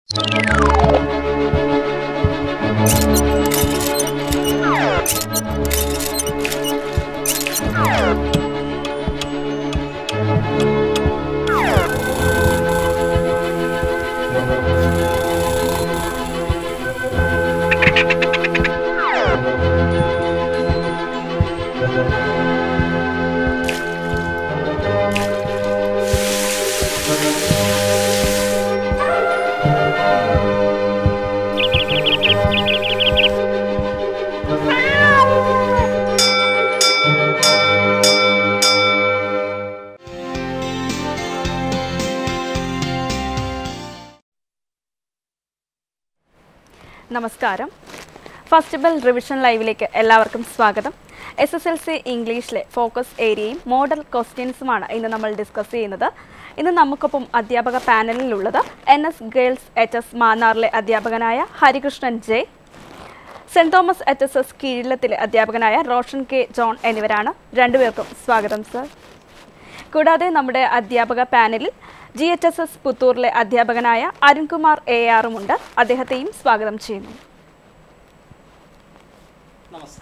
നമസ്കാരം first bell revision ലൈവിലേക്ക് എല്ലാവർക്കും സ്വാഗതം എസ് എസ് എൽ സി ഇംഗ്ലീഷിലെ ഫോക്കസ് ഏരിയയും മോഡൽ ക്വസ്റ്റ്യൻസുമാണ് ഇന്ന് നമ്മൾ ഡിസ്കസ് ചെയ്യുന്നത് ഇന്ന് നമുക്കൊപ്പം അധ്യാപക പാനലിലുള്ളത് N S girls H S മാന്നാറിലെ അധ്യാപകനായ Harikrishnan J saint Thomas H S S കീഴിലത്തിലെ അധ്യാപകനായ റോഷൻ കെ ജോൺ എന്നിവരാണ് രണ്ടുപേർക്കും സ്വാഗതം സർ കൂടാതെ നമ്മുടെ അധ്യാപക പാനലിൽ ജി എച്ച് എസ് എസ് പുത്തൂറിലെ അധ്യാപകനായ അരുൺകുമാർ എ ആറുമുണ്ട് അദ്ദേഹത്തെയും സ്വാഗതം ചെയ്യുന്നു Namaskar.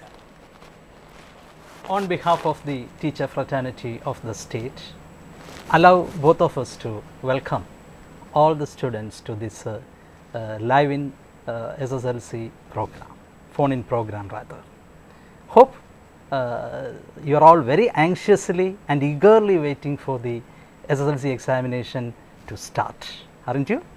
On behalf of the teacher fraternity of the state, allow both of us to welcome all the students to this uh, uh, live in uh, SSLC program, phone in program rather. Hope uh, you are all very anxiously and eagerly waiting for the SSLC examination to start, aren't you?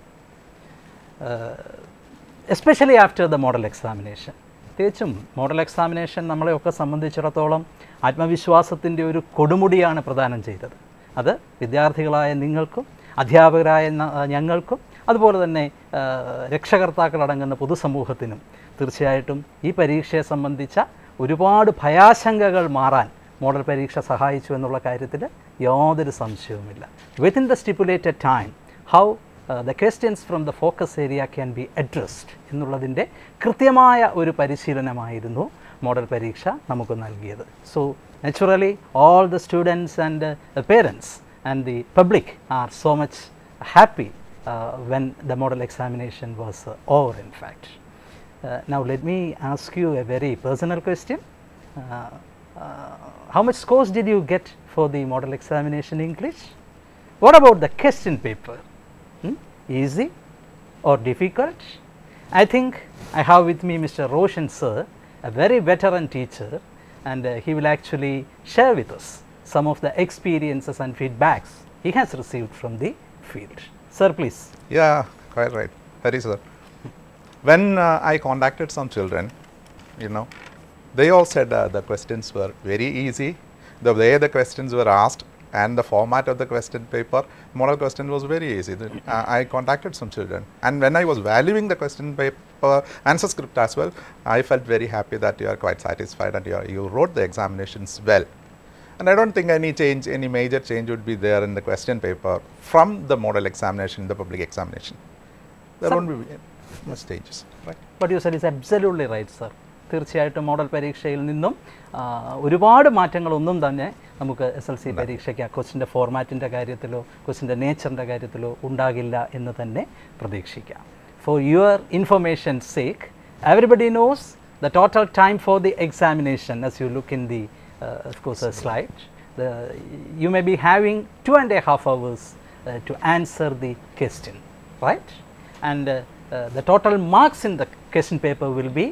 Especially after the model examination പ്രത്യേകിച്ചും model examination നമ്മളെയൊക്കെ സംബന്ധിച്ചിടത്തോളം ആത്മവിശ്വാസത്തിൻ്റെ ഒരു കൊടുമുടിയാണ് പ്രദാനം ചെയ്തത് അത് വിദ്യാർത്ഥികളായ നിങ്ങൾക്കും അധ്യാപകരായ ന- ഞങ്ങൾക്കും അതുപോലെ തന്നെ ആ, രക്ഷകർത്താക്കളടങ്ങുന്ന പൊതുസമൂഹത്തിനും തീർച്ചയായിട്ടും ഈ പരീക്ഷയെ സംബന്ധിച്ച ഒരുപാട് ഭയാശങ്കകൾ മാറാൻ മോഡൽ പരീക്ഷ സഹായിച്ചു എന്നുള്ള കാര്യത്തിൽ യാതൊരു സംശയവുമില്ല within the stipulated time how the questions from the focus area can be addressed എന്നുള്ളതിൻ്റെ കൃത്യമായ ഒരു പരിശീലനമായിരുന്നു മോഡൽ പരീക്ഷ നമുക്ക് നൽകിയത് so naturally all the students and parents and the public are so much happy when the model examination was over in fact now let me ask you a very personal question uh, uh, how much scores did you get for the model examination english what about the question paper Hmm? Easy or difficult? I think I have with me Mr. Roshan sir, a very veteran teacher, and uh, he will actually share with us some of the experiences and feedbacks he has received from the field. Sir, please. Yeah, quite right. Very sir. When uh, I contacted some children, you know, they all said uh, the questions were very easy. The way the questions were asked and the format of the question paper, model question was very easy. The- uh, I contacted some children, and when I was valuing the question paper answer script as well, I felt very happy that you are quite satisfied and you, are, you wrote the examinations well. And I don't think any change, any major change would be there in the question paper from the model examination, the public examination. There Some- won't be much changes, right? What you said is absolutely right, sir. തീർച്ചയായിട്ടും model പരീക്ഷയിൽ നിന്നും ആ, ഒരുപാട് മാറ്റങ്ങളൊന്നും തന്നെ നമുക്ക് S L C പരീക്ഷയ്ക്ക് ക്വസ്റ്റിൻ്റെ ഫോർമാറ്റിൻ്റെ കാര്യത്തിലോ ക്വസ്റ്റിൻ്റെ നേച്ചറിൻ്റെ കാര്യത്തിലോ ഉണ്ടാകില്ല എന്ന് തന്നെ പ്രതീക്ഷിക്കാം for your information sake everybody knows the total time for the examination as you look in the uh, of course a slide the, you may be having two and a half hours uh, to answer the question right and uh, uh, the total marks in the question paper will be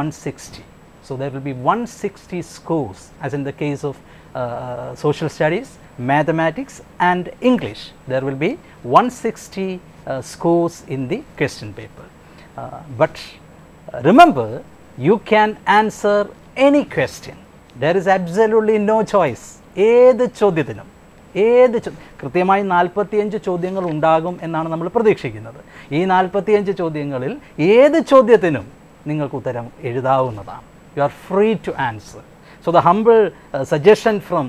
160 so there will be 160 scores as in the case of uh, social studies mathematics and english there will be 160 uh, scores in the question paper uh, but uh, remember you can answer any question there is absolutely no choice ഏത് ചോദ്യത്തിനും ഏത് ചോ- കൃത്യമായി നാൽപ്പത്തിയഞ്ച് ചോദ്യങ്ങൾ ഉണ്ടാകും എന്നാണ് നമ്മൾ പ്രതീക്ഷിക്കുന്നത് ഈ നാൽപ്പത്തിയഞ്ച് ചോദ്യങ്ങളിൽ ഏത് ചോദ്യത്തിനും നിങ്ങൾക്ക് ഉത്തരം എഴുതാവുന്നതാണ് you are free to answer so the humble suggestion from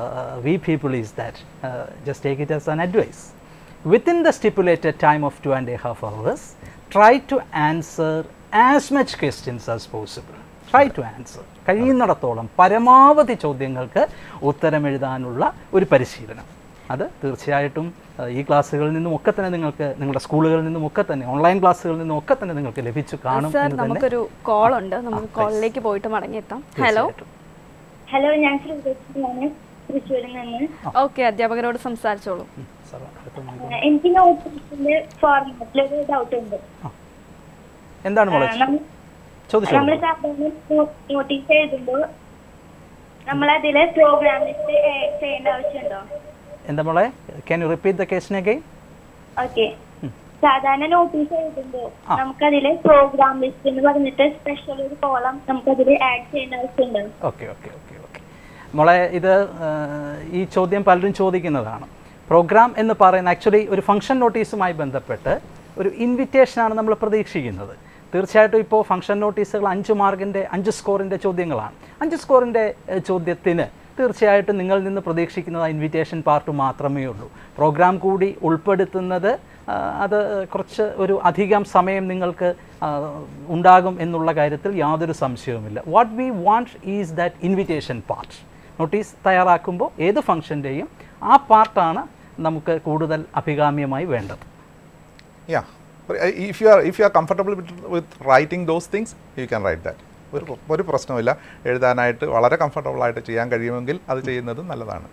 we people is that just take it as an advice within the stipulated time of two and a half hours, try to answer as much questions as possible. Try to answer. കഴിയുന്നിടത്തോളം പരമാവധി ചോദ്യങ്ങൾക്ക് ഉത്തരം എഴുതാനുള്ള ഒരു പരിശീലനം അത് തീർച്ചയായിട്ടും ആ, ഈ ക്ലാസ്സുകളിൽ നിന്നും ഒക്കെ തന്നെ നിങ്ങൾക്ക് നിങ്ങളുടെ സ്കൂളുകളിൽ നിന്നും ഒക്കെ തന്നെ ഓൺലൈൻ ക്ലാസ്സുകളിൽ നിന്നും ഒക്കെ തന്നെ നിങ്ങൾക്ക് ലഭിച്ചു കാണും സർ എന്ന് തന്നെ നമുക്കൊരു കോൾ ഉണ്ട് നമുക്ക് കോളിലേക്ക് പോയിട്ട് മടങ്ങിയെത്താം ഹലോ തീർച്ചയായിട്ടും. ഹലോ ഞാൻ ശ്രീകൃഷ്ണനാണ് തൃശ്ശൂരിൽ നിന്ന് ഓക്കെ അധ്യാപകരോട് സംസാരിച്ചോളൂ ഉം, സാർ, അടുത്ത mic. ആ, എനിക്ക് നോട്ടീസിന്റെ ഫോർമാറ്റിലൊരു ഡൗട്ട് ഉണ്ട് എന്താണ് മോളെ നമ്മൾ ചോദിച്ചോളൂ നമ്മൾ സാധാരണ നോട്ടീസ് എഴുതുമ്പോൾ നമ്മൾ അതില് പ്രോഗ്രാം ലിസ്റ്റ് ചെയ്യേണ്ട ആവശ്യമുണ്ടോ എന്താ മോളെ can you repeat the question again okay സാധാരണ നോട്ടീസ് എഴുതുമ്പോൾ ആ. നമുക്കതില് പ്രോഗ്രാം ലിസ്റ്റ് എന്ന് പറഞ്ഞിട്ട് സ്പെഷ്യൽ ഒരു കോളം നമുക്കതില് ആഡ് ചെയ്യേണ്ട ആവശ്യമുണ്ടോ ഓക്കെ ഓക്കെ ഓക്കെ ഓക്കെ മോളെ ഇത് ആ, ഈ ചോദ്യം പലരും ചോദിക്കുന്നതാണ് പ്രോഗ്രാം എന്ന് പറയുന്ന ആക്ച്വലി ഒരു ഫംഗ്ഷൻ നോട്ടീസുമായി ബന്ധപ്പെട്ട് ഒരു ഇൻവിറ്റേഷനാണ് നമ്മൾ പ്രതീക്ഷിക്കുന്നത് തീർച്ചയായിട്ടും ഇപ്പോൾ ഫംഗ്ഷൻ നോട്ടീസുകൾ അഞ്ച് മാർക്കിൻ്റെ അഞ്ച് സ്കോറിൻ്റെ ചോദ്യങ്ങളാണ് അഞ്ച് സ്കോറിൻ്റെ ഏഹ്, ചോദ്യത്തിന് തീർച്ചയായിട്ടും നിങ്ങളിൽ നിന്ന് പ്രതീക്ഷിക്കുന്നത് ആ ഇൻവിറ്റേഷൻ പാർട്ട് മാത്രമേ ഉള്ളൂ പ്രോഗ്രാം കൂടി ഉൾപ്പെടുത്തുന്നത് ആ, അത് കുറച്ച് ഒരു അധികം സമയം നിങ്ങൾക്ക് ആ, ഉണ്ടാകും എന്നുള്ള കാര്യത്തിൽ യാതൊരു സംശയവുമില്ല what we want is that invitation part notice തയ്യാറാക്കുമ്പോൾ ഏത് ഫംഗ്ഷൻ്റെയും ആ പാർട്ടാണ് നമുക്ക് കൂടുതൽ അഭികാമ്യമായി വേണ്ടത് Yeah. But, uh, if you are if you are comfortable with, with writing those things, you can write that. ഒരു ഒരു പ്രശ്നമില്ല എഴുതാനായിട്ട് വളരെ കംഫർട്ടബിൾ ആയിട്ട് ചെയ്യാൻ കഴിയുമെങ്കിൽ അത് ചെയ്യുന്നത് നല്ലതാണ്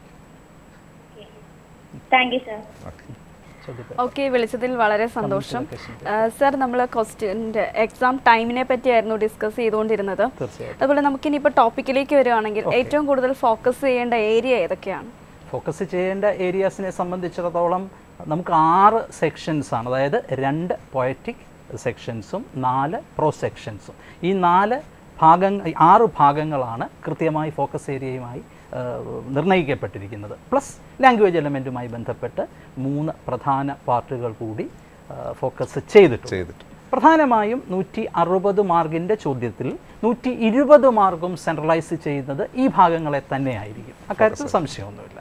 താങ്ക് യു സർ ഓക്കെ ചോദ്യത്തെ ഓക്കെ വിളിച്ചതിൽ വളരെ സന്തോഷം question സർ നമ്മൾ ക്വസ്റ്റ്യൻ്റെ എക്സാം ടൈമിനെ പറ്റിയായിരുന്നു ഡിസ്കസ് ചെയ്തുകൊണ്ടിരുന്നത് തീർച്ചയായിട്ടും അതുപോലെ നമുക്ക് ഇനിയിപ്പോൾ ടോപ്പിക്കിലേക്ക് വരികയാണെങ്കിൽ ഏറ്റവും കൂടുതൽ ഫോക്കസ് ചെയ്യേണ്ട ഏരിയ ഏതൊക്കെയാണ് ഫോക്കസ് ചെയ്യേണ്ട ഏരിയാസിനെ സംബന്ധിച്ചിടത്തോളം നമുക്ക് ആറ് സെക്ഷൻസ് ആണ് അതായത് രണ്ട് പോയറ്റിക് സെക്ഷൻസും നാല് പ്രോ സെക്ഷൻസും ഈ നാല് ഭാഗങ്ങൾ ആറ് ഭാഗങ്ങളാണ് കൃത്യമായി ഫോക്കസ് ഏരിയയുമായി ആ, നിർണ്ണയിക്കപ്പെട്ടിരിക്കുന്നത് പ്ലസ് ലാംഗ്വേജ് എലമെൻറ്റുമായി ബന്ധപ്പെട്ട് മൂന്ന് പ്രധാന പാർട്ടുകൾ കൂടി ഫോക്കസ് ചെയ്തിട്ടുണ്ട് ചെയ്തിട്ട് പ്രധാനമായും നൂറ്റി അറുപത് മാർക്കിൻ്റെ ചോദ്യത്തിൽ നൂറ്റി ഇരുപത് മാർക്കും സെൻട്രലൈസ് ചെയ്യുന്നത് ഈ ഭാഗങ്ങളെ തന്നെയായിരിക്കും അക്കാര്യത്തിൽ സംശയമൊന്നുമില്ല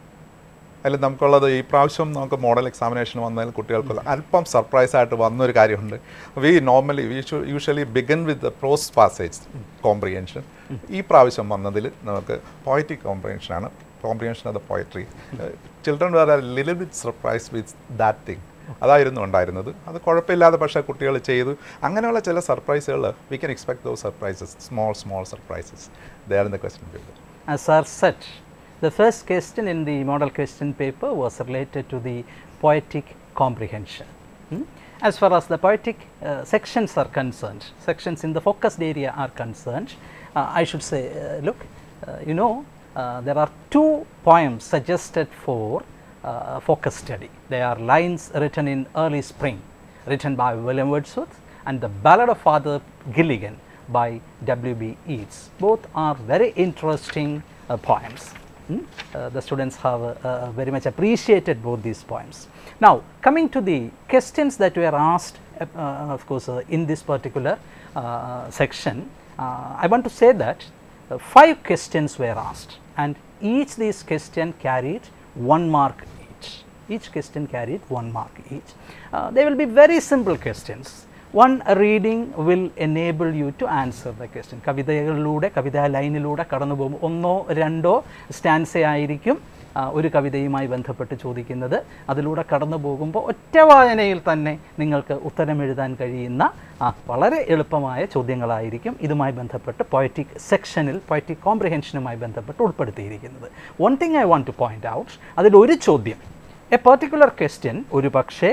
അതിൽ നമുക്കുള്ളത് ഈ പ്രാവശ്യം നമുക്ക് മോഡൽ എക്സാമിനേഷൻ വന്നതിൽ കുട്ടികൾക്ക് അല്പം സർപ്രൈസ് ആയിട്ട് വന്നൊരു കാര്യമുണ്ട് we normally we usually begin with the prose passage comprehension ഈ പ്രാവശ്യം വന്നതിൽ നമുക്ക് പോയറ്റിക് കോംപ്രിഹെൻഷനാണ് comprehension of the poetry children where are little with surprise with that thing അതായിരുന്നു ഉണ്ടായിരുന്നത് അത് കുഴപ്പമില്ലാതെ പക്ഷേ കുട്ടികൾ ചെയ്തു അങ്ങനെയുള്ള ചില സർപ്രൈസുകൾ we can expect though surprises small small surprises they are in the question paper As sir said, the first question in the model question paper was related to the poetic comprehension. Hmm? As far as the poetic uh, sections are concerned, sections in the focused area are concerned, uh, I should say, uh, look, uh, you know, uh, there are two poems suggested for uh, focus study. They are lines written in early spring, written by William Wordsworth, and the Ballad of Father Gilligan by W.B. Yeats. Both are very interesting uh, poems. Hmm? Uh, the students have uh, uh, very much appreciated both these poems. Now, coming to the questions that were asked, uh, uh, of course, uh, in this particular uh, section, uh, I want to say that uh, five questions were asked, and each these question carried one mark each. Each question carried one mark each. Uh, they will be very simple questions. One reading will enable you to answer the question. കവിതകളിലൂടെ കവിതാ ലൈനിലൂടെ കടന്നു പോകുമ്പോൾ ഒന്നോ രണ്ടോ stanza ആയിരിക്കും ആ, ഒരു കവിതയുമായി ബന്ധപ്പെട്ട് ചോദിക്കുന്നത് അതിലൂടെ കടന്നു പോകുമ്പോൾ ഒറ്റ വായനയിൽ തന്നെ നിങ്ങൾക്ക് ഉത്തരം എഴുതാൻ കഴിയുന്ന ആ, വളരെ എളുപ്പമായ ചോദ്യങ്ങളായിരിക്കും ഇതുമായി ബന്ധപ്പെട്ട് പോയറ്റിക് സെക്ഷനിൽ പോയറ്റിക് കോംപ്രിഹെൻഷനുമായി ബന്ധപ്പെട്ട് ഉൾപ്പെടുത്തിയിരിക്കുന്നത് one thing I want to point out അതിലൊരു ചോദ്യം എ പെർട്ടിക്കുലർ ക്വസ്റ്റ്യൻ ഒരു പക്ഷേ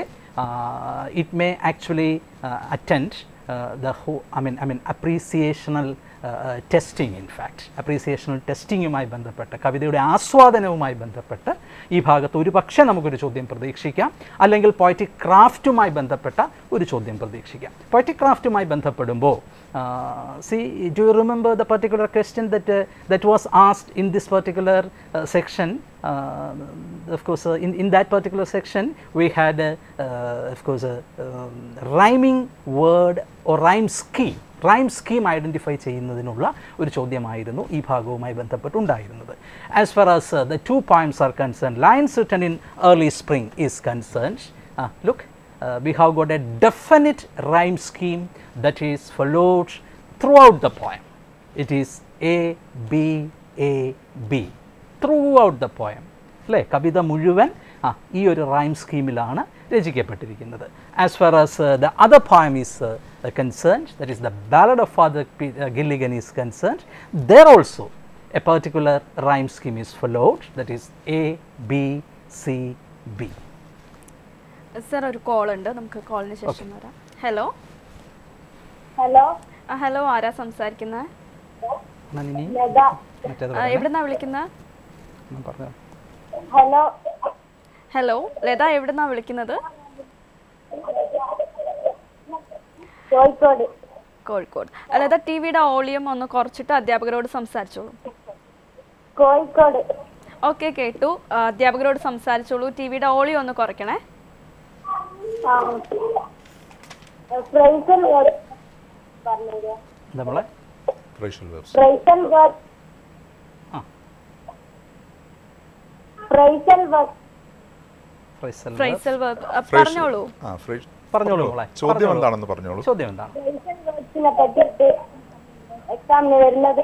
it may actually attend the ഹോ I mean I mean appreciational testing in fact appreciational ടെസ്റ്റിങ്ങുമായി ബന്ധപ്പെട്ട് കവിതയുടെ ആസ്വാദനവുമായി ബന്ധപ്പെട്ട് ഈ ഭാഗത്ത് ഒരു പക്ഷേ നമുക്കൊരു ചോദ്യം പ്രതീക്ഷിക്കാം അല്ലെങ്കിൽ പോയറ്റിക് ക്രാഫ്റ്റുമായി ബന്ധപ്പെട്ട ഒരു ചോദ്യം പ്രതീക്ഷിക്കാം പോയറ്റിക് ക്രാഫ്റ്റുമായി ബന്ധപ്പെടുമ്പോൾ see do you remember the particular question that that was asked in this particular section uh, of course, uh, in, in that particular section, we had, uh, uh, of course, a um, rhyming word or rhyme scheme. Rhyme scheme identify ചെയ്യുന്നതിനുള്ള ഒരു ചോദ്യമായിരുന്നു ഈ ഭാഗവുമായി ബന്ധപ്പെട്ടുണ്ടായിരുന്നത് as far as the two points are concern lines written in early spring is concerned look we have got a definite rhyme scheme that is followed throughout the poem it is A, B, A, B throughout the poem. അല്ലേ കവിത മുഴുവൻ ആ ഈ ഒരു rhyme സ്കീമിലാണ് രചിക്കപ്പെട്ടിരിക്കുന്നത് as far as the other poem is concern that is the ballad of father Gilligan is concern there also a particular rhyme scheme is followed that is A B C B sir ഒരു call ഉണ്ട് നമുക്ക് കോളിന് ശേഷം വരാം hello hello hello ആരാ സംസാരിക്കുന്നത് ഇനി ലത മറ്റേത് എവിടുന്നാ വിളിക്കുന്നത് പറഞ്ഞു ഹലോ ഹലോ ലത എവിടുന്നാ വിളിക്കുന്നത് കോഴിക്കോട് കോഴിക്കോട് ലത ടി വിയുടെ ഓളിയം ഒന്ന് കുറച്ചിട്ട് അധ്യാപകരോട് സംസാരിച്ചോളൂ കോഴിക്കോട് ഓക്കെ കേട്ടു ആ, അധ്യാപകരോട് സംസാരിച്ചോളൂ ടി വിയുടെ ഓളിയം ഒന്ന് കുറയ്ക്കണേ ആ പ്രൈസൽ പറഞ്ഞത് നമ്മളെ Racial verbs. പ്രൈസൽ വർക്ക് ആ phrasal verb phrasal phrasal verb. ആ, Phrasal- പറഞ്ഞോളൂ ആ, phrase- പറഞ്ഞോളൂ മോളെ ചോദ്യം പറഞ്ഞോളൂ. എന്താണെന്ന് പറഞ്ഞോളൂ ചോദ്യം എന്താണ് പ്രൈസൽ വർക്സിനെ പറ്റിയിട്ട് എക്സാമിന് വരുന്നത്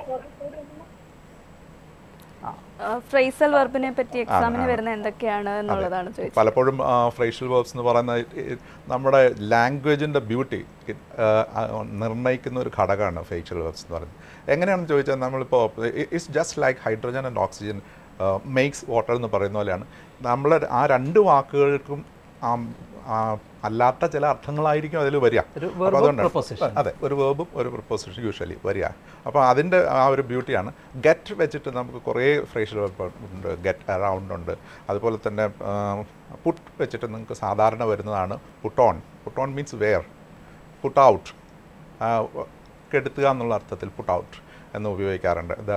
ഫ്രൈസൽ വെർബിനെ പറ്റി എക്സാമിന് ആ. വരുന്ന എന്തൊക്കെയാണ് എന്നുള്ളതാണ് ചോദിച്ചത് പലപ്പോഴും ഫ്രേഷ്യൽ വേർബ്സ് എന്ന് പറയുന്ന ഈ- നമ്മുടെ ലാംഗ്വേജിൻ്റെ ബ്യൂട്ടി നിർണ്ണയിക്കുന്ന ഒരു ഘടകമാണ് ഫേഷ്യൽ വേർബ്സ് എന്ന് പറയുന്നത് എങ്ങനെയാണെന്ന് ചോദിച്ചാൽ നമ്മളിപ്പോൾ it's just like hydrogen and oxygen makes water എന്ന് പറയുന്ന പോലെയാണ് നമ്മൾ ആ രണ്ട് വാക്കുകൾക്കും ആം, ആ, അല്ലാത്ത ചില അർത്ഥങ്ങളായിരിക്കും അതിൽ വരിക ഒരു അപ്പോൾ verb ഉം അതുകൊണ്ടാണ്- preposition. അതെ ഒരു വേർബും ഒരു പ്രപ്പോസിഷൻ യൂഷ്വലി വരിക അപ്പോൾ അതിൻ്റെ ആ ഒരു ബ്യൂട്ടിയാണ് ഗെറ്റ് വെച്ചിട്ട് നമുക്ക് കുറേ ഫ്രേഷ്യൽ വെർബ് ഉണ്ട് ഗെറ്റ് അറൗണ്ട് ഉണ്ട് അതുപോലെ തന്നെ പുട്ട് വെച്ചിട്ട് നിങ്ങൾക്ക് സാധാരണ വരുന്നതാണ് put on put on means wear put out കെടുത്തുക എന്നുള്ള അർത്ഥത്തിൽ പുട്ട് ഔട്ട് എന്ന് ഉപയോഗിക്കാറുണ്ട് the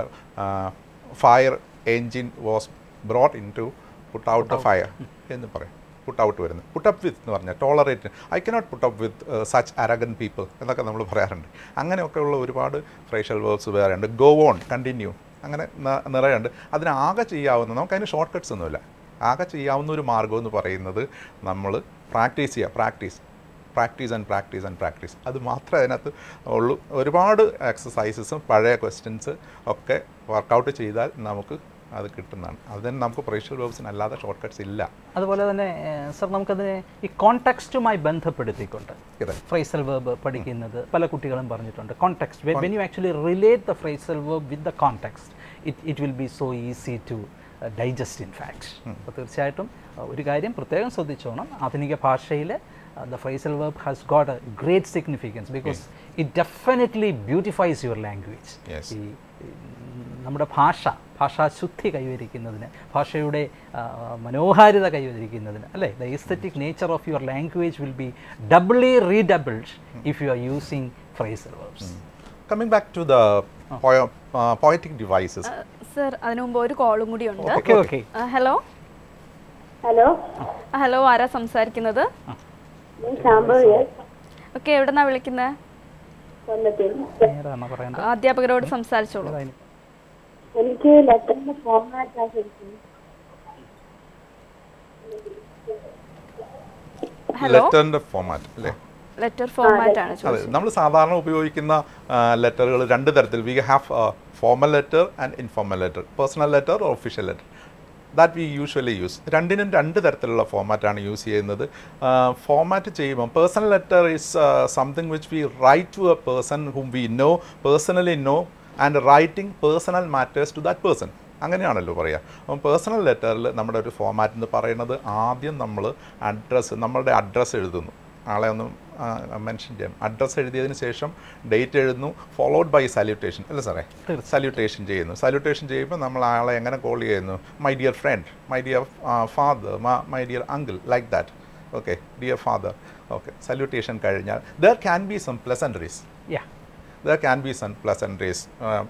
fire engine was brought in to put out the fire എന്ന് പറയും പുട്ട് ഔട്ട് വരുന്നത് പുട്ട് അപ്പ് വിത്ത് എന്ന് പറഞ്ഞാൽ tolerate I cannot put up with such arrogant people എന്നൊക്കെ നമ്മൾ പറയാറുണ്ട് അങ്ങനെയൊക്കെയുള്ള ഒരുപാട് ഫ്രേഷ്യൽ വേർഡ്സ് വേറെ ഉണ്ട് ഗോ ഓൺ കണ്ടിന്യൂ അങ്ങനെ ന- നിറയുണ്ട് അതിന് ആകെ ചെയ്യാവുന്ന നമുക്ക് അതിന് ഷോർട്ട് കട്ട്സ് ഒന്നുമില്ല ആകെ ചെയ്യാവുന്ന ഒരു മാർഗ്ഗം എന്ന് പറയുന്നത് നമ്മൾ പ്രാക്ടീസ് ചെയ്യുക practice practice and practice and practice അത് മാത്രമേ അതിനകത്ത് ഉള്ളൂ ഒരുപാട് എക്സസൈസസും പഴയ ക്വസ്റ്റ്യൻസ് ഒക്കെ വർക്കൗട്ട് ചെയ്താൽ നമുക്ക് അത് കിട്ടുന്നതാണ് അതിന് നമുക്ക് പ്രേഷ്യൽ വേർബ്സിന് അല്ലാതെ ഷോർട്ട് കട്ട്സ് ഇല്ല അതുപോലെ തന്നെ സർ നമുക്കതിനെ ഈ കോണ്ടെക്സ്റ്റുമായി ബന്ധപ്പെടുത്തിക്കൊണ്ട് ഇതെ ഫ്രൈസൽ വേർബ് പഠിക്കുന്നത് പല കുട്ടികളും പറഞ്ഞിട്ടുണ്ട് context when you actually relate the phrasal verb with the context it it will be so easy to digest in fact അപ്പോൾ തീർച്ചയായിട്ടും uh, ഒരു കാര്യം പ്രത്യേകം ശ്രദ്ധിച്ചോണം ആധുനിക ഭാഷയിൽ the phrasal verb has got a great significance because it definitely beautifies your language Yes. ഈ ഈ നമ്മുടെ ഭാഷ ഭാഷാശുദ്ധി കൈവരിക്കുന്നതിന് ഭാഷയുടെ ആ, മനോഹാരിത കൈവരിക്കുന്നതിന് അല്ലേ the aesthetic nature of your language will be doubly redoubled if you are using phrasal verbs coming back to the poetic devices sir അതിനു മുമ്പ് ഒരു കോളും കൂടി ഉണ്ട് okay okay hello hello hello ആരാ സംസാരിക്കുന്നത് ഞാൻ ശാംഭവി ഓക്കെ എവിടെന്നാ വിളിക്കുന്നത് കൊല്ലത്തിൽ നേരാണ് പറയേണ്ടത് അധ്യാപകരോട് സംസാരിച്ചോളൂ ഏതായാലും എനിക്ക് ലെറ്ററിന്റെ ഫോർമാറ്റ് ആക്കിയിരിക്കുന്നു ഹലോ ലെറ്ററിൻ്റെ ഫോമാറ്റ് അല്ലേ ലെറ്റർ ഫോർമാറ്റ് ആണ് അതെ ചോദിച്ചത് നമ്മൾ സാധാരണ ഉപയോഗിക്കുന്ന ലെറ്ററുകൾ രണ്ട് തരത്തിൽ we have formal letter and informal letter personal letter or official letter that we usually use രണ്ടിനും രണ്ട് തരത്തിലുള്ള ഫോമാറ്റാണ് യൂസ് ചെയ്യുന്നത് ഫോമാറ്റ് ചെയ്യുമ്പോൾ personal letter is something which we write to a person whom we know personally know and writing personal matters to that person അങ്ങനെയാണല്ലോ പറയുക അപ്പം personal ലെറ്ററിൽ നമ്മുടെ ഒരു ഫോമാറ്റ് എന്ന് പറയുന്നത് ആദ്യം നമ്മൾ അഡ്രസ്സ് നമ്മളുടെ അഡ്രസ്സ് എഴുതുന്നു ആളെ ഒന്ന് മെൻഷൻ ചെയ്യാം അഡ്രസ്സ് എഴുതിയതിന് ശേഷം ഡേറ്റ് എഴുതുന്നു ഫോളോഡ് ബൈ സല്യൂട്ടേഷൻ അല്ലേ സാറേ സല്യൂട്ടേഷൻ ചെയ്യുന്നു സല്യൂട്ടേഷൻ ചെയ്യുമ്പോൾ നമ്മൾ ആളെ എങ്ങനെ കോൾ ചെയ്യുന്നു my dear friend my dear father my dear uncle like that okay dear father okay salutation കഴിഞ്ഞാൽ there can be some pleasantries yeah there can be some pleasantries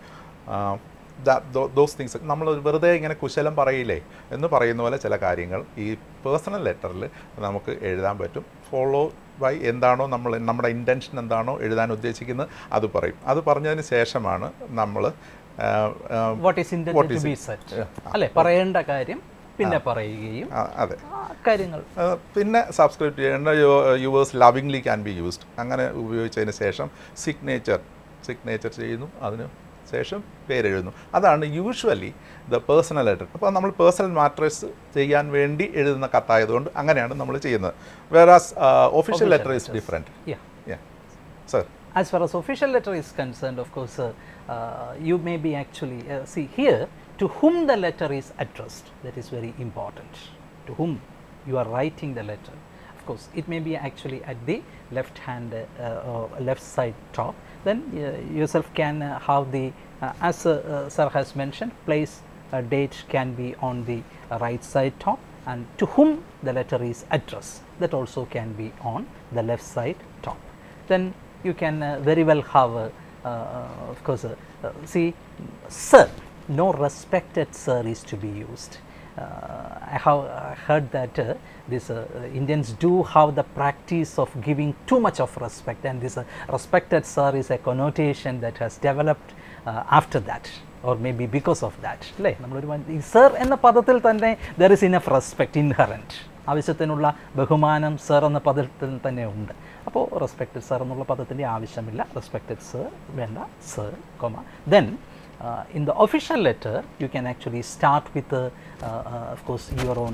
those things നമ്മൾ വെറുതെ ഇങ്ങനെ കുശലം പറയില്ലേ എന്ന് പറയുന്ന പോലെ ചില കാര്യങ്ങൾ ഈ പേഴ്സണൽ ലെറ്ററിൽ നമുക്ക് എഴുതാൻ പറ്റും ഫോളോ ബൈ എന്താണോ നമ്മൾ നമ്മുടെ ഇൻറ്റൻഷൻ എന്താണോ എഴുതാൻ ഉദ്ദേശിക്കുന്നത് അത് പറയും അത് പറഞ്ഞതിന് ശേഷമാണ് നമ്മൾ what is intend to be set അല്ലേ പറയേണ്ട കാര്യം പിന്നെ പറയുകയും അതെ ആ കാര്യങ്ങൾ ആ, പിന്നെ സബ്സ്ക്രൈബ് ചെയ്യേണ്ട yours lovingly can be used അങ്ങനെ ഉപയോഗിച്ചതിന് ശേഷം സിഗ്നേച്ചർ സിഗ്നേച്ചർ ചെയ്യുന്നു അതിന് ശേഷം പേരെഴുതുന്നു അതാണ് യൂഷ്വലി ദ പേഴ്സണൽ ലെറ്റർ അപ്പോൾ നമ്മൾ പേഴ്സണൽ മാറ്റേഴ്സ് ചെയ്യാൻ വേണ്ടി എഴുതുന്ന കത്തായതുകൊണ്ട് അങ്ങനെയാണ് നമ്മൾ ചെയ്യുന്നത് whereas official Official letter is letters. Different Yeah. Sir As far as official letter is concerned, of course, uh, uh, you may be actually, uh, see here, to whom the letter is addressed, that is very important. To whom you are writing the letter. Of course, it may be actually at the left hand, uh, or left side top. Then uh, yourself can uh, have the, uh, as uh, uh, sir has mentioned, place uh, date can be on the uh, right side top and to whom the letter is addressed that also can be on the left side top then you can uh, very well have uh, uh, of course uh, uh, see sir no respected sir is to be used uh, I have uh, heard that uh, this uh, Indians do have the practice of giving too much of respect and this uh, respected sir is a connotation that has developed uh, after that or maybe because of that അല്ലേ നമ്മളൊരു ഈ sir എന്ന പദത്തിൽ തന്നെ there is enough respect inherent ആവശ്യത്തിനുള്ള ബഹുമാനം sir എന്ന പദത്തിൽ തന്നെ ഉണ്ട് അപ്പോൾ റെസ്പെക്റ്റഡ് സർ എന്നുള്ള പദത്തിൻ്റെ ആവശ്യമില്ല റെസ്പെക്റ്റഡ് സർ വേണ്ട sir comma then in the official letter you can actually start with of course your own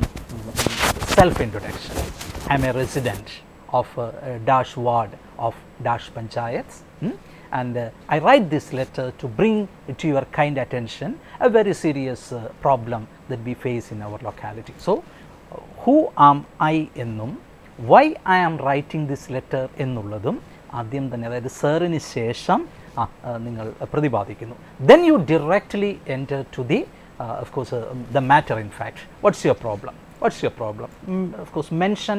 self introduction I am a resident of uh, uh, dash ward of dash panchayats hmm? and uh, I write this letter to bring to your kind attention a very serious uh, problem that we face in our locality. So, uh, who am I എന്നും why I am writing this letter എന്നുള്ളതും ആദ്യം തന്നെ അതായത് സാറിന് ശേഷം ആ, ആ, നിങ്ങൾ പ്രതിപാദിക്കുന്നു then you directly enter to the of course the matter in fact what's your problem what's your problem of course mention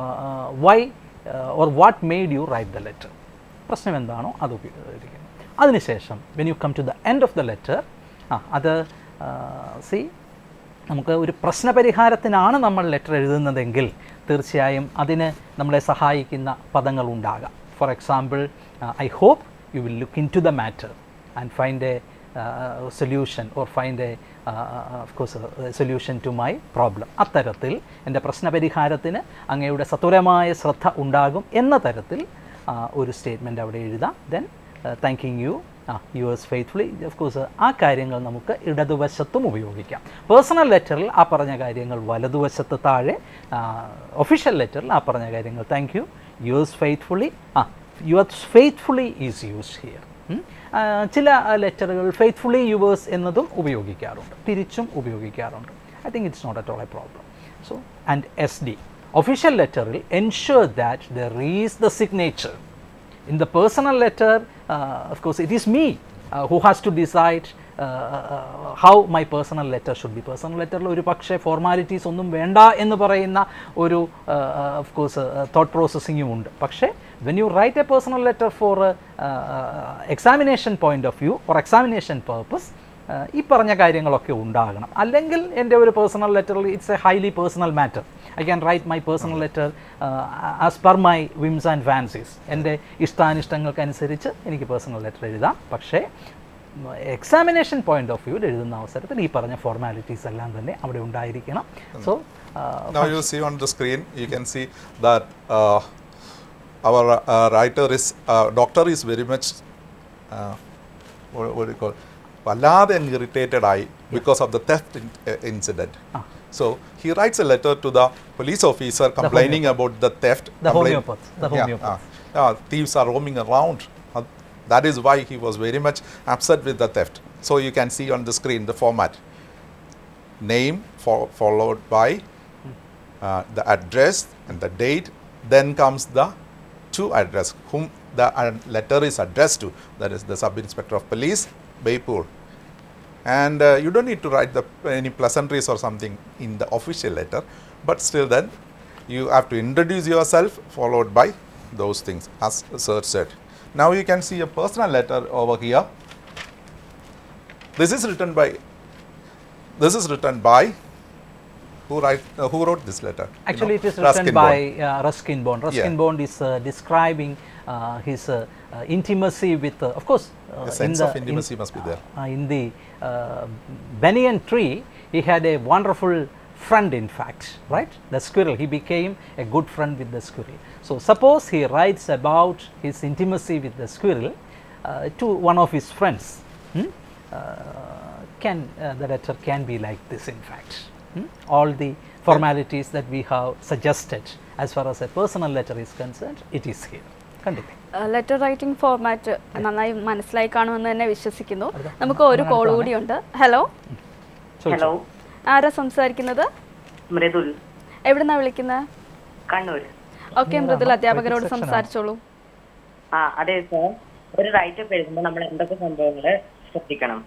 why or what made you write the letter പ്രശ്നം എന്താണോ അത് ഉപയോഗിക്കുന്നു അതിനുശേഷം when you come to the end of the letter ആ അത് C നമുക്ക് ഒരു പ്രശ്നപരിഹാരത്തിനാണ് നമ്മൾ ലെറ്റർ എഴുതുന്നതെങ്കിൽ തീർച്ചയായും അതിന് നമ്മളെ സഹായിക്കുന്ന പദങ്ങൾ ഉണ്ടാകാം for example I hope you will look into the matter and find a solution or find a of course solution to my problem അത്തരത്തിൽ എൻ്റെ പ്രശ്നപരിഹാരത്തിന് അങ്ങയുടെ സത്വരമായ ശ്രദ്ധ ഉണ്ടാകും എന്ന തരത്തിൽ ആ, ഒരു സ്റ്റേറ്റ്മെൻറ്റ് അവിടെ എഴുതാം ദെൻ താങ്കിങ് യു ആ യുവേഴ്സ് ഫെയ്ത്ത്ഫുള്ളി ഓഫ് കോഴ്സ് ആ കാര്യങ്ങൾ നമുക്ക് ഇടതുവശത്തും ഉപയോഗിക്കാം പേഴ്സണൽ ലെറ്ററിൽ ആ പറഞ്ഞ കാര്യങ്ങൾ വലതുവശത്ത് താഴെ ഒഫീഷ്യൽ ലെറ്ററിൽ ആ പറഞ്ഞ കാര്യങ്ങൾ താങ്ക് യു യുവേഴ്സ് ഫെയ്ത്ത്ഫുള്ളി ആ yours faithfully is used here ചില ലെറ്ററുകൾ ഫെയ്ത്ത്ഫുള്ളി യുവേഴ്സ് എന്നതും ഉപയോഗിക്കാറുണ്ട് തിരിച്ചും ഉപയോഗിക്കാറുണ്ട് I think it's not at all a problem so and as the official ലെറ്ററിൽ ensure that there is the signature in the personal letter, uh, of course, it is me uh, who has to decide uh, uh, how my personal letter should be. Personal ലെറ്ററിൽ ഒരു പക്ഷേ formalities ഒന്നും വേണ്ട എന്ന് പറയുന്ന ഒരു of course thought പ്രോസസ്സിങ്ങും ഉണ്ട് പക്ഷേ when you write a personal letter for examination point of view for examination purpose ഈ പറഞ്ഞ കാര്യങ്ങളൊക്കെ ഉണ്ടാകണം അല്ലെങ്കിൽ എൻ്റെ ഒരു പേഴ്സണൽ ലെറ്ററിൽ it's a highly personal matter I can write my personal letter as per my whims and fancies എൻ്റെ ഇഷ്ടാനിഷ്ടങ്ങൾക്കനുസരിച്ച് എനിക്ക് പേഴ്സണൽ ലെറ്റർ എഴുതാം പക്ഷേ എക്സാമിനേഷൻ പോയിന്റ് ഓഫ് വ്യൂവിൽ എഴുതുന്ന അവസരത്തിൽ ഈ പറഞ്ഞ ഫോർമാലിറ്റീസ് എല്ലാം തന്നെ അവിടെ ഉണ്ടായിരിക്കണം so Now you see on the screen, you can see that uh, our uh, writer is, uh, doctor is very much, uh, what, what do you call, വല്ലാതെ അങ്ങ് irritated ആയി because of the theft in, uh, incident. So he writes a letter to the police officer complaining about the theft. The complain- homeopath, the Yeah, homeopath. uh, uh, thieves are roaming around. Uh, that is why he was very much upset with the theft. So you can see on the screen the format. Name fo- followed by uh, the address and the date. Then comes the to address whom the uh, letter is addressed to. That is the sub inspector of police, Baipur. And uh, you don't need to write the, any pleasantries or something in the official letter, but still then you have to introduce yourself followed by those things as sir said. Now you can see a personal letter over here. This is written by this is written by who write uh, who wrote this letter? You Actually, know, it is Ruskin written by uh, Ruskin Bond. Ruskin Yeah. Bond is uh, describing uh, his uh, uh, intimacy with, uh, of course, uh, A sense in of the, intimacy in, must be there. uh, in the uh, banyan tree, he had a wonderful friend, in fact, right? The squirrel. He became a good friend with the squirrel. So, suppose he writes about his intimacy with the squirrel uh, to one of his friends. hmm, uh, can uh, the letter can be like this in fact hmm? all the formalities that we have suggested as far as a personal letter is concerned it is here കണ്ടില്ലേ letter writing format നന്നായി മനസ്സിലായി കാണുമെന്ന് തന്നെ വിശ്വസിക്കുന്നു നമുക്ക് ഒരു call കൂടിയുണ്ട് hello hello ആരാ സംസാരിക്കുന്നത് മൃദുൽ എവിടുന്നാ വിളിക്കുന്നത് കണ്ണൂർ ഓക്കെ മൃദുൽ അധ്യാപകരോട് section ആണോ? സംസാരിച്ചോളൂ ആ അതെ സാർ ഒരു റൈറ്റപ്പ് എഴുതുമ്പോൾ നമ്മൾ എന്തൊക്കെ സംഭവങ്ങൾ ശ്രദ്ധിക്കണം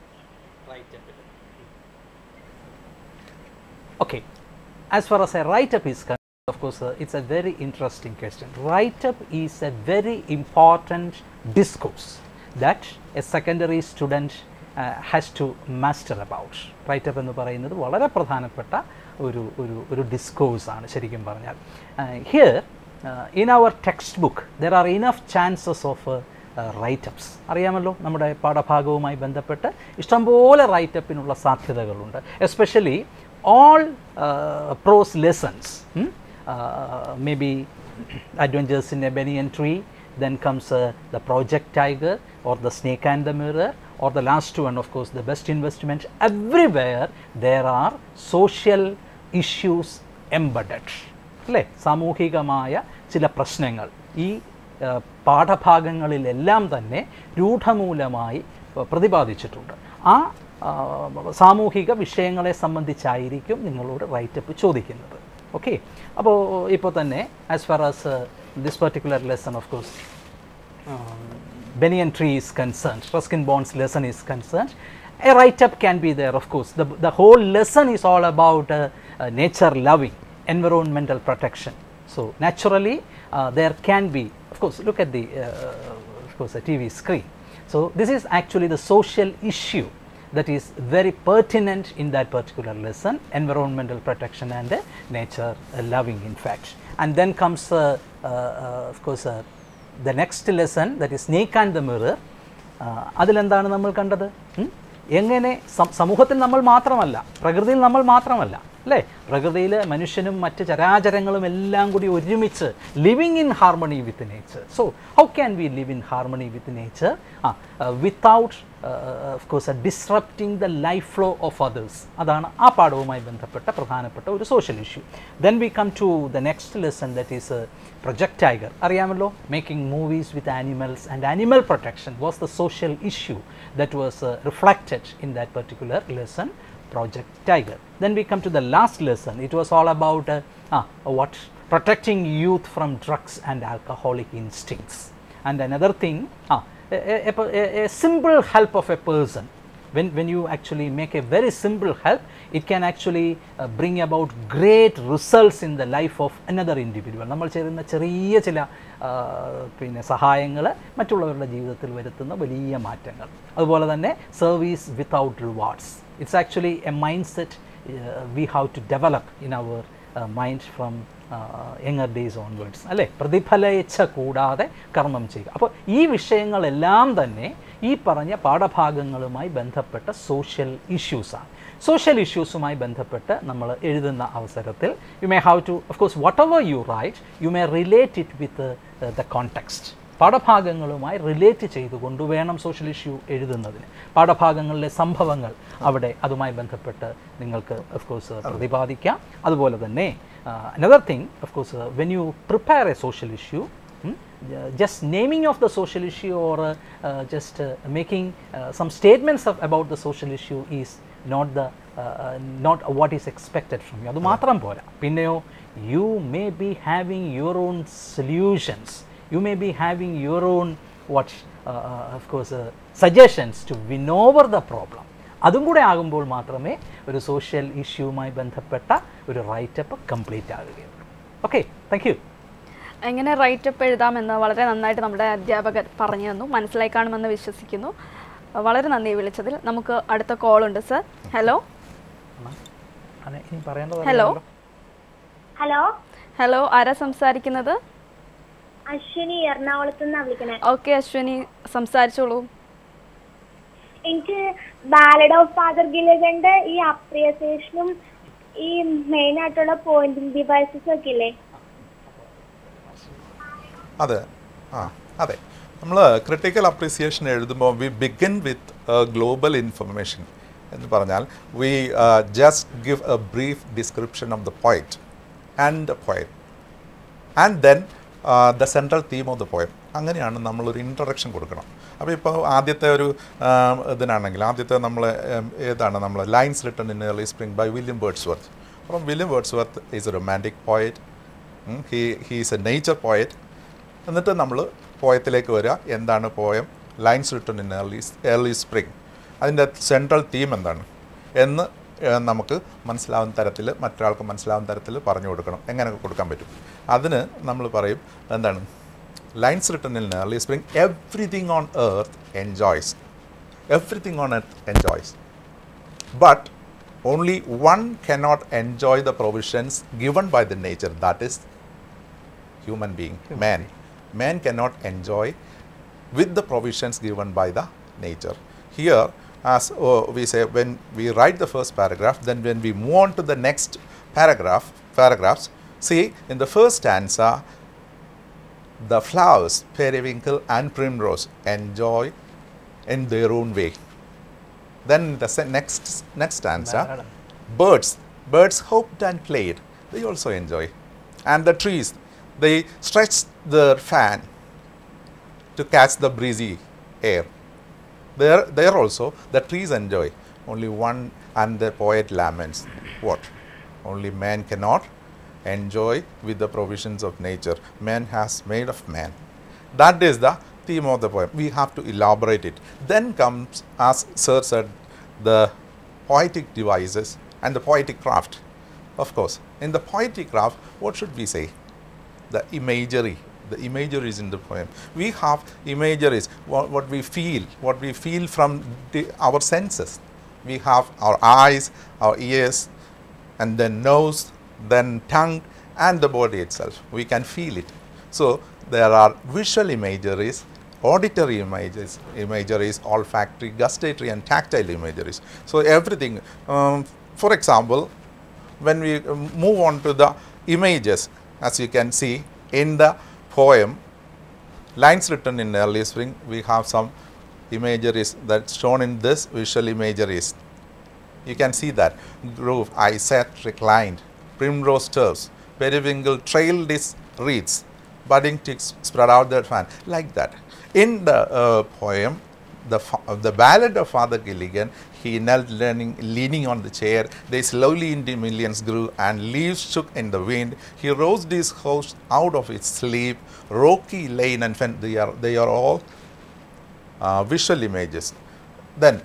Okay, as far as a write-up is concerned, of course, uh, it's a very interesting question. Write-up is a very important discourse that a secondary student uh, has to master about. Write-up എന്ന് പറയുന്നത് വളരെ പ്രധാനപ്പെട്ട ഒരു ഒരു ഒരു discourse ആണ് ശരിക്കും പറഞ്ഞാൽ here in our text book there are enough chances of writeups അറിയാമല്ലോ നമ്മുടെ പാഠഭാഗവുമായി ബന്ധപ്പെട്ട് ഇഷ്ടംപോലെ റൈറ്റപ്പിനുള്ള സാധ്യതകളുണ്ട് especially all uh, prose lessons, hmm? uh, maybe adventures in a banyan tree, then comes uh, the project tiger or the snake and the mirror or the last one of course the best investment everywhere there are social issues embedded അല്ലേ സാമൂഹികമായ ചില പ്രശ്നങ്ങൾ ഈ ആ, പാഠഭാഗങ്ങളിലെല്ലാം തന്നെ രൂഢമൂലമായി പ- പ്രതിപാദിച്ചിട്ടുണ്ട് ആ ആ, സാമൂഹിക വിഷയങ്ങളെ സംബന്ധിച്ചായിരിക്കും നിങ്ങളോട് റൈറ്റപ്പ് ചോദിക്കുന്നത് ഓക്കെ അപ്പോൾ ഇപ്പോൾ തന്നെ as far as this particular lesson of course Banyan tree is concerned, Ruskin Bond's lesson is concerned, a write up can be there, of course. The, the whole lesson is all about uh, uh, nature loving, environmental protection. So, naturally, uh, there can be, of course, look at the, uh, of course, a TV screen. So, this is actually the social issue that is very pertinent in that particular lesson environmental protection and uh, nature uh, loving in fact and then comes uh, uh, uh, of course uh, the next lesson that is snake and the mirror uh, അതിലെന്താണ് നമ്മൾ കണ്ടത് ഉം? എങ്ങനെ some- സമൂഹത്തിൽ നമ്മൾ മാത്രമല്ല പ്രകൃതിയിൽ നമ്മൾ മാത്രമല്ല അല്ലേ പ്രകൃതിയിൽ മനുഷ്യനും മറ്റ് ചരാചരങ്ങളും എല്ലാം കൂടി ഒരുമിച്ച് living in harmony with nature so how can we live in harmony with nature uh without of course disrupting the life flow of others അതാണ് ആ പാഠവുമായി ബന്ധപ്പെട്ട പ്രധാനപ്പെട്ട ഒരു social issue then we come to the next lesson that is Project Tiger അറിയാമല്ലോ making movies with animals and animal protection was the social issue that was reflected in that particular lesson Project Tiger. Then we come to the last lesson. It was all about uh, ah, what protecting youth from drugs and alcoholic instincts. And another thing, ah, a, a, a, a simple help of a person. When, when you actually make a very simple help, it can actually uh, bring about great results in the life of another individual. നമ്മൾ ചെയ്യുന്ന ചെറിയ ചില ആ, പിന്നെ സഹായങ്ങൾ മറ്റുള്ളവരുടെ ജീവിതത്തിൽ വരുത്തുന്ന വലിയ മാറ്റങ്ങൾ അതുപോലെ തന്നെ service without rewards it's actually a mind set we have to develop in our mind from younger days onwards അല്ലേ പ്രതിഫലേച്ഛ കൂടാതെ കർമ്മം ചെയ്യുക അപ്പോൾ ഈ വിഷയങ്ങളെല്ലാം തന്നെ ഈ പറഞ്ഞ പാഠഭാഗങ്ങളുമായി ബന്ധപ്പെട്ട സോഷ്യൽ ഇഷ്യൂസാണ് സോഷ്യൽ ഇഷ്യൂസുമായി ബന്ധപ്പെട്ട് നമ്മൾ എഴുതുന്ന അവസരത്തിൽ you may have to of course whatever you write you may relate it with the context പാഠഭാഗങ്ങളുമായി റിലേറ്റ് ചെയ്തുകൊണ്ട് വേണം സോഷ്യൽ ഇഷ്യൂ എഴുതുന്നതിന് പാഠഭാഗങ്ങളിലെ സംഭവങ്ങൾ അവിടെ അതുമായി ബന്ധപ്പെട്ട് നിങ്ങൾക്ക് ഓഫ് കോഴ്സ് പ്രതിപാദിക്കാം അതുപോലെ തന്നെ another thing of course when you prepare a social issue just naming of the social issue or uh, uh, just uh, making uh, some statements of, about the social issue is not the uh, uh, not what is expected from you അത് മാത്രം പോരാ പിന്നെയോ you may be having your own solutions you may be having your own what of course suggestions to win over the problem അതും കൂടെ ആകുമ്പോൾ മാത്രമേ ഒരു social ഇഷ്യൂവുമായി ബന്ധപ്പെട്ട ഒരു റൈറ്റപ്പ് കംപ്ലീറ്റ് ആകുകയുള്ളൂ ഓക്കെ താങ്ക് യു എങ്ങനെ റൈറ്റപ്പ് എഴുതാമെന്ന് വളരെ നന്നായിട്ട് നമ്മുടെ അധ്യാപകർ പറഞ്ഞു തന്നു മനസ്സിലായി കാണുമെന്ന് വിശ്വസിക്കുന്നു വളരെ നന്ദി വിളിച്ചതിൽ നമുക്ക് അടുത്ത കോൾ ഉണ്ട് സർ ഹലോ അതെ ഇനി പറയേണ്ടത് ഹലോ ഹലോ ഹലോ ആരാ സംസാരിക്കുന്നത് അശ്വിനി എറണാകുളത്ത് നിന്നാണ് വിളിക്കണേ ഓക്കെ അശ്വിനി സംസാരിച്ചോളൂ എനിക്ക് ബാലഡ് ഓഫ് ഫാദർ ഗിലഗന്റെ ഈ അപ്രിയസേഷനും ഈ മെയിൻ ആയിട്ടുള്ള പോയിന്റിംഗ് ഡിവൈസസ് ഒക്കെ ഇല്ലേ അതെ ആ അതെ നമ്മൾ ക്രിട്ടിക്കൽ അപ്രീസിയേഷൻ എഴുതുമ്പോൾ we begin with global information എന്ന് പറഞ്ഞാൽ we just give a brief description of the poet and the poet and then the central theme of the poem അങ്ങനെയാണ് നമ്മളൊരു ഇൻട്രൊഡക്ഷൻ കൊടുക്കണം അപ്പോൾ ഇപ്പോൾ ആദ്യത്തെ ഒരു ആ, ഇതിനാണെങ്കിൽ ആദ്യത്തെ നമ്മൾ ഏതാണ് നമ്മൾ lines written in early spring by William Wordsworth അപ്പം William Wordsworth is a romantic poet he he's a nature poet എന്നിട്ട് നമ്മൾ പോയത്തിലേക്ക് വരിക എന്താണ് poem lines written in early early spring അതിൻ്റെ സെൻട്രൽ തീം എന്താണ് എന്ന് ഏഹ്, നമുക്ക് മനസ്സിലാവുന്ന തരത്തിൽ മറ്റൊരാൾക്ക് മനസ്സിലാവുന്ന തരത്തിൽ പറഞ്ഞു കൊടുക്കണം എങ്ങനെ കൊടുക്കാൻ പറ്റും അതിന് നമ്മൾ പറയും എന്താണ് lines written in early spring everything on earth enjoys everything on earth enjoys but only one cannot enjoy the provisions given by the nature that is human being man man cannot enjoy with the provisions given by the nature here as uh, we say when we write the first paragraph then when we move on to the next paragraph paragraphs see in the first stanza the flowers periwinkle and primrose enjoy in their own way then the se- next next stanza, Madam. birds, birds hoped and played. They also enjoy, and the trees, they stretch their fan to catch the breezy air. There, there also the trees enjoy. Only one, and the poet laments. What? Only man cannot enjoy with the provisions of nature. Man has made of man. That is the theme of the poem. We have to elaborate it. Then comes, as Sir said, the poetic devices and the poetic craft. Of course, in the poetic craft, what should we say? The imagery. The imageries in the poem. We have imageries, what, what we feel, what we feel from the, our senses. We have our eyes, our ears, and then nose, then tongue, and the body itself. We can feel it. So there are visual imageries, auditory images, imageries, olfactory, gustatory, and tactile imageries. So everything. Um, for example, when we um, move on to the images, as you can see in the poem, lines written in early spring, we have some imageries that's shown in this visual imageries. You can see that grove, I sat reclined, primrose turfs, periwinkle trailed its wreaths, budding ticks spread out their fan, like that. In the uh, poem, the, fa- uh, the ballad of Father Gilligan, he knelt leaning, leaning on the chair. They slowly into millions grew, and leaves shook in the wind. He roused his host out of its sleep. Rocky lane and fen, they are, they are all uh, visual images. Then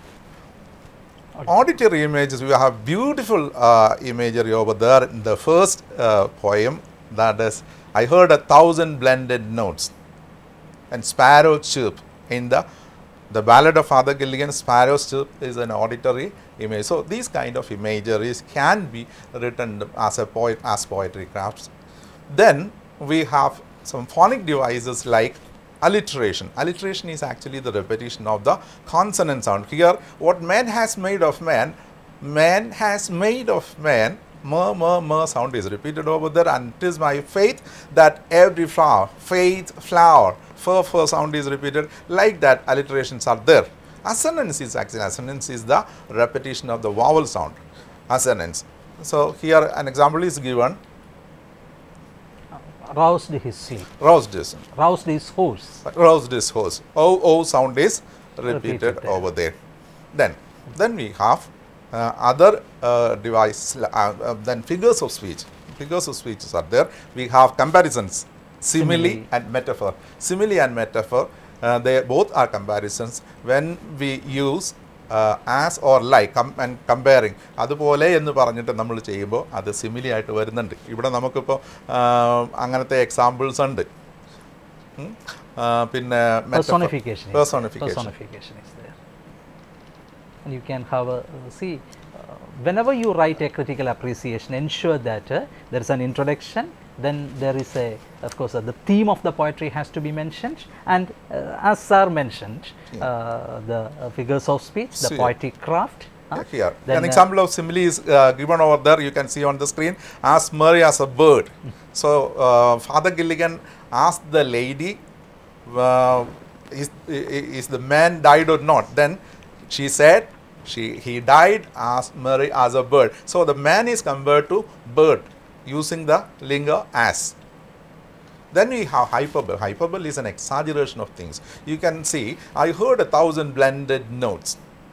auditory images, we have beautiful uh, imagery over there in the first uh, poem. That is, I heard a thousand blended notes and sparrow chirp in the the ballad of Father Gilligan, Sparrow's chirp is an auditory image. So these kind of imageries can be written as a poet as poetry crafts. Then we have some phonic devices like alliteration. Alliteration is actually the repetition of the consonant sound. Here, what man has made of man, man has made of man, mer, mer, mer sound is repeated over there, and it is my faith that every flower, faith, flower, fur, fur sound is repeated. Like that, alliterations are there. Assonance is actually, assonance is the repetition of the vowel sound. Assonance. So, here an example is given, roused his sleep, roused is roused his horse. roused his horse. O O sound is repeated, Repeated there. over there. Then, then we have uh, other uh, device. Uh, uh, then figures of speech. Figures of speeches are there. We have comparisons, simile, Simile. and metaphor. Simile and metaphor. Uh, they both are comparisons. When we use uh, as or like com- and comparing അതുപോലെ എന്ന് പറഞ്ഞിട്ട് നമ്മൾ ചെയ്യുമ്പോൾ അത് simile ആയിട്ട് വരുന്നുണ്ട് ഇവിടെ നമുക്കിപ്പോൾ അങ്ങനത്തെ എക്സാമ്പിൾസ് ഉണ്ട് ഉം. ആ, പിന്നെ Personification. is- Personification. Personification is there. And you can have a, uh, see, uh, whenever you write a critical appreciation, ensure that uh, there is an introduction, then there is a, of course, uh, the theme of the poetry has to be mentioned, and uh, as Sir mentioned, uh, the uh, figures of speech, the See. poetic craft. uh, Here, then, an uh, example of simile is uh, given over there. You can see on the screen. As Mary as a bird. So, uh, Father Gilligan asked the lady uh, is, is the man died or not? Then she said, she, he died as Mary as a bird. So the man is compared to bird using the linga as. Then we have hyperbole. Hyperbole is an exaggeration of things. You can see, I heard a thousand blended notes.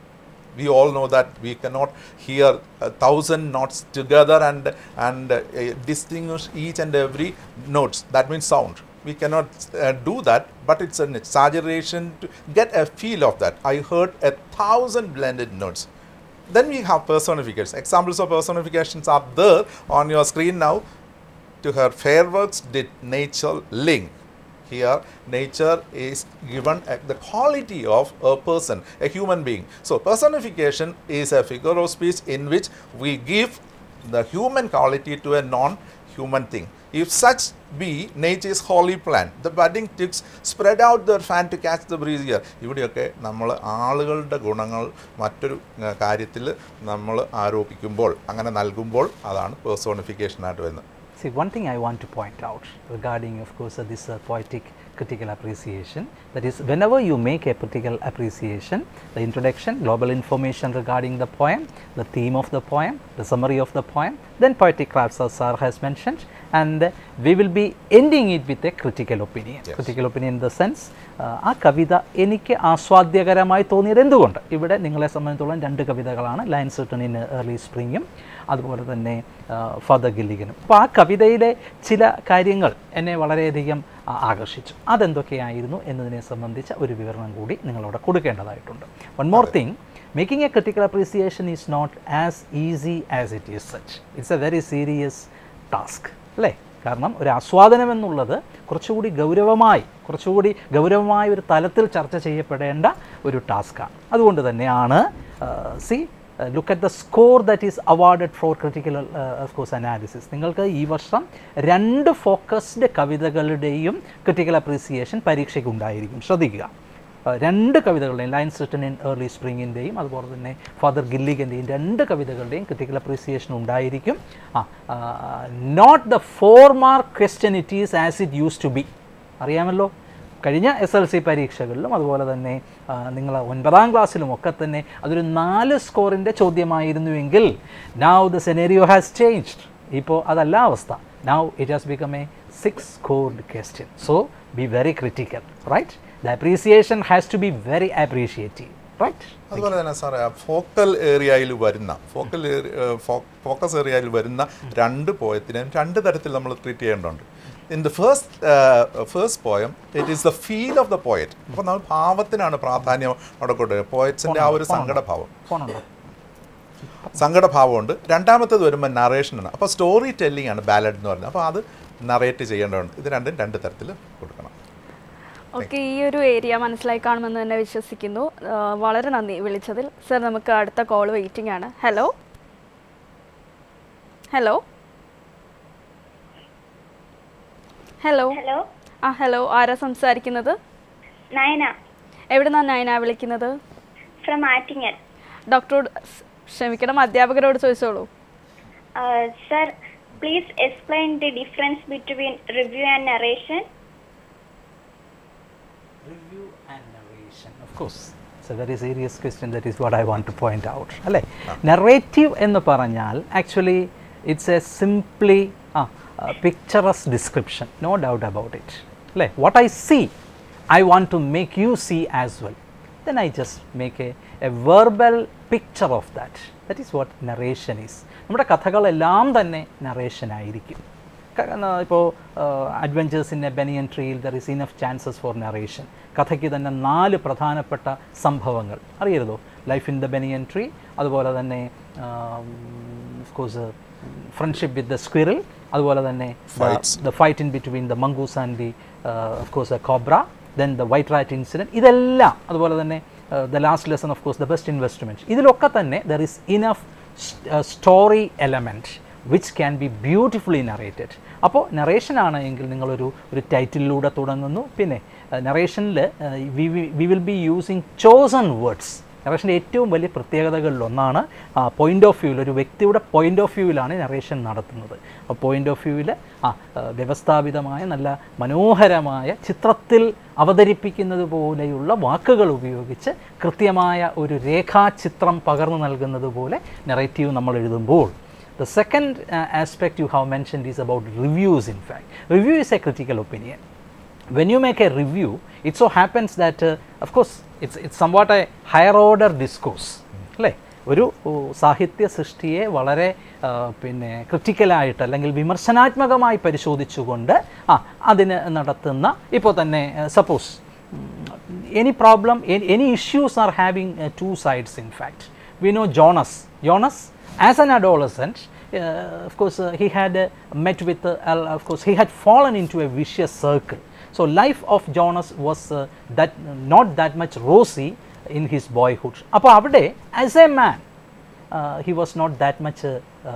We all know that we cannot hear a thousand notes together and and uh, distinguish each and every notes. That means sound. We cannot uh, do that, but it's an exaggeration to get a feel of that. I heard a thousand blended notes. Then we have personifications. Examples of personifications are there on your screen now to her fair works did nature link. Here, nature is given a- the quality of a person, a human being. So, personification is a figure of speech in which we give the human quality to a non human thing. If such be nature's holy plan, the budding ticks spread out their fan to catch the breeze here. ഇവിടെയൊക്കെ നമ്മൾ ആളുകളുടെ ഗുണങ്ങൾ മറ്റൊരു കാര്യത്തിൽ നമ്മൾ ആരോപിക്കുമ്പോൾ അങ്ങനെ നൽകുമ്പോൾ അതാണ് പേഴ്സോണിഫിക്കേഷനായിട്ട് വരുന്നത് See, one thing I want to point out regarding, of course, uh, this uh, poetic critical appreciation that is, whenever you make a critical appreciation, the introduction, global information regarding the poem, the theme of the poem, the summary of the poem, then poetic crafts, as sir has mentioned, and uh, we will be ending it with a critical opinion. Yes. Critical opinion in the sense, uh, ആ കവിത എനിക്ക് ആസ്വാദ്യകരമായി തോന്നിയത് എന്തുകൊണ്ട് ഇവിടെ നിങ്ങളെ സംബന്ധിച്ചോളം രണ്ട് കവിതകളാണ് lines written in early സ്പ്രിങ്ങും അതുപോലെ തന്നെ ഫാദർ ഗില്ലിഗനും അപ്പോൾ ആ കവിതയിലെ ചില കാര്യങ്ങൾ എന്നെ വളരെയധികം ആ, ആകർഷിച്ചു അതെന്തൊക്കെയായിരുന്നു എന്നതിനെ സംബന്ധിച്ച ഒരു വിവരണം കൂടി നിങ്ങളവിടെ കൊടുക്കേണ്ടതായിട്ടുണ്ട് one more thing making a critical appreciation is not as easy as it is such it's a very serious task അല്ലേ കാരണം ഒരു ആസ്വാദനം എന്നുള്ളത് കുറച്ചുകൂടി ഗൗരവമായി കുറച്ചുകൂടി ഗൗരവമായ ഒരു തലത്തിൽ ചർച്ച ചെയ്യപ്പെടേണ്ട ഒരു ടാസ്ക്കാണ് അതുകൊണ്ട് തന്നെയാണ് see look at the score that is awarded for critical of course analysis നിങ്ങൾക്ക് ഈ വർഷം രണ്ട് ഫോക്കസ്ഡ് കവിതകളുടെയും ക്രിട്ടിക്കൽ അപ്രീസിയേഷൻ പരീക്ഷയ്ക്ക് ഉണ്ടായിരിക്കും ശ്രദ്ധിക്കുക ആ, രണ്ട് കവിതകളുടെയും ലയൻസ് റിട്ടൺ ഇൻ ഏർലി സ്പ്രിങ്ങിൻ്റെയും അതുപോലെ തന്നെ ഫാദർ ഗില്ലിഗൻ്റെയും രണ്ട് കവിതകളുടെയും ക്രിട്ടിക്കൽ അപ്രീസിയേഷൻ ഉണ്ടായിരിക്കും ആ note the four mark question it is as it used to be അറിയാമല്ലോ കഴിഞ്ഞ എസ് എൽ സി പരീക്ഷകളിലും അതുപോലെ തന്നെ നിങ്ങൾ ഒൻപതാം ക്ലാസ്സിലും ഒക്കെ തന്നെ അതൊരു നാല് സ്കോറിൻ്റെ ചോദ്യമായിരുന്നുവെങ്കിൽ now the scenario has changed ഇപ്പോൾ അതല്ല അവസ്ഥ now it has become a six scored question so be very critical right the appreciation has to be very appreciative right അതുപോലെ തന്നെ സാറേ ഫോക്കൽ ഏരിയയിൽ വരുന്ന ഫോക്കൽ ഫോക്കസ് ഏരിയയിൽ വരുന്ന രണ്ട് പോയത്തിനെയും രണ്ട് തരത്തിൽ നമ്മൾ ട്രീറ്റ് ചെയ്യേണ്ടതുണ്ട് in the first first poem it is the feel of the poet അപ്പോൾ നമ്മൾ ഭാവത്തിനാണ് പ്രാധാന്യം അവിടെ കൊടുക്കുക പോയറ്റ്സിൻ്റെ ആ ഒരു സങ്കടഭാവം ഫോണുണ്ടോ സങ്കടഭാവമുണ്ട് രണ്ടാമത്തേത് വരുമ്പോൾ നറേഷനാണ് അപ്പോൾ സ്റ്റോറി ടെല്ലിംഗ് ആണ് ബാലഡ് എന്ന് പറയുന്നത് അപ്പോൾ അത് നറേറ്റ് ചെയ്യേണ്ടതുണ്ട് ഇത് രണ്ടും രണ്ട് തരത്തിൽ കൊടുക്കണം ഓക്കെ ഈ ഒരു ഏരിയ മനസ്സിലായി കാണുമെന്ന് തന്നെ വിശ്വസിക്കുന്നു ആ, വളരെ നന്ദി വിളിച്ചതിൽ സർ നമുക്ക് അടുത്ത കോൾ വെയിറ്റിംഗ് ആണ് ഹലോ ഹലോ ഹലോ ഹലോ ആ ഹലോ ആരാ സംസാരിക്കുന്നത് നയന എവിടെ നിന്നാണ് നയന വിളിക്കുന്നത് ഫ്രം ആറ്റിങ്ങൽ ഡോക്ടറോട് സ് ക്ഷമിക്കണം അധ്യാപകരോട് ചോദിച്ചോളൂ sir please explain the difference between review and narration Review and narration, of course. It's a very serious question. That is what I want to point out. അല്ലേ നെറേറ്റീവ് എന്ന് പറഞ്ഞാൽ actually it's a simply uh picturesque description no doubt about it അല്ലേ what I see I want to make you see as well then I just make a, a verbal picture of that. That is what narration is. നമ്മുടെ കഥകളെല്ലാം തന്നെ narration ആയിരിക്കും ഇപ്പോൾ അഡ്വഞ്ചേഴ്സിൻ്റെ banyan ട്രീയിൽ there is enough chances for narration കഥയ്ക്ക് തന്നെ നാല് പ്രധാനപ്പെട്ട സംഭവങ്ങൾ അറിയരുതോ life in the banyan tree അതുപോലെ തന്നെ course friendship with the squirrel അതുപോലെ തന്നെ Fights. The fight in between the mongoose and the of course cobra then the white rat incident ഇതെല്ലാം അതുപോലെ തന്നെ the last lesson of course the best investment ഇതിലൊക്കെ തന്നെ there is enough story element which can be beautifully narrated അപ്പോൾ narration ആണ് എങ്കിൽ നിങ്ങളൊരു ഒരു ടൈറ്റിലൂടെ തുടങ്ങുന്നു പിന്നെ നറേഷനിൽ we will be using chosen words നറേഷൻ്റെ ഏറ്റവും വലിയ പ്രത്യേകതകളിലൊന്നാണ് പോയിൻ്റ് ഓഫ് വ്യൂവിൽ ഒരു വ്യക്തിയുടെ പോയിൻ്റ് ഓഫ് വ്യൂവിലാണ് നറേഷൻ നടത്തുന്നത് അപ്പോൾ പോയിൻ്റ് ഓഫ് വ്യൂവിൽ ആ ആ, വ്യവസ്ഥാപിതമായ നല്ല മനോഹരമായ ചിത്രത്തിൽ അവതരിപ്പിക്കുന്നത് പോലെയുള്ള വാക്കുകൾ ഉപയോഗിച്ച് കൃത്യമായ ഒരു രേഖാചിത്രം പകർന്നു നൽകുന്നത് പോലെ നെറേറ്റീവ് നമ്മൾ എഴുതുമ്പോൾ The second uh, aspect you have mentioned is about reviews, in fact. Review is a critical opinion. When you make a review, it so happens that, uh, of course, it's, it's somewhat a higher order discourse. അല്ലേ ഒരു ഓ, സാഹിത്യ സൃഷ്ടിയെ വളരെ ആ, പിന്നെ ക്രിട്ടിക്കലായിട്ട് അല്ലെങ്കിൽ വിമർശനാത്മകമായി പരിശോധിച്ചുകൊണ്ട് ആ അതിന് നടത്തുന്ന ഇപ്പോൾ തന്നെ suppose any problem, any, any issues are having uh, two sides in fact. We know Jonas. Jonas, as an adolescent, uh, of course, uh, he had uh, met with, uh, al- of course, he had fallen into a vicious circle. So, life of Jonas was uh, that not that much rosy in his boyhood. അപ്പോൾ അവിടെ as a man he was not that much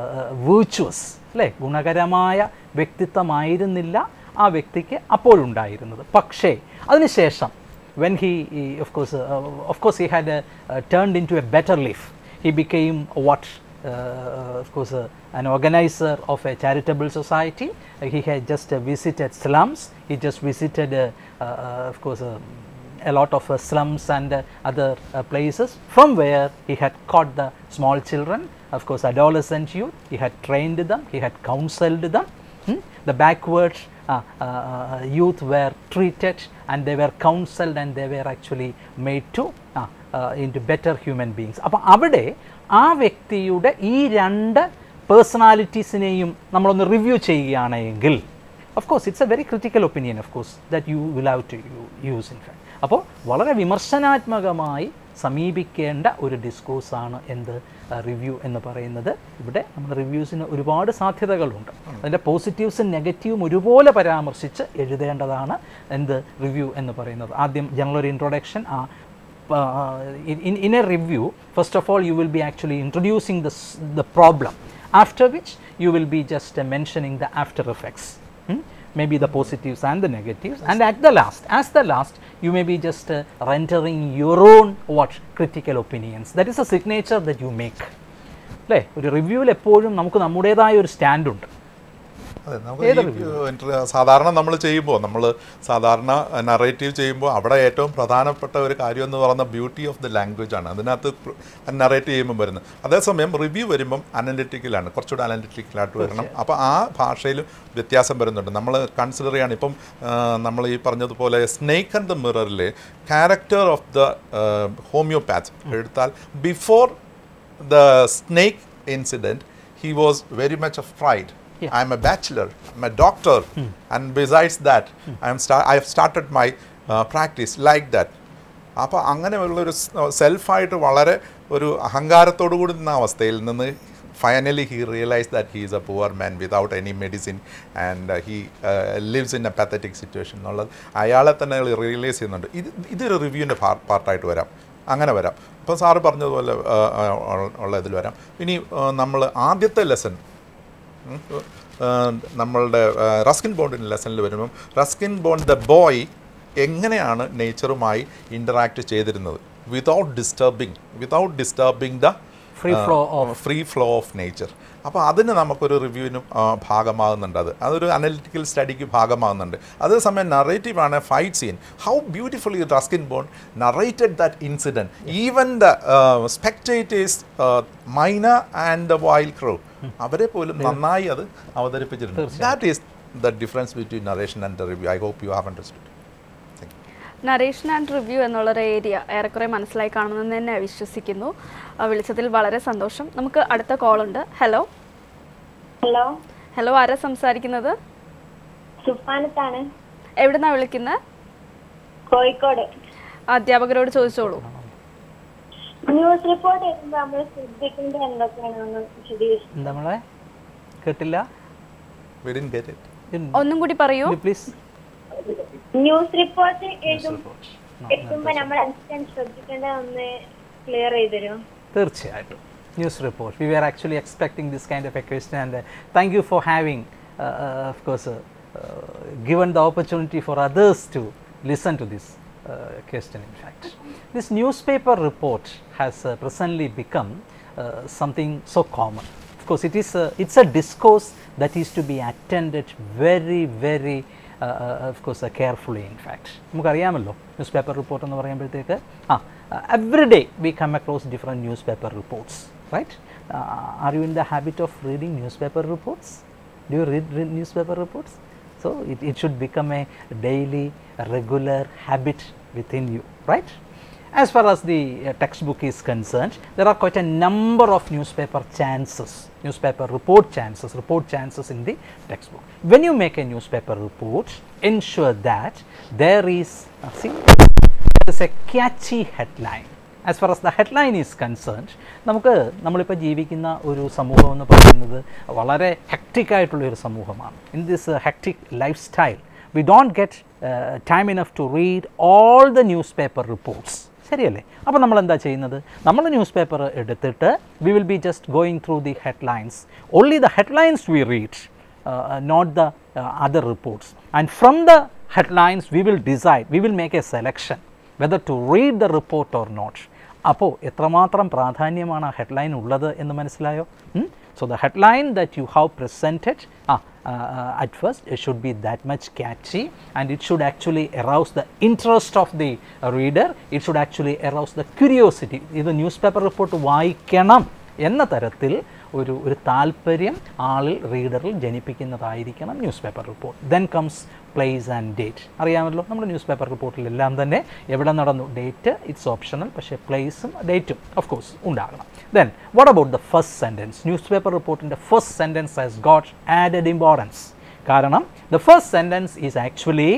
virtuous അല്ലേ ഗുണകരമായ വ്യക്തിത്വമായിരുന്നില്ല ആ വ്യക്തിക്ക് അപ്പോഴുണ്ടായിരുന്നത് പക്ഷേ അതിനുശേഷം when he, he of course uh, of course he had uh, uh, turned into a better leaf he became what uh, of course uh, an organizer of a charitable society Uh, he had just uh, visited slums he just visited uh, uh, uh, of course uh, a lot of uh, slums and uh, other uh, places from where he had caught the small children of course adolescent youth he had trained them he had counseled them Hmm? The backward uh, uh, uh, youth were treated and they were counseled and they were actually made to uh, uh, into better human beings. അപ്പോൾ അവിടെ ആ വ്യക്തിയുടെ ഈ രണ്ട് പേഴ്സണാലിറ്റീസിനെയും നമ്മളൊന്ന് review ചെയ്യുകയാണെങ്കിൽ of course it's a very critical opinion of course that you will have to use in fact അപ്പോൾ വളരെ വിമർശനാത്മകമായി സമീപിക്കേണ്ട ഒരു ഡിസ്കോഴ്സാണ് എന്ത് റിവ്യൂ എന്ന് പറയുന്നത് ഇവിടെ നമ്മുടെ റിവ്യൂസിന് ഒരുപാട് സാധ്യതകളുണ്ട് അതിൻ്റെ പോസിറ്റീവ്സും നെഗറ്റീവും ഒരുപോലെ പരാമർശിച്ച് എഴുതേണ്ടതാണ് എന്ത് റിവ്യൂ എന്ന് പറയുന്നത് ആദ്യം ജനറൽ ഒരു ഇൻട്രൊഡക്ഷൻ ആ uh, in, in, in a review, first of all, you will be actually introducing the, s- the problem, after which you will be just uh, mentioning the after effects. hmm? Maybe the positives and the negatives, and at the last, as the last, you may be just uh, rendering your own what critical opinions. That is a signature that you make. അല്ലേ ഒരു റിവ്യൂവിൽ എപ്പോഴും നമുക്ക് നമ്മുടേതായ ഒരു സ്റ്റാൻഡുണ്ട് അതെ നമുക്ക് ഈ, ഏഹ്, inter- സാധാരണ നമ്മൾ ചെയ്യുമ്പോൾ നമ്മൾ സാധാരണ നറേറ്റീവ് ചെയ്യുമ്പോൾ അവിടെ ഏറ്റവും പ്രധാനപ്പെട്ട ഒരു കാര്യം എന്ന് പറയുന്ന ബ്യൂട്ടി ഓഫ് ദി ലാംഗ്വേജ് ആണ് അതിനകത്ത് നറേറ്റ് ചെയ്യുമ്പോൾ വരുന്നത് അതേസമയം റിവ്യൂ വരുമ്പം അനലിറ്റിക്കലാണ് കുറച്ചുകൂടെ അനലിറ്റിക്കലായിട്ട് വരണം അപ്പോൾ ആ ഭാഷയിലും വ്യത്യാസം വരുന്നുണ്ട് നമ്മൾ കൺസിഡർ ചെയ്യാണ് ഇപ്പം നമ്മൾ ഈ പറഞ്ഞതുപോലെ സ്നേക്ക് ആൻഡ് ദ മിററിൽ ക്യാരക്ടർ ഓഫ് ദ ഹോമിയോപാത്ത് എടുത്താൽ before the snake incident, he was very much afraid. Yeah. I'm a bachelor, I'm a doctor, and besides that, I'm sta- I've started my uh, practice like that. അപ്പോൾ അങ്ങനെയുള്ളൊരു സെൽഫായിട്ട് വളരെ ഒരു അഹങ്കാരത്തോടു കൂടി നിന്ന അവസ്ഥയിൽ നിന്ന് finally he realise that he is a poor man without any medicine and he lives in a pathetic situation എന്നുള്ളത് അയാളെ തന്നെ റിയലൈസ് ചെയ്യുന്നുണ്ട് ഇത് ഇതൊരു റിവ്യൂവിൻ്റെ പാർട്ടായിട്ട് വരാം അങ്ങനെ വരാം ഇപ്പോൾ സാറ് പറഞ്ഞതുപോലെ ആ, ആ, ഉള്ള- ഉള്ള ഇതിൽ വരാം ഇനി നമ്മൾ ആദ്യത്തെ ലെസൺ നമ്മളുടെ ആ, റസ്കിൻ ബോണ്ടിൻ്റെ ലെസണിൽ വരുമ്പം റസ്കിൻ ബോണ്ട് ദ ബോയ് എങ്ങനെയാണ് നേച്ചറുമായി ഇൻ്ററാക്ട് ചെയ്തിരുന്നത് without disturbing without disturbing the Free flow of- free flow of nature അപ്പോൾ അതിന് നമുക്കൊരു റിവ്യൂവിനും ഭാഗമാകുന്നുണ്ട് അത് അതൊരു അനലിറ്റിക്കൽ സ്റ്റഡിക്ക് ഭാഗമാകുന്നുണ്ട് അതേസമയം നറേറ്റീവ് ആണ് fight scene how beautifully Ruskin Bond narrated that incident even the spectators myna and the wild crow അവരെ പോലും നന്നായി അത് അവതരിപ്പിച്ചിട്ടുണ്ട് that is the difference between narration and the review I hope you have understood narration and review എന്നുള്ളൊരു area ഏറെക്കുറെ മനസ്സിലായി കാണുമെന്ന് തന്നെ വിശ്വസിക്കുന്നു ആ, വിളിച്ചതിൽ വളരെ സന്തോഷം നമുക്ക് അടുത്ത കോൾ ഉണ്ട് ഹലോ ഹലോ ഹലോ ആരാ സംസാരിക്കുന്നത് സുഫാനത്താണ് എവിടുന്നാ വിളിക്കുന്നത് കോഴിക്കോട് അധ്യാപകരോട് ചോദിച്ചോളൂ ന്യൂസ് റിപ്പോർട്ട് എഴുതുമ്പോൾ നമ്മൾ ശ്രദ്ധിക്കേണ്ടത് എന്തൊക്കെയാണെന്ന് വിശദീകരിച്ചു നമ്മളെ കേട്ടില്ല വി ഡിൻ ഗെറ്റ് ഇറ്റ് ഒന്നും കൂടി പറയൂ പ്ലീസ് ന്യൂസ് റിപ്പോർട്ട് എഴുതും എഴുതുമ്പോൾ നമ്മൾ എന്തൊക്കെയാണ് ശ്രദ്ധിക്കേണ്ടത് ഒന്ന് ക്ലിയർ ചെയ്ത് തരുമോ തീർച്ചയായിട്ടും news report we are actually expecting this kind of a question and thank you for having of course given the opportunity for others to listen to this uh, question, in fact. This newspaper report has uh, presently become uh, something so common. Of course, it is a, it's a discourse that is to be attended very, very uh, uh, of course, uh, carefully in fact. നമുക്കറിയാമല്ലോ news paper report എന്ന് പറയുമ്പോഴത്തേക്ക് ആ every day we come across different news paper reports right are you in the habit of reading news paper reports do you read news paper reports So it, it should become a daily, regular habit within you, right? As far as the uh, textbook is concerned, there are quite a number of newspaper chances, newspaper report chances, report chances in the textbook. When you make a newspaper report, ensure that there is, uh, see, there is a catchy headline. As far as the headline is concerned നമുക്ക് നമ്മളിപ്പോൾ ജീവിക്കുന്ന ഒരു സമൂഹം എന്ന് പറയുന്നത് വളരെ hectic ആയിട്ടുള്ള ഒരു സമൂഹമാണ് in this hectic life style we don't get time enough to read all the news paper reports ശരിയല്ലേ അപ്പോൾ നമ്മൾ എന്താ ചെയ്യുന്നത് നമ്മൾ ന്യൂസ് പേപ്പർ എടുത്തിട്ട് we will be just going through the headlines only the headlines we read not the other reports and from the headlines we will decide we will make a selection whether to read the report or not അപ്പോൾ എത്രമാത്രം പ്രാധാന്യമാണ് ആ headline ഉള്ളത് എന്ന് മനസ്സിലായോ so the headline that you have presented uh at first it should be that much catchy and it should actually arouse the interest of the reader it should actually arouse the curiosity ഇത് news paper report വായിക്കണം എന്ന തരത്തിൽ ഒരു ഒരു താല്പര്യം ആളിൽ റീഡറിൽ ജനിപ്പിക്കുന്നതായിരിക്കണം news paper report then comes place and date അറിയാമല്ലോ നമ്മുടെ ന്യൂസ് പേപ്പർ റിപ്പോർട്ടിലെല്ലാം തന്നെ എവിടെ നടന്നു ഡേറ്റ് ഇറ്റ്സ് ഓപ്ഷണൽ പക്ഷേ പ്ലേസും ഡേറ്റും ഓഫ് കോഴ്സ് ഉണ്ടാകണം then what about the first sentence news paper റിപ്പോർട്ടിൻ്റെ first sentence has got added importance കാരണം the first sentence is actually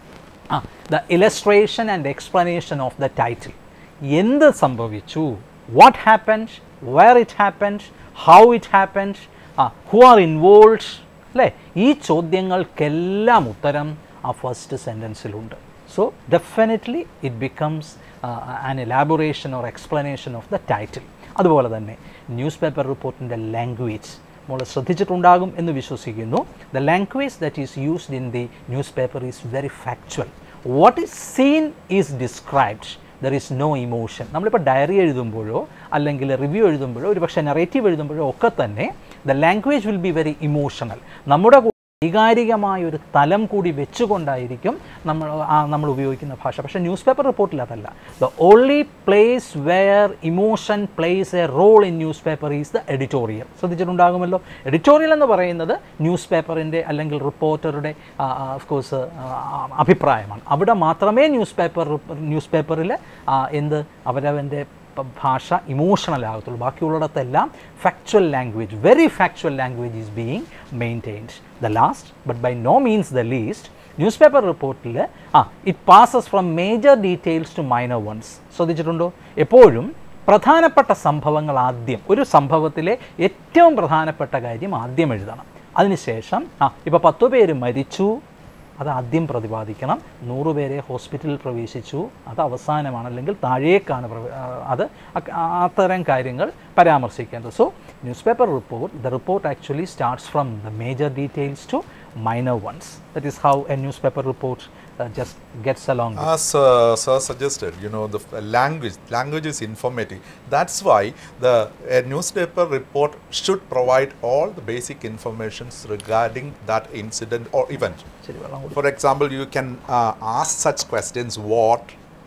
the illustration and explanation of the title എന്ത് സംഭവിച്ചു what happened where it happened how it happened who are involve അല്ലേ ഈ ചോദ്യങ്ങൾക്കെല്ലാം ഉത്തരം ആ first സെൻറ്റൻസിലുണ്ട് so definitely it becomes an elaboration or explanation of the title അതുപോലെ തന്നെ ന്യൂസ് പേപ്പർ റിപ്പോർട്ടിൻ്റെ ലാംഗ്വേജ് നമ്മൾ ശ്രദ്ധിച്ചിട്ടുണ്ടാകും എന്ന് വിശ്വസിക്കുന്നു the language that is used in the newspaper is very factual what is seen is described there is no emotion നമ്മളിപ്പോൾ diary എഴുതുമ്പോഴോ അല്ലെങ്കിൽ റിവ്യൂ എഴുതുമ്പോഴോ ഒരു പക്ഷേ നെറേറ്റീവ് എഴുതുമ്പോഴോ ഒക്കെ തന്നെ the language will be very emotional നമ്മുടെ വൈകാരികമായ ഒരു തലം കൂടി വെച്ചുകൊണ്ടായിരിക്കും നമ്മൾ ആ നമ്മൾ ഉപയോഗിക്കുന്ന ഭാഷ പക്ഷേ ന്യൂസ് പേപ്പർ റിപ്പോർട്ടിൽ അതല്ല the only place where emotion plays a role in newspaper is the editorial ശ്രദ്ധിച്ചിട്ടുണ്ടാകുമല്ലോ എഡിറ്റോറിയൽ എന്ന് പറയുന്നത് ന്യൂസ് പേപ്പറിൻ്റെ അല്ലെങ്കിൽ റിപ്പോർട്ടറുടെ ഓഫ് കോഴ്സ് അഭിപ്രായമാണ് അവിടെ മാത്രമേ ന്യൂസ് പേപ്പർ ന്യൂസ് പേപ്പറിൽ എന്ത് അവരവൻ്റെ ഭാഷ ഇമോഷണൽ ആകത്തുള്ളൂ ബാക്കിയുള്ളിടത്തെല്ലാം factual language very factual language is being maintained the last but by no means the least newspaper റിപ്പോർട്ടിൽ ആ it passes from major details to minor ones ശ്രദ്ധിച്ചിട്ടുണ്ടോ എപ്പോഴും പ്രധാനപ്പെട്ട സംഭവങ്ങൾ ആദ്യം ഒരു സംഭവത്തിലെ ഏറ്റവും പ്രധാനപ്പെട്ട കാര്യം ആദ്യം എഴുതണം അതിനുശേഷം ആ ഇപ്പോൾ പത്തു പേര് മരിച്ചു അത് ആദ്യം പ്രതിപാദിക്കണം നൂറ് പേരെ ഹോസ്പിറ്റലിൽ പ്രവേശിച്ചു അത് അവസാനമാണ് അല്ലെങ്കിൽ താഴേക്കാണ് പ്രവ- ആ, അത് അക്ക- ആ- അത്തരം കാര്യങ്ങൾ പരാമർശിക്കേണ്ടത് so news paper report the report actually starts from the major details to minor ones that is how a news paper report just gets along As uh, sir suggested, you know, the f- language, language is informative. That's why the a newspaper report should provide all the basic informations regarding that incident or event. ശരി വെള്ളം കൊടുക്കും For example, you can uh, ask such questions: what,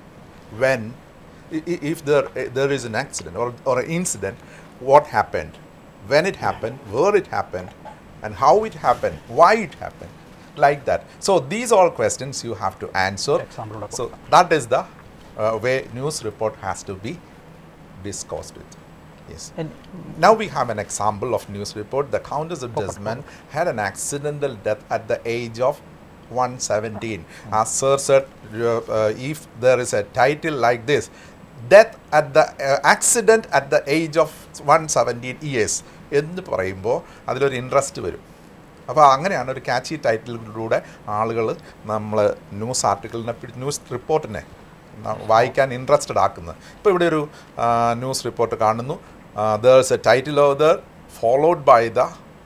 when, i- i- if there eh, there is an accident or, or an incident, what happened, when it happened, where it happened, and how it happened, why it happened, like that. So these are questions you have to answer. Example of So that is the uh, way news report has to be discussed with. Yes. And Now we have an example of news report. The Countess of Desmond had an accidental death at the age of 117. As Sir said, uh, uh, if there is a title like this, death at the uh, accident at the age of 117 years എന്ന് പറയുമ്പോൾ അതിലൊരു interest വരും അപ്പോൾ അങ്ങനെയാണ് ഒരു കാച്ചി ടൈറ്റിലിലൂടെ ആളുകൾ നമ്മൾ ന്യൂസ് ആർട്ടിക്കിളിനെ ന്യൂസ് റിപ്പോർട്ടിനെ ന- വായിക്കാൻ ഇൻട്രസ്റ്റഡ് ആക്കുന്നത് ഇപ്പോൾ ഇവിടെ ഒരു ന്യൂസ് റിപ്പോർട്ട് കാണുന്നു there's a title of the followed by the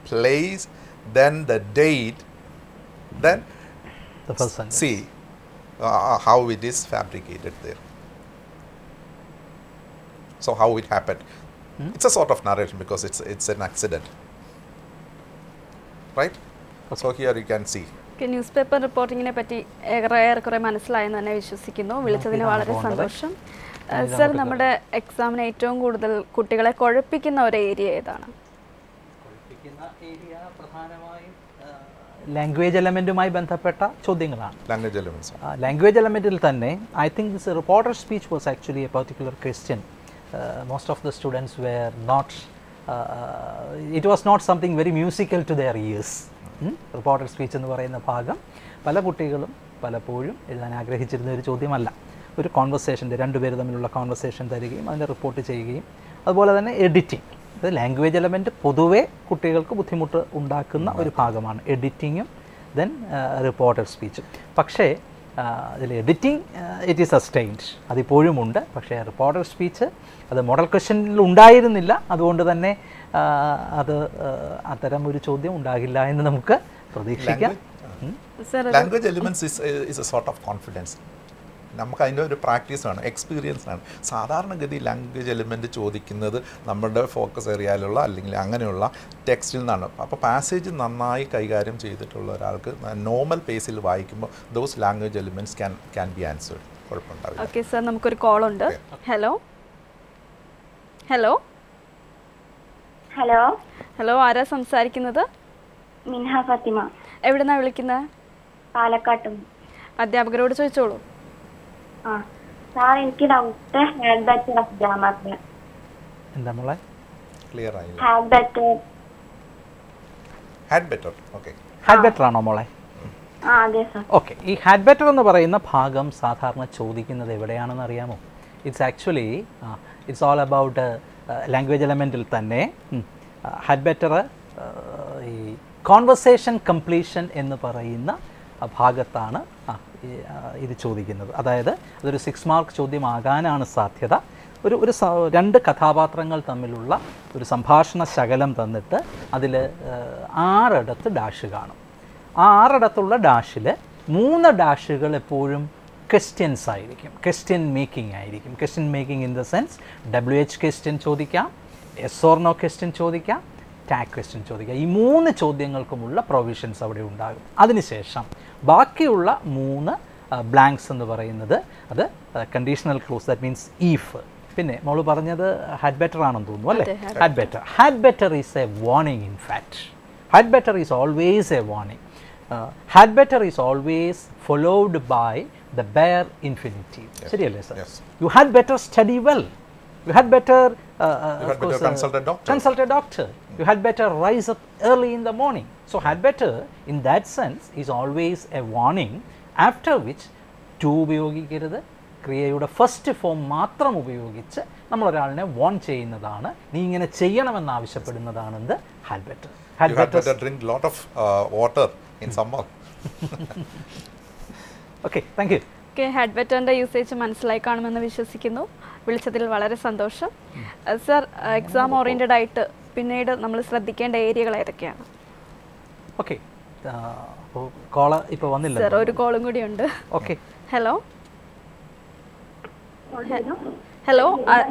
place then the date then the first sentence. See uh, how it is fabricated there. So how it happened. It's a sort of narration because it's it's an accident. Right? So here you can see. Newspaper റിപ്പോർട്ടിങ്ങിനെ പറ്റി ഏറെ ഏറെക്കുറെ മനസ്സിലായെന്ന് തന്നെ വിശ്വസിക്കുന്നു വിളിച്ചതിന് ഇതാണ് വളരെ പോകേണ്ടത്. സന്തോഷം ഇതാണ് സർ നമുക്ക് നമ്മുടെ എക്സാമിന് ഏറ്റവും കൂടുതൽ കുട്ടികളെ കുഴപ്പിക്കുന്ന ഒരു ഏരിയ ഏതാണ് ലാംഗ്വേജ് എലമെൻറ്റുമായി ബന്ധപ്പെട്ട ചോദ്യങ്ങളാണ് Language elements. ലാംഗ്വേജ് എലമെൻറ്റിൽ തന്നെ I think this reporter speech was actually a particular question most of the students were not it was not something very musical to their ears reporter speech എന്ന് പറയുന്ന ഭാഗം പല കുട്ടികളും പലപ്പോഴും എഴുതാൻ ആഗ്രഹിച്ചിരുന്ന ഒരു ചോദ്യമല്ല ഒരു കോൺവെർസേഷൻ്റെ രണ്ടുപേർ തമ്മിലുള്ള കോൺവെർസേഷൻ തരികയും അതിനെ റിപ്പോർട്ട് ചെയ്യുകയും അതുപോലെ തന്നെ എഡിറ്റിംഗ് അത് ലാംഗ്വേജ് എലമെൻറ്റ് പൊതുവേ കുട്ടികൾക്ക് ബുദ്ധിമുട്ട് ഉണ്ടാക്കുന്ന ഒരു ഭാഗമാണ് എഡിറ്റിങ്ങും ദെൻ റിപ്പോർട്ടർ സ്പീച്ചും പക്ഷേ അതിൽ എഡിറ്റിംഗ് ഇറ്റ് ഈസ് സസ്റ്റൈൻഡ് അതിപ്പോഴും ഉണ്ട് പക്ഷേ റിപ്പോർട്ടർ സ്പീച്ച് അത് മോഡൽ ക്വസ്റ്റ്യനിൽ ഉണ്ടായിരുന്നില്ല അതുകൊണ്ട് തന്നെ ആ, അത് ആ, അത്തരം ഒരു ചോദ്യം ഉണ്ടാകില്ല എന്ന് നമുക്ക് പ്രതീക്ഷിക്കാം ഉം. Sir language elements is is a sort of confidence നമുക്ക് അതിൻ്റെ ഒരു പ്രാക്ടീസ് ആണ് എക്സ്പീരിയൻസ് ആണ് സാധാരണഗതി ലാംഗ്വേജ് എലിമെൻ്റ് ചോദിക്കുന്നത് നമ്മുടെ ഫോക്കസ് ഏരിയയിലുള്ള അല്ലെങ്കിൽ അങ്ങനെയുള്ള ടെക്സ്റ്റിൽ നിന്നാണ് അപ്പോൾ പാസേജ് നന്നായി കൈകാര്യം ചെയ്തിട്ടുള്ള ഒരാൾക്ക് നോർമൽ പേസിൽ വായിക്കുമ്പോൾ those language elements can can be answered കുഴപ്പമുണ്ടാവില്ല ഓക്കെ സർ നമുക്കൊരു കോൾ ഉണ്ട് ഹലോ ഹലോ ഹലോ ഹലോ ആരാ സംസാരിക്കുന്നത് മിൻഹ ഫാത്തിമ എവിടുന്നാ വിളിക്കുന്നത് പാലക്കാട്ടും അധ്യാപകരോട് ചോദിച്ചോളൂ ആ സാർ എനിക്ക് ഡൗട്ട് ഹാഡ് ബെറ്റർ ഓഫ് ഗ്രാമറിന് എന്താ മോളെ ക്ലിയർ ആയില്ല had better had better okay had better ആണോ മോളെ ആ അതെ സാർ ഓക്കെ ഈ ഹാഡ് ബെറ്റർ എന്ന് പറയുന്ന ഭാഗം സാധാരണ ചോദിക്കുന്നത് എവിടെയാണെന്ന് അറിയാമോ it's actually it's all about language എലമെൻറ്റിൽ തന്നെ ഹാഡ് ബെറ്റർ ഈ കോൺവെർസേഷൻ കംപ്ലീഷൻ എന്ന് പറയുന്ന ആ ഭാഗത്താണ് ആ, ഈ, ആ, ഇത് ചോദിക്കുന്നത് അതായത് അതൊരു സിക്സ് മാർക്ക് ചോദ്യമാകാനാണ് സാധ്യത ഒരു ഒരു സ- രണ്ട് കഥാപാത്രങ്ങൾ തമ്മിലുള്ള ഒരു സംഭാഷണ ശകലം തന്നിട്ട് അതിൽ ആറിടത്ത് ഡാഷ് കാണും ആ ആറിടത്തുള്ള ഡാഷിൽ മൂന്ന് ഡാഷുകൾ എപ്പോഴും ക്വസ്റ്റ്യൻസ് ആയിരിക്കും ക്വസ്റ്റ്യൻ മേക്കിംഗ് ആയിരിക്കും question making in the sense W H question ചോദിക്കാം എസ് ഓർ നോ ക്വസ്റ്റ്യൻ ചോദിക്കാം ടാഗ് ക്വസ്റ്റ്യൻ ചോദിക്കാം ഈ മൂന്ന് ചോദ്യങ്ങൾക്കുമുള്ള പ്രൊവിഷൻസ് അവിടെ ഉണ്ടാകും അതിനുശേഷം ബാക്കിയുള്ള മൂന്ന് ബ്ലാങ്ക്സ് എന്ന് പറയുന്നത് അത് conditional clause that means if പിന്നെ മോള് പറഞ്ഞത് ഹാഡ് ബെറ്റർ ആണെന്ന് തോന്നുന്നു അല്ലേ had better had better is a warning in fact had better is always a warning had better is always followed by the bare infinitive ശരിയല്ലേ sir Yes. You had better study well you had better had better consult a doctor. consult a doctor. You had better rise up early in the morning. So, had better in that sense is always a warning after which to ഉപയോഗിക്കരുത് ക്രിയയുടെ first form മാത്രം ഉപയോഗിച്ച് നമ്മൾ ഒരാളിനെ von ചെയ്യുന്നതാണ് നീ ഇങ്ങനെ ചെയ്യണമെന്ന് ആവശ്യപ്പെടുന്നതാണ് എന്ത് had better had You had better better drink lot of uh, water in summer. Okay thank you okay had ബെറ്ററിൻ്റെ യൂസേജ് മനസ്സിലായി കാണുമെന്ന് വിശ്വസിക്കുന്നു വിളിച്ചതിൽ വളരെ സന്തോഷം സർ എക്സാം ഓറിയൻറ്റഡ് ആയിട്ട് പിന്നീട് നമ്മൾ ശ്രദ്ധിക്കേണ്ട ഏരിയകൾ ഏതൊക്കെയാണ് ഓക്കെ അപ്പോൾ കോള് ഇപ്പോൾ വന്നില്ല സർ ഒരു കോളും കൂടി ഉണ്ട് okay hello hello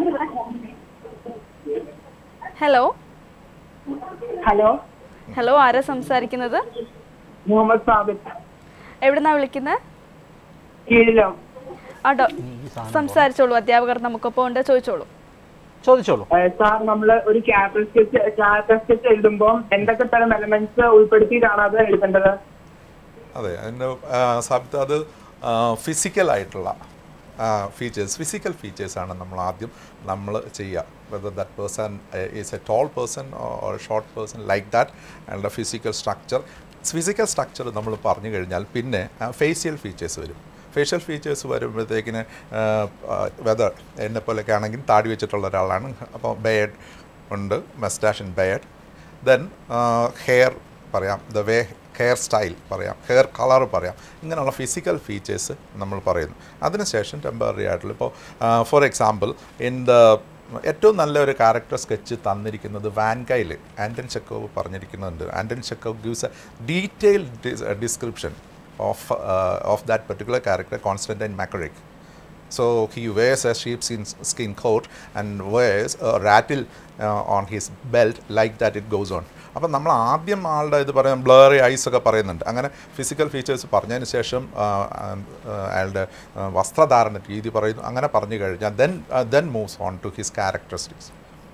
hello hello hello ആരാ സംസാരിക്കുന്നത് മുഹമ്മദ് സാബിത്ത് എവിടുന്നാ വിളിക്കുന്നത് കീഴിലോ ആ ഡോ സംസാരിച്ചോളൂ അധ്യാപകർ നമുക്കൊപ്പം ഉണ്ട് ചോദിച്ചോളൂ ചോദിച്ചോളൂ ഏഹ് സാർ നമ്മൾ ഒരു ക്യാരക്ടർ സ്കെച്ച് ക്യാരക്ടർ സ്കെച്ച് എഴുതുമ്പോൾ എന്തൊക്കെ തരം എലമെന്റ്സ് ഉൾപ്പെടുത്തിയിട്ടാണ് അത് എഴുതേണ്ടത് അതെ അതിൻ്റെ സാബിത്ത് അത് ഫിസിക്കൽ ആയിട്ടുള്ള ഫീച്ചേഴ്സ് ഫിസിക്കൽ ഫീച്ചേഴ്സാണ് നമ്മൾ ആദ്യം നമ്മൾ ചെയ്യുക whether that person is a tall person or short person like that അയാളുടെ ഫിസിക്കൽ സ്ട്രക്ചർ ഫിസിക്കൽ സ്ട്രക്ചർ നമ്മൾ പറഞ്ഞു കഴിഞ്ഞാൽ പിന്നെ ഫേഷ്യൽ ഫീച്ചേഴ്സ് വരും ഫേഷ്യൽ ഫീച്ചേഴ്സ് വരുമ്പോഴത്തേക്കിന് വെദർ എന്നെ പോലെയൊക്കെ ആണെങ്കിൽ താടി വെച്ചിട്ടുള്ള ഒരാളാണ് അപ്പോൾ ബേഡ് ഉണ്ട് moustache and beard then hair പറയാം ദ വേ ഹെയർ സ്റ്റൈൽ പറയാം ഹെയർ കളർ പറയാം ഇങ്ങനെയുള്ള ഫിസിക്കൽ ഫീച്ചേഴ്സ് നമ്മൾ പറയുന്നു അതിനുശേഷം ടെമ്പററി ആയിട്ടുള്ള ഇപ്പോൾ ഫോർ എക്സാമ്പിൾ ഇൻ ദ ഏറ്റവും നല്ല ഒരു ക്യാരക്ടർ സ്കെച്ച് തന്നിരിക്കുന്നത് വാൻകൈൽ ആൻറ്റൻ ചെക്കോവ് പറഞ്ഞിരിക്കുന്നുണ്ട് Anton Chekhov gives a detail description of, uh, of that particular character, Constantine Macarik. So he wears a sheepskin skin coat and wears a rattle uh, on his belt like that it goes on. അപ്പം നമ്മൾ ആദ്യം ആളുടെ ഇത് പറയാം blurry ice ഒക്കെ പറയുന്നുണ്ട് അങ്ങനെ physical features പറഞ്ഞതിന് ശേഷം ആ, ആ, അയാളുടെ ആ, വസ്ത്രധാരണ രീതി പറയുന്നു അങ്ങനെ പറഞ്ഞു കഴിഞ്ഞാൽ then then moves on to his characteristics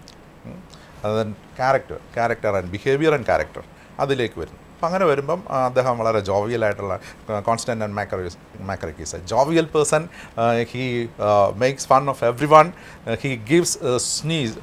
then character character and behaviour and character അതിലേക്ക് വരുന്നു അപ്പം അങ്ങനെ വരുമ്പം ആ, അദ്ദേഹം വളരെ ജോവിയൽ ആയിട്ടുള്ള Konstantin and Makarich Makarich a jovial person he makes fun of everyone he gives snuff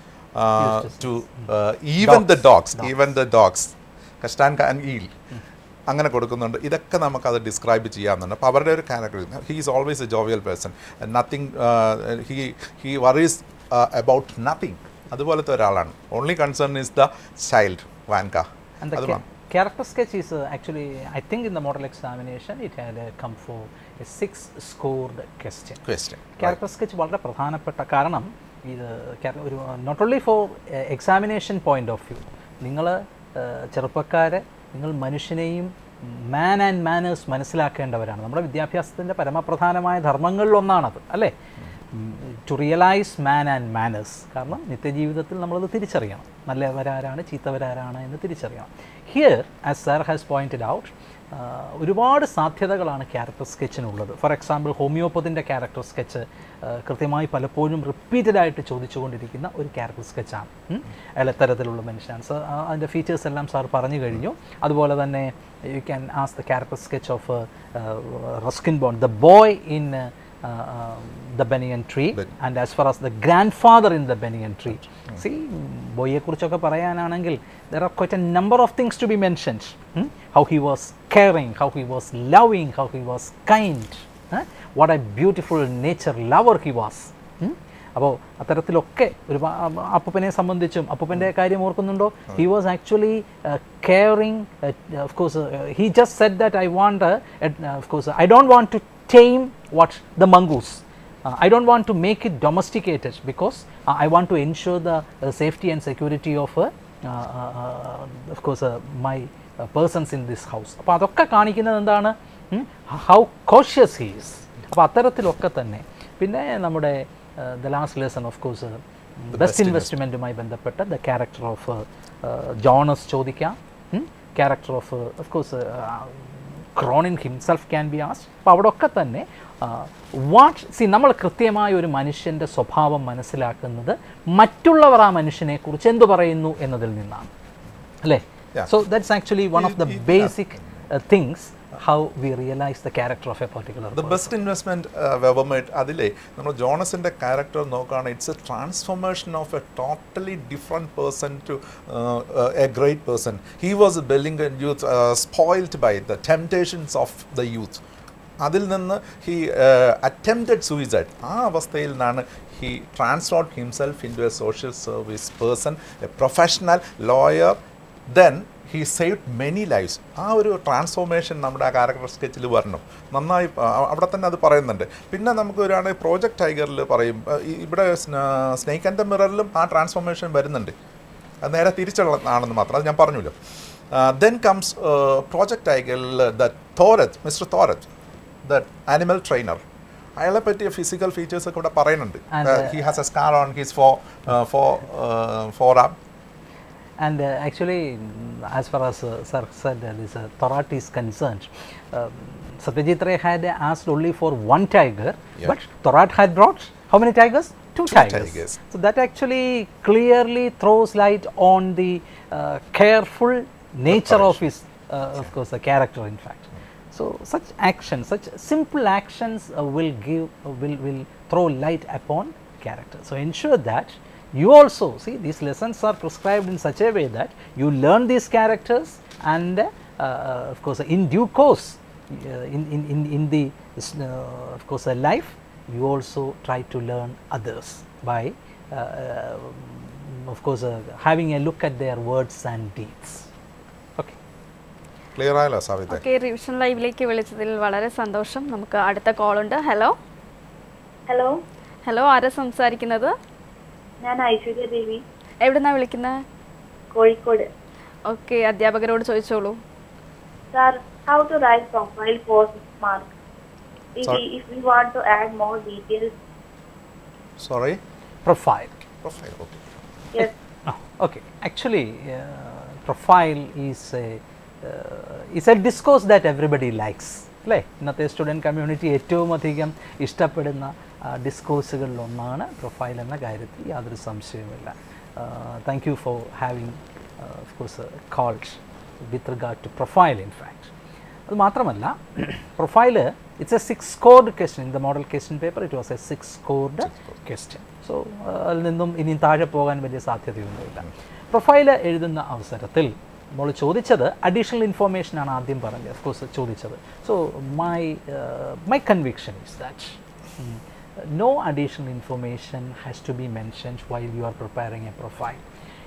to even the dogs even the dogs Kashtanka and Eel അങ്ങനെ കൊടുക്കുന്നുണ്ട് ഇതൊക്കെ നമുക്കത് ഡിസ്ക്രൈബ് ചെയ്യാവുന്നുണ്ട് അപ്പോൾ അവരുടെ ഒരു character he is always a jovial person nothing he he worries about nothing അതുപോലത്തെ ഒരാളാണ് only concern is the child Vanka And the അത് ca- character sketch is uh, actually, I think in the model examination, it had uh, come for a six scored question. Question character sketch വളരെ പ്രധാനപ്പെട്ട കാരണം ഇത് ക്യാര- ഒരു not only for examination point of view നിങ്ങൾ ചെറുപ്പക്കാരെ നിങ്ങൾ മനുഷ്യനെയും മാൻ ആൻഡ് മാനേഴ്സ് മനസ്സിലാക്കേണ്ടവരാണ് നമ്മുടെ വിദ്യാഭ്യാസത്തിൻ്റെ പരമപ്രധാനമായ ധർമ്മങ്ങളിലൊന്നാണത് അല്ലേ to realise man and manners കാരണം നിത്യജീവിതത്തിൽ നമ്മളത് തിരിച്ചറിയണം നല്ലവരാരാണ് ചീത്തവരാരാണ് എന്ന് തിരിച്ചറിയണം here as sir has pointed out ഒരുപാട് സാധ്യതകളാണ് ക്യാരക്ടർ സ്കെച്ചിനുള്ളത് ഫോർ എക്സാമ്പിൾ ഹോമിയോപ്പതിൻ്റെ ക്യാരക്ടർ സ്കെച്ച് കൃത്യമായി പലപ്പോഴും റിപ്പീറ്റഡ് ആയിട്ട് ചോദിച്ചുകൊണ്ടിരിക്കുന്ന ഒരു ക്യാരക്ടർ സ്കെച്ചാണ് അയാൾ എത്തരത്തിലുള്ള മനുഷ്യനാണ് സർ അതിൻ്റെ ഫീച്ചേഴ്സ് എല്ലാം സാർ പറഞ്ഞു കഴിഞ്ഞു അതുപോലെ തന്നെ you can ask the character sketch of Ruskin Bond the boy in the banyan tree and as far as the grandfather in the banyan tree സി ബോയെ കുറിച്ചൊക്കെ പറയാനാണെങ്കിൽ there are quite a number of things to be mentioned how he was caring how he was loving how he was kind what a beautiful nature lover he was അപ്പോൾ അത്തരത്തിലൊക്കെ ഒരു അപ്പൂപ്പനെ സംബന്ധിച്ചും അപ്പൂപ്പൻ്റെ കാര്യം ഓർക്കുന്നുണ്ടോ he was actually caring of course he just said that I want of course I don't want to tame what the mongoose. Uh, I don't want to make it domesticated because uh, I want to ensure the uh, safety and security of, uh, uh, uh, of course, uh, my uh, persons in this house. അപ്പോൾ അതൊക്കെ കാണിക്കുന്നത് എന്താണ് how cautious he's അപ്പോൾ അത്തരത്തിലൊക്കെ തന്നെ പിന്നെ നമ്മുടെ the last lesson of course best ഇൻവെസ്റ്റ്മെൻറ്റുമായി ബന്ധപ്പെട്ട് ദ ക്യാരക്ടർ ഓഫ് ജോണസ് ചോദിക്കാം character of of course Cronin himself can be asked അപ്പോൾ അവിടെ ഒക്കെ തന്നെ വാട്ട് സി നമ്മൾ കൃത്യമായ ഒരു മനുഷ്യൻ്റെ സ്വഭാവം മനസ്സിലാക്കുന്നത് മറ്റുള്ളവർ ആ മനുഷ്യനെക്കുറിച്ച് എന്തു പറയുന്നു എന്നതിൽ നിന്നാണ് അല്ലേ Yeah. So that's actually one of the It- it- basic things how we realise the character of a particular the best investment വെബമേറ്റ് അതിലെ നമ്മൾ ജോണസിന്റെ ക്യാരക്ടർ നോക്കുകയാണ് it's a transformation of a totally different person to a great person he was belling youth spoiled by the temptations of the youth അതിൽ നിന്ന് he attempted suicide ആ അവസ്ഥയിൽ നിന്നാണ് he transformed himself into a social service person a professional lawyer then he saved many lifes ആ ഒരു transformation നമ്മുടെ ആ character സ്കെച്ചിൽ വരണം നന്നായി ആ, അവിടെ തന്നെ അത് പറയുന്നുണ്ട് പിന്നെ നമുക്ക് ഒരാണ് പ്രോജക്റ്റ് ടൈഗറിൽ പറയും ആ, ഈ- ഇവിടെ സ്നേക്ക് ആൻഡ് ദ മിററിലും ആ ട്രാൻസ്ഫോർമേഷൻ വരുന്നുണ്ട് അത് നേരെ തിരിച്ചുള്ള ആണെന്ന് മാത്രം അത് ഞാൻ പറഞ്ഞല്ലോ ദെൻ കംസ് പ്രോജക്റ്റ് ടൈഗറിൽ the Thorat mister Thorat the animal trainer അയാളെ പറ്റിയ ഫിസിക്കൽ ഫീച്ചേഴ്സ് ഒക്കെ ഇവിടെ പറയുന്നുണ്ട് And, uh, he has a scar on his for for forearm And uh, actually, mm, as far as uh, Sir said, uh, this uh, Thorat is concerned, um, Satyajit Ray had asked only for one tiger, Yeah. but Thorat had brought how many tigers? Two, tigers. tigers. So that actually clearly throws light on the uh, careful nature of his, uh, of course, the character. In fact, so such actions, such simple actions, uh, will give, uh, will will throw light upon character. So ensure that you also see these lessons are prescribed in such a way that you learn these characters and uh, uh, of course in due course uh, in, in, in, in the uh, of course uh, life you also try to learn others by uh, uh, of course uh, having a look at their words and deeds okay clear ആയല്ലോ Savitha okay revision ലൈവിലേക്ക് വിളിച്ചതിൽ വളരെ സന്തോഷം നമുക്ക് അടുത്ത call ഉണ്ട് hello hello hello ആരാ സംസാരിക്കുന്നത് ഞാൻ ഐശ്വര്യ ദേവി എവിടുന്നാ വിളിക്കുന്നത് കോഴിക്കോട് ഓക്കെ അധ്യാപകരോട് ചോദിച്ചോളൂ sir how to write profile for six marks. If Sorry? we, if we want to add more details, Sorry? Profile. Profile, okay. yes. Ah, okay. Actually, uh, profile is a uh, is a discourse that everybody likes. അല്ലേ ഇന്നത്തെ student community ഏറ്റവും അധികം ഇഷ്ടപ്പെടുന്ന ഡിസ്കോഴ്സുകളിലൊന്നാണ് profile എന്ന കാര്യത്തിൽ യാതൊരു സംശയവുമില്ല thank you for having of course called with regard to profile in fact അത് മാത്രമല്ല profile it's a six scored question in the model question paper it was a six scored question so അതിൽ നിന്നും ഇനിയും താഴെ പോകാൻ വലിയ സാധ്യതയൊന്നുമില്ല profile എഴുതുന്ന അവസരത്തിൽ നമ്മൾ ചോദിച്ചത് അഡീഷണൽ ഇൻഫോർമേഷൻ ആണ് ആദ്യം പറഞ്ഞത് ഓഫ് കോഴ്സ് ചോദിച്ചത് so my my conviction is that no additional information has to be mentioned while you are preparing a profile.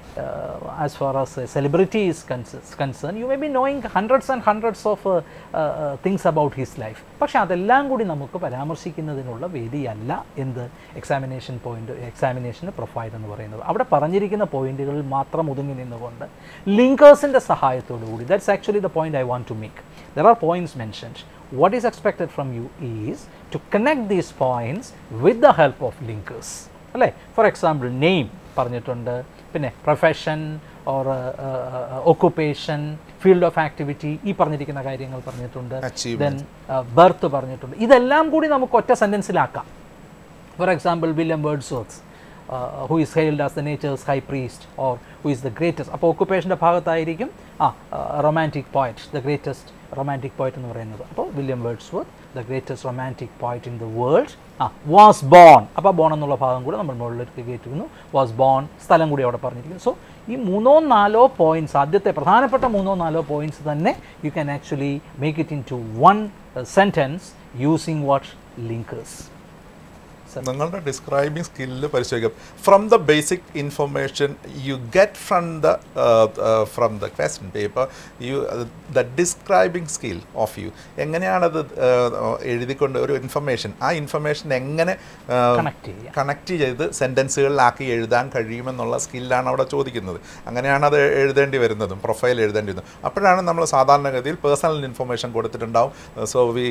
Uh, as far as a celebrity is concer- concerned, you may be knowing hundreds and hundreds of uh, uh, uh, things about his life. പക്ഷേ അതെല്ലാം കൂടി നമുക്ക് പരാമർശിക്കുന്നതിനുള്ള വേദിയല്ല എന്ത് examination point എക്സാമിനേഷന് profile എന്ന് പറയുന്നത് അവിടെ പറഞ്ഞിരിക്കുന്ന പോയിന്റുകളിൽ മാത്രം ഒതുങ്ങി നിന്നുകൊണ്ട് ലിങ്കേഴ്സിൻ്റെ സഹായത്തോടു കൂടി that's actually the point I want to make there are points mentioned what is expected from you is to connect these points with the help of linkers അല്ലേ ഫോർ എക്സാമ്പിൾ നെയിം പറഞ്ഞിട്ടുണ്ട് പിന്നെ profession or occupation field of activity ഈ പറഞ്ഞിരിക്കുന്ന കാര്യങ്ങൾ പറഞ്ഞിട്ടുണ്ട് then Achievement. Birth പറഞ്ഞിട്ടുണ്ട് ഇതെല്ലാം കൂടി നമുക്ക് ഒറ്റ സെൻറ്റൻസിലാക്കാം for example William Wordsworth who is hailed as the nature's high priest or who is the greatest അപ്പോൾ ഒക്കുപ്പേഷൻ്റെ ഭാഗത്തായിരിക്കും ആ romantic poet the greatest romantic poet എന്ന് പറയുന്നത് അപ്പോൾ William Wordsworth the greatest romantic poet in the world ആ was born അപ്പോൾ born എന്നുള്ള ഭാഗം കൂടെ നമ്മൾ മുകളിലേക്ക് കയറ്റുന്നു വാസ് ബോൺ സ്ഥലം കൂടി അവിടെ പറഞ്ഞിരിക്കുന്നു സോ ഈ മൂന്നോ നാലോ പോയിന്റ്സ് ആദ്യത്തെ പ്രധാനപ്പെട്ട മൂന്നോ നാലോ പോയിന്റ്സ് തന്നെ you can actually make it into one sentence using what linkers നിങ്ങളുടെ ഡിസ്ക്രൈബിംഗ് സ്കില്ല് പരിശോധിക്കാം from the basic information you get from the from the question paper you the describing skill of you എങ്ങനെയാണത് uh, എഴുതിക്കൊണ്ട് ഒരു information ആ information എങ്ങനെ Connect ചെയ്യാം. Connect ചെയ്ത് സെൻറ്റൻസുകളിലാക്കി എഴുതാൻ കഴിയുമെന്നുള്ള സ്കില്ലാണ് അവിടെ ചോദിക്കുന്നത് അങ്ങനെയാണ് അത് എഴുതേണ്ടി വരുന്നതും പ്രൊഫൈൽ എഴുതേണ്ടി വരുന്നതും അപ്പോഴാണ് നമ്മൾ സാധാരണഗതിയിൽ പേഴ്സണൽ ഇൻഫർമേഷൻ കൊടുത്തിട്ടുണ്ടാവും so we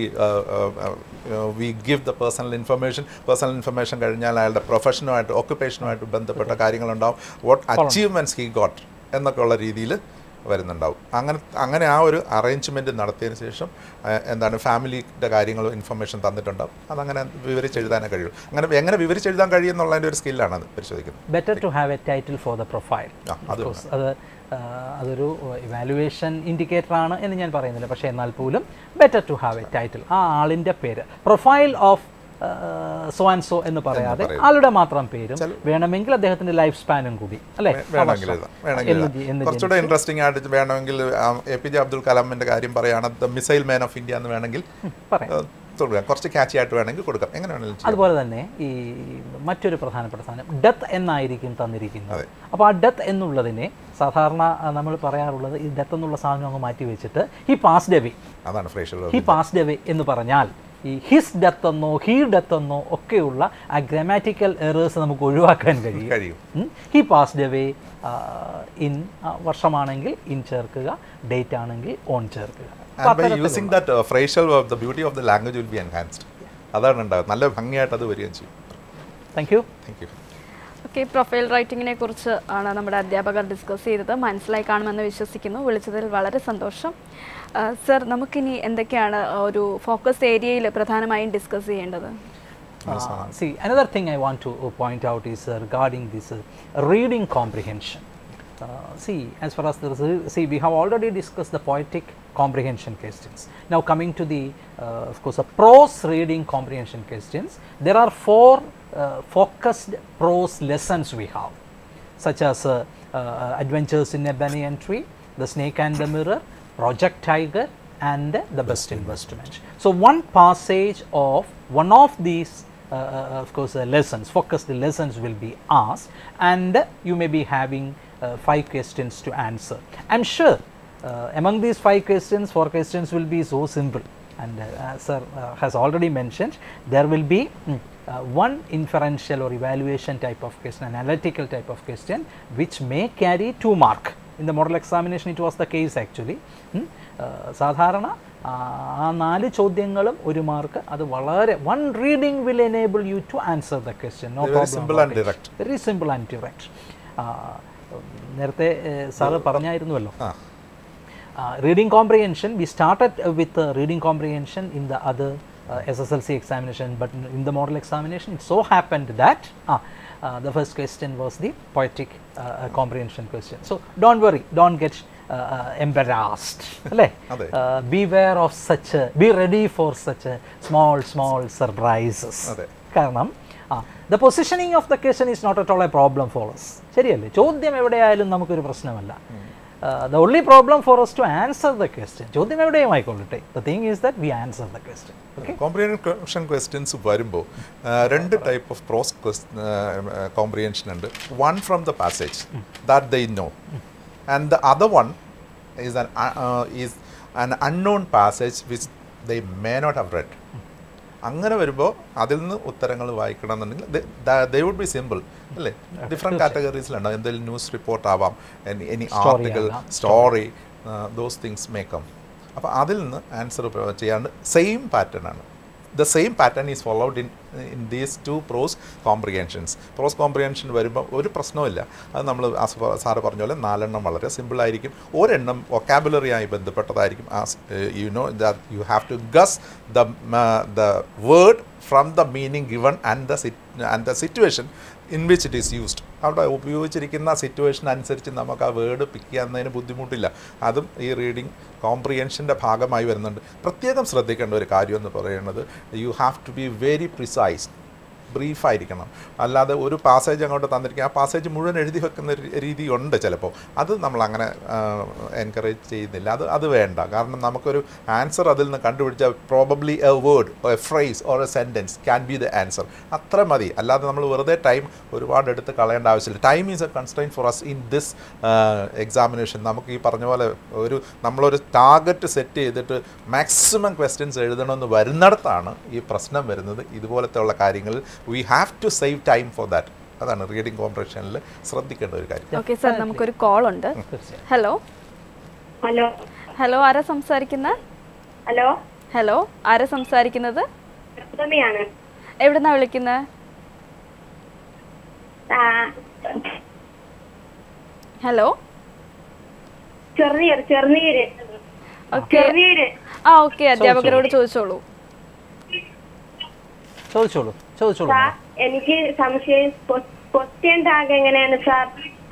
we give the personal information personal information കഴിഞ്ഞാൽ അയാളുടെ പ്രൊഫഷനുമായിട്ട് ഒക്കുപ്പേഷനുമായിട്ട് ബന്ധപ്പെട്ട കാര്യങ്ങളുണ്ടാവും വാട്ട് അച്ചീവ്മെൻറ്റ്സ് ഹി ഗോട്ട് എന്നൊക്കെ ഉള്ള രീതിയിൽ വരുന്നുണ്ടാവും അങ്ങനെ അങ്ങനെ ആ ഒരു അറേഞ്ച്മെൻറ്റ് നടത്തിയതിന് ശേഷം ആ, എന്താണ് ഫാമിലിയുടെ കാര്യങ്ങളും ഇൻഫർമേഷൻ തന്നിട്ടുണ്ടാവും അതങ്ങനെ വിവരിച്ചെഴുതാനേ കഴിയുള്ളൂ അങ്ങനെ എങ്ങനെ വിവരിച്ചെഴുതാൻ കഴിയുമെന്നുള്ളതിൻ്റെ ഒരു സ്കില്ലാണ് അത് പരിശോധിക്കുന്നത് better to have a title for the profile ആ, അത് അത് ആ, അതൊരു ഇവാലുവേഷൻ ഇൻഡിക്കേറ്റർ ആണ് എന്ന് ഞാൻ പറയുന്നില്ല പക്ഷേ എന്നാൽ പോലും better to have a title ആ ആളിൻ്റെ പേര് profile of so and so എന്ന് പറയാതെ പറയും. ആളുടെ മാത്രം പേരും വേണമെങ്കിൽ അദ്ദേഹത്തിന്റെ ലൈഫ് സ്പാനും കൂടി അല്ലേ വേണമെങ്കിൽ എഴുതാം വേണമെങ്കിൽ എന്ന് എഴുതാം. ജി- എന്ന് കുറച്ചുകൂടെ ഇൻട്രസ്റ്റിംഗ് ആയിട്ട് വേണമെങ്കിൽ എ പി ജെ അബ്ദുൽ കലാമിന്റെ കാര്യം പറയുകയാണ് the missile man of India എന്ന് വേണമെങ്കിൽ പറയാം ഏഹ്, കൊടുക്കാം കുറച്ച് ക്യാച്ചി ആയിട്ട് വേണമെങ്കിൽ കൊടുക്കാം എങ്ങനെ വേണമെങ്കിലും ചെയ്യാം അതുപോലെ തന്നെ ഈ മറ്റൊരു പ്രധാനപ്പെട്ട സാധനം ഡെത്ത് എന്നായിരിക്കും തന്നിരിക്കുന്നത് അതെ. അപ്പോൾ ആ ഡെത്ത് എന്നുള്ളതിനെ സാധാരണ നമ്മൾ പറയാറുള്ളത് ഈ ഡെത്ത് എന്നുള്ള സാധനം അങ്ങ് മാറ്റി വെച്ചിട്ട് ഹി പാസ്ഡ് അവേ അതാണ് ഫ്രേഷ്യൽ ഹി പാസ്ഡ് അവേ എന്ന് പറഞ്ഞാൽ ഈ ഹിസ് ഡെത്ത് എന്നോ ഹീ ഡെത്ത് എന്നോ ഒക്കെയുള്ള ആ ഗ്രാമാറ്റിക്കൽ എറേഴ്സ് നമുക്ക് ഒഴിവാക്കാൻ കഴിയും കഴിയും ഹി പാസ്ഡ് അവേ ഇൻ വർഷമാണെങ്കിൽ ഇൻ ചേർക്കുക ഡേറ്റ് ആണെങ്കിൽ ഓൺ ചേർക്കുക അപ്പൊ ആൻഡ് ബൈ അത്തരത്തിലുള്ള- using that phrasal the beauty of the language will be enhanced അതാണ് ഉണ്ടാകുന്നത് നല്ല ഭംഗിയായിട്ട് അത് വരികയും ചെയ്യും thank you thank you okay profile റൈറ്റിങ്ങിനെ കുറിച്ച് ആണ് നമ്മുടെ അധ്യാപകർ ഡിസ്കസ് ചെയ്തത് മനസ്സിലായി കാണുമെന്ന് വിശ്വസിക്കുന്നു വിളിച്ചതിൽ വളരെ സന്തോഷം സർ നമുക്കിനി എന്തൊക്കെയാണ് ഒരു ഫോക്കസ് ഏരിയയിൽ പ്രധാനമായും ഡിസ്കസ് ചെയ്യേണ്ടത് Uh, see, another thing I want to uh, point out is uh, regarding this uh, reading comprehension. Uh, see, as far as the re- see, we have already discussed the poetic comprehension questions. Now, coming to the, uh, of course, the prose reading comprehension questions, there are four uh, focused prose lessons we have, such as uh, uh, Adventures in a Banyan Tree, The Snake and the Mirror, Project Tiger, and the Best Investment. So, one passage of one of these uh, uh, of course uh, lessons focused lessons will be asked and you may be having uh, five questions to answer i'm sure uh, among these five questions four questions will be so simple and uh, as sir uh, has already mentioned there will be mm, uh, one inferential or evaluation type of question analytical type of question which may carry two mark in the model examination it was the case actually ഉം. ആ, സാധാരണ ആ നാല് ചോദ്യങ്ങളും ഒരു mark അത് വളരെ one reading will enable you to answer the question no Very problem simple and direct. Very simple and direct നേരത്തെ സാറ് പറഞ്ഞായിരുന്നുവല്ലോ ആ uh, reading comprehension we started uh, with uh, reading comprehension in the other uh, SSLC examination but in- in the model examination it so happened that uh, uh, the first question was the poetic uh, uh, comprehension question so don't worry don't get uh, uh, embarrassed അല്ലേ അതെ. uh, beware of such a, be ready for such a small small surprises അതെ. കാരണം the positioning of the question is not at all a problem for us ശരിയല്ലേ ചോദ്യം എവിടെയായാലും നമുക്കൊരു പ്രശ്നമല്ല the only problem for us to answer the question ചോദ്യം എവിടെയും ആയിക്കൊള്ളട്ടെ the thing is that we answer the question okay comprehension questions വരുമ്പോൾ രണ്ട് ടൈപ്പ് ഓഫ് പ്രോസ് കോംപ്രിഹെൻഷൻ ഉണ്ട് one from the passage that they know and the other one is an is an unknown passage which ദൈ may not have read അങ്ങനെ വരുമ്പോൾ അതിൽ നിന്ന് ഉത്തരങ്ങൾ വായിക്കണം എന്നുണ്ടെങ്കിൽ ദേ വുഡ് ബി സിമ്പിൾ അല്ലേ ഡിഫറെൻറ്റ് കാറ്റഗറീസിലുണ്ടാവും എന്തെങ്കിലും ന്യൂസ് റിപ്പോർട്ട് ആവാം എനി Story ആർട്ടിക്കിൾ ആകാം. സ്റ്റോറി ദോസ് തിങ്സ് മേക്കം അപ്പോൾ അതിൽ നിന്ന് ആൻസർ ചെയ്യാണ്ട് സെയിം പാറ്റേൺ ആണ് the same pattern is followed in in these two prose comprehensions prose comprehension വരുമ്പോൾ ഒരു പ്രശ്നവുമില്ല അത് നമ്മൾ സാറ് പറഞ്ഞ പോലെ നാലെണ്ണം വളരെ സിമ്പിൾ ആയിരിക്കും ഒരെണ്ണം വൊക്കാബുലറിയായി ബന്ധപ്പെട്ടതായിരിക്കും you know that you have to guess the the word from the meaning given and the and the situation in which it is used അവിടെ ഉപയോഗിച്ചിരിക്കുന്ന സിറ്റുവേഷൻ അനുസരിച്ച് നമുക്ക് ആ വേർഡ് പിക്ക് ചെയ്യുന്നതിന് ബുദ്ധിമുട്ടില്ല അതും ഈ റീഡിങ് കോംപ്രിഹെൻഷൻ്റെ ഭാഗമായി വരുന്നുണ്ട് പ്രത്യേകം ശ്രദ്ധിക്കേണ്ട ഒരു കാര്യം എന്ന് പറയുന്നത് you have to be very precise ബ്രീഫായിരിക്കണം അല്ലാതെ ഒരു പാസേജ് അങ്ങോട്ട് തന്നിരിക്കുക ആ പാസേജ് മുഴുവൻ എഴുതി വെക്കുന്ന ഒരു രീതി ഉണ്ട് ചിലപ്പോൾ അത് നമ്മൾ അങ്ങനെ എൻകറേജ് ചെയ്യുന്നില്ല അത് അത് വേണ്ട കാരണം നമുക്കൊരു ആൻസർ അതിൽ നിന്ന് കണ്ടുപിടിച്ചാൽ probably a word a phrase or a sentence can be the answer അത്ര മതി അല്ലാതെ നമ്മൾ വെറുതെ ടൈം ഒരുപാട് എടുത്ത് കളയേണ്ട ആവശ്യമില്ല time is a constraint for us in this examination നമുക്ക് ഈ പറഞ്ഞ പോലെ ഒരു നമ്മളൊരു ടാർഗറ്റ് സെറ്റ് ചെയ്തിട്ട് മാക്സിമം ക്വസ്റ്റ്യൻസ് എഴുതണമെന്ന് വരുന്നിടത്താണ് ഈ പ്രശ്നം വരുന്നത് ഇതുപോലത്തെ ഉള്ള കാര്യങ്ങളിൽ we have to save time for that അതാണ് റീഡിംഗ് കോമ്പറേഷനിൽ ശ്രദ്ധിക്കേണ്ട ഒരു കാര്യം ഓക്കെ സാർ നമുക്കൊരു കോൾ ഉണ്ട് തീർച്ചയായും ഹലോ ഹലോ ഹലോ ആരാ സംസാരിക്കുന്നത് ഹലോ ഹലോ ആരാ സംസാരിക്കുന്നത് ഗൗതമിയാണ് എവിടുന്നാ വിളിക്കുന്നത് ആ, ഹലോ ചെറുനീര് ചെറുനീര് ഓക്കെ ചെറുനീര് ആ ഓക്കെ അധ്യാപകരോട് ചോദിച്ചോളൂ ചോദിച്ചോളൂ ചോദിച്ചോളൂ സാർ എനിക്ക് സംശയം ക്വസ്റ്റ്യൻ ടാഗ് എങ്ങനെയാണ് സാർ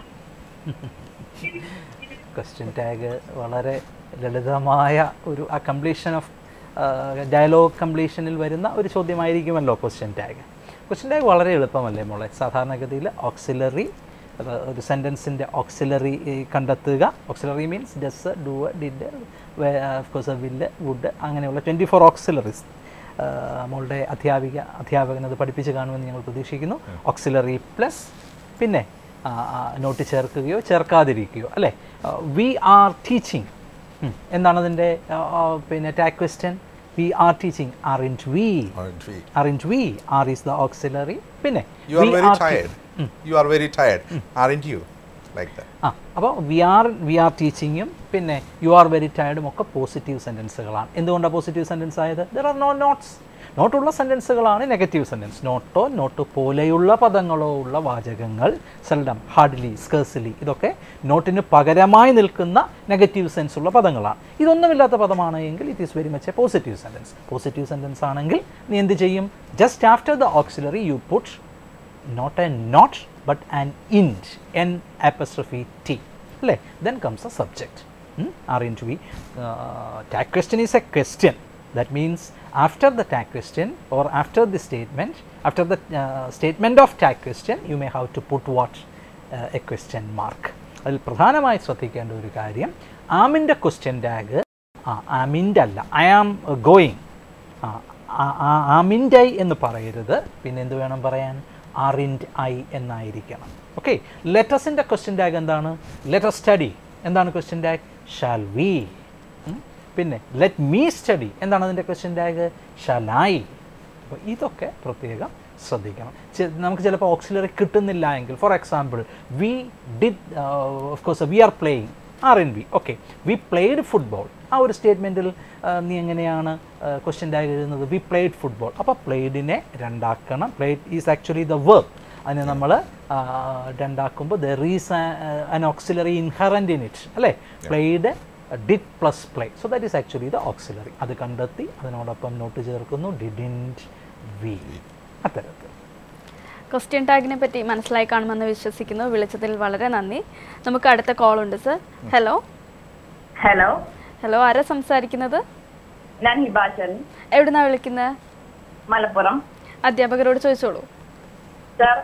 ക്വസ്റ്റ്യൻ ടാഗ് വളരെ ലളിതമായ ഒരു ആ കംപ്ലീഷൻ ഓഫ് ഡയലോഗ് കംപ്ലീഷനിൽ വരുന്ന ഒരു ചോദ്യമായിരിക്കുമല്ലോ ക്വസ്റ്റ്യൻ ടാഗ് ക്വസ്റ്റ്യൻ ടാഗ് വളരെ എളുപ്പമല്ലേ മോളെ സാധാരണഗതിയിൽ ഓക്സിലറി ഒരു സെൻറ്റൻസിൻ്റെ ഓക്സിലറി കണ്ടെത്തുക auxiliary means does do did course will would അങ്ങനെയുള്ള ട്വൻറ്റി ഫോർ ഓക്സിലറീസ് മോളുടെ അധ്യാപിക അധ്യാപകൻ അത് പഠിപ്പിച്ച് കാണുമെന്ന് ഞങ്ങൾ പ്രതീക്ഷിക്കുന്നു ഓക്സിലറി പ്ലസ് പിന്നെ നോട്ട് ചേർക്കുകയോ ചേർക്കാതിരിക്കുകയോ അല്ലേ വി ആർ ടീച്ചിങ് എന്താണ് അതിൻ്റെ പിന്നെ tag question we are teaching aren't we aren't we are is the auxiliary പിന്നെ you are we very are te- tired you are very tired aren't you like that ആ അപ്പോൾ we are we are ടീച്ചിങ്ങും പിന്നെ you are very ടയർഡും ഒക്കെ positive സെൻറ്റൻസുകളാണ് എന്തുകൊണ്ടാണ് positive sentence ആയത് ദർ ആർ നോ നോട്ട്സ് നോട്ടുള്ള സെൻറ്റൻസുകളാണ് നെഗറ്റീവ് സെൻറ്റൻസ് നോട്ടോ നോട്ട് പോലെയുള്ള പദങ്ങളോ ഉള്ള വാചകങ്ങൾ സെൽഡം ഹാർഡ്ലി സ്കേഴ്സിലി ഇതൊക്കെ നോട്ടിന് പകരമായി നിൽക്കുന്ന നെഗറ്റീവ് സെൻസ് ഉള്ള പദങ്ങളാണ് ഇതൊന്നുമില്ലാത്ത പദമാണ് എങ്കിൽ it is very much a positive sentence positive sentence ആണെങ്കിൽ നീ എന്ത് ചെയ്യും just after the auxiliary you put not a not but an int n apostrophe t അല്ലേ then comes a subject hmm? r into v uh, tag question is a question that means after the tag question or after the statement after the uh, statement of tag question you may have to put what uh, a question mark അതിൽ പ്രധാനമായി ശ്രദ്ധിക്കേണ്ട ഒരു കാര്യം ആമിൻ്റെ question tag ആ ആമിൻ്റെ അല്ല I am going ആമിൻ്റെ I എന്ന് പറയരുത് പിന്നെ എന്ത് വേണം പറയാൻ ആറിൻഡ് ഐ എന്നായിരിക്കണം ഓക്കെ ലെറ്റസിൻ്റെ ക്വസ്റ്റ്യൻ ടാഗ് എന്താണ് ലെറ്റർ സ്റ്റഡി എന്താണ് ക്വസ്റ്റ്യൻ ടാഗ് ഷാൽ വി പിന്നെ ലെറ്റ് മീ സ്റ്റഡി എന്താണ് അതിൻ്റെ ക്വസ്റ്റ്യൻ ടാഗ് ഷാൽ ഐ അപ്പോൾ ഇതൊക്കെ പ്രത്യേകം ശ്രദ്ധിക്കണം ചെ- നമുക്ക് ചിലപ്പോൾ ഓക്സിലറി കിട്ടുന്നില്ല എങ്കിൽ for example we did of course we are playing aren't we okay we played football ആ ഒരു സ്റ്റേറ്റ്മെൻറ്റിൽ നീ എങ്ങനെയാണ് ക്വസ്റ്റ്യൻ ആയി എഴുതുന്നത് വി പ്ലേഡ് ഫുട്ബോൾ അപ്പോൾ പ്ലേഡിനെ രണ്ടാക്കണം played is actually the work അതിനെ നമ്മൾ രണ്ടാക്കുമ്പോൾ there is an auxiliary inherent in it അല്ലേ played did plus play so that is actually the auxiliary അത് കണ്ടെത്തി അതിനോടൊപ്പം നോട്ട് ചേർക്കുന്നു ഡിഡിൻറ്റ് വി അത്തരത്തിൽ ക്വസ്റ്റ്യൻ ടാഗിനെ പറ്റി മനസ്സിലായി കാണുമെന്ന് വിശ്വസിക്കുന്നു വിളിച്ചതിൽ വളരെ നന്ദി നമുക്ക് അടുത്ത കോൾ ഉണ്ട് സർ ഹലോ ഹലോ ഹലോ ആരാ സംസാരിക്കുന്നത് ഞാൻ ഹിബാചരൻ എവിടുന്നാ വിളിക്കുന്നത് മലപ്പുറം അധ്യാപകരോട് ചോദിച്ചോളൂ സർ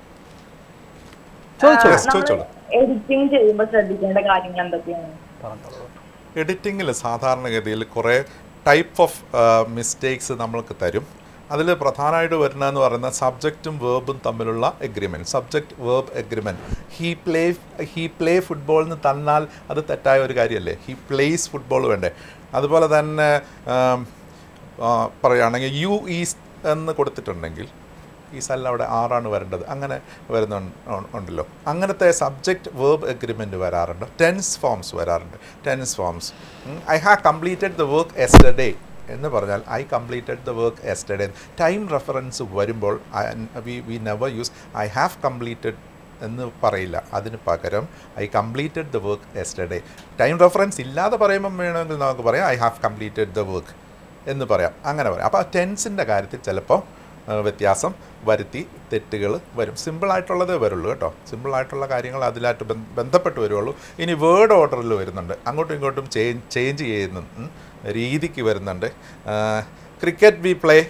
ചോദിച്ചോളൂ Yes, ചോദിച്ചോളൂ എഡിറ്റിംഗ് ചെയ്യുമ്പോൾ ശ്രദ്ധിക്കേണ്ട കാര്യങ്ങൾ എന്തൊക്കെയാണ് പറഞ്ഞോളൂ എഡിറ്റിങ്ങിൽ സാധാരണഗതിയിൽ കുറേ ടൈപ്പ് ഓഫ് മിസ്റ്റേക്സ് നമ്മൾക്ക് തരും അതിൽ പ്രധാനമായിട്ട് വരുന്നതെന്ന് പറയുന്നത് സബ്ജക്റ്റും വേർബും തമ്മിലുള്ള agreement subject verb agreement he play he play football എന്ന് തന്നാൽ അത് തെറ്റായ ഒരു കാര്യമല്ലേ ഹീ പ്ലേസ് ഫുട്ബോൾ വേണ്ടേ അതുപോലെ തന്നെ ആം, ആ, പറയുകയാണെങ്കിൽ യു ഈസ് എന്ന് കൊടുത്തിട്ടുണ്ടെങ്കിൽ ഈ സ്ഥലം അവിടെ ആറാണ് വരേണ്ടത് അങ്ങനെ വരുന്ന ഉണ്ടല്ലോ അങ്ങനത്തെ സബ്ജക്റ്റ് വേർബ് എഗ്രിമെൻ്റ് വരാറുണ്ട് ടെൻസ് ഫോംസ് വരാറുണ്ട് tense forms I have completed the work yesterday എന്ന് പറഞ്ഞാൽ I completed the work yesterday time reference വരുമ്പോൾ we we never use I have completed എന്ന് പറയില്ല അതിന് പകരം I completed the work yesterday time reference ഇല്ലാതെ പറയുമ്പം വേണമെങ്കിൽ നമുക്ക് പറയാം I have completed the work എന്ന് പറയാം അങ്ങനെ പറയാം അപ്പോൾ ടെൻസിൻ്റെ കാര്യത്തിൽ ചിലപ്പോൾ ആ, വ്യത്യാസം വരുത്തി തെറ്റുകൾ വരും സിമ്പിളായിട്ടുള്ളതേ വരുള്ളൂ കേട്ടോ സിമ്പിളായിട്ടുള്ള കാര്യങ്ങൾ അതിലായിട്ട് ബന്ധ- ബന്ധപ്പെട്ട് വരുള്ളൂ ഇനി വേർഡ് ഓർഡറിൽ വരുന്നുണ്ട് അങ്ങോട്ടും ഇങ്ങോട്ടും ചേഞ്ച് ചേഞ്ച് ചെയ്യുന്ന ഉം, രീതിക്ക് വരുന്നുണ്ട് cricket we play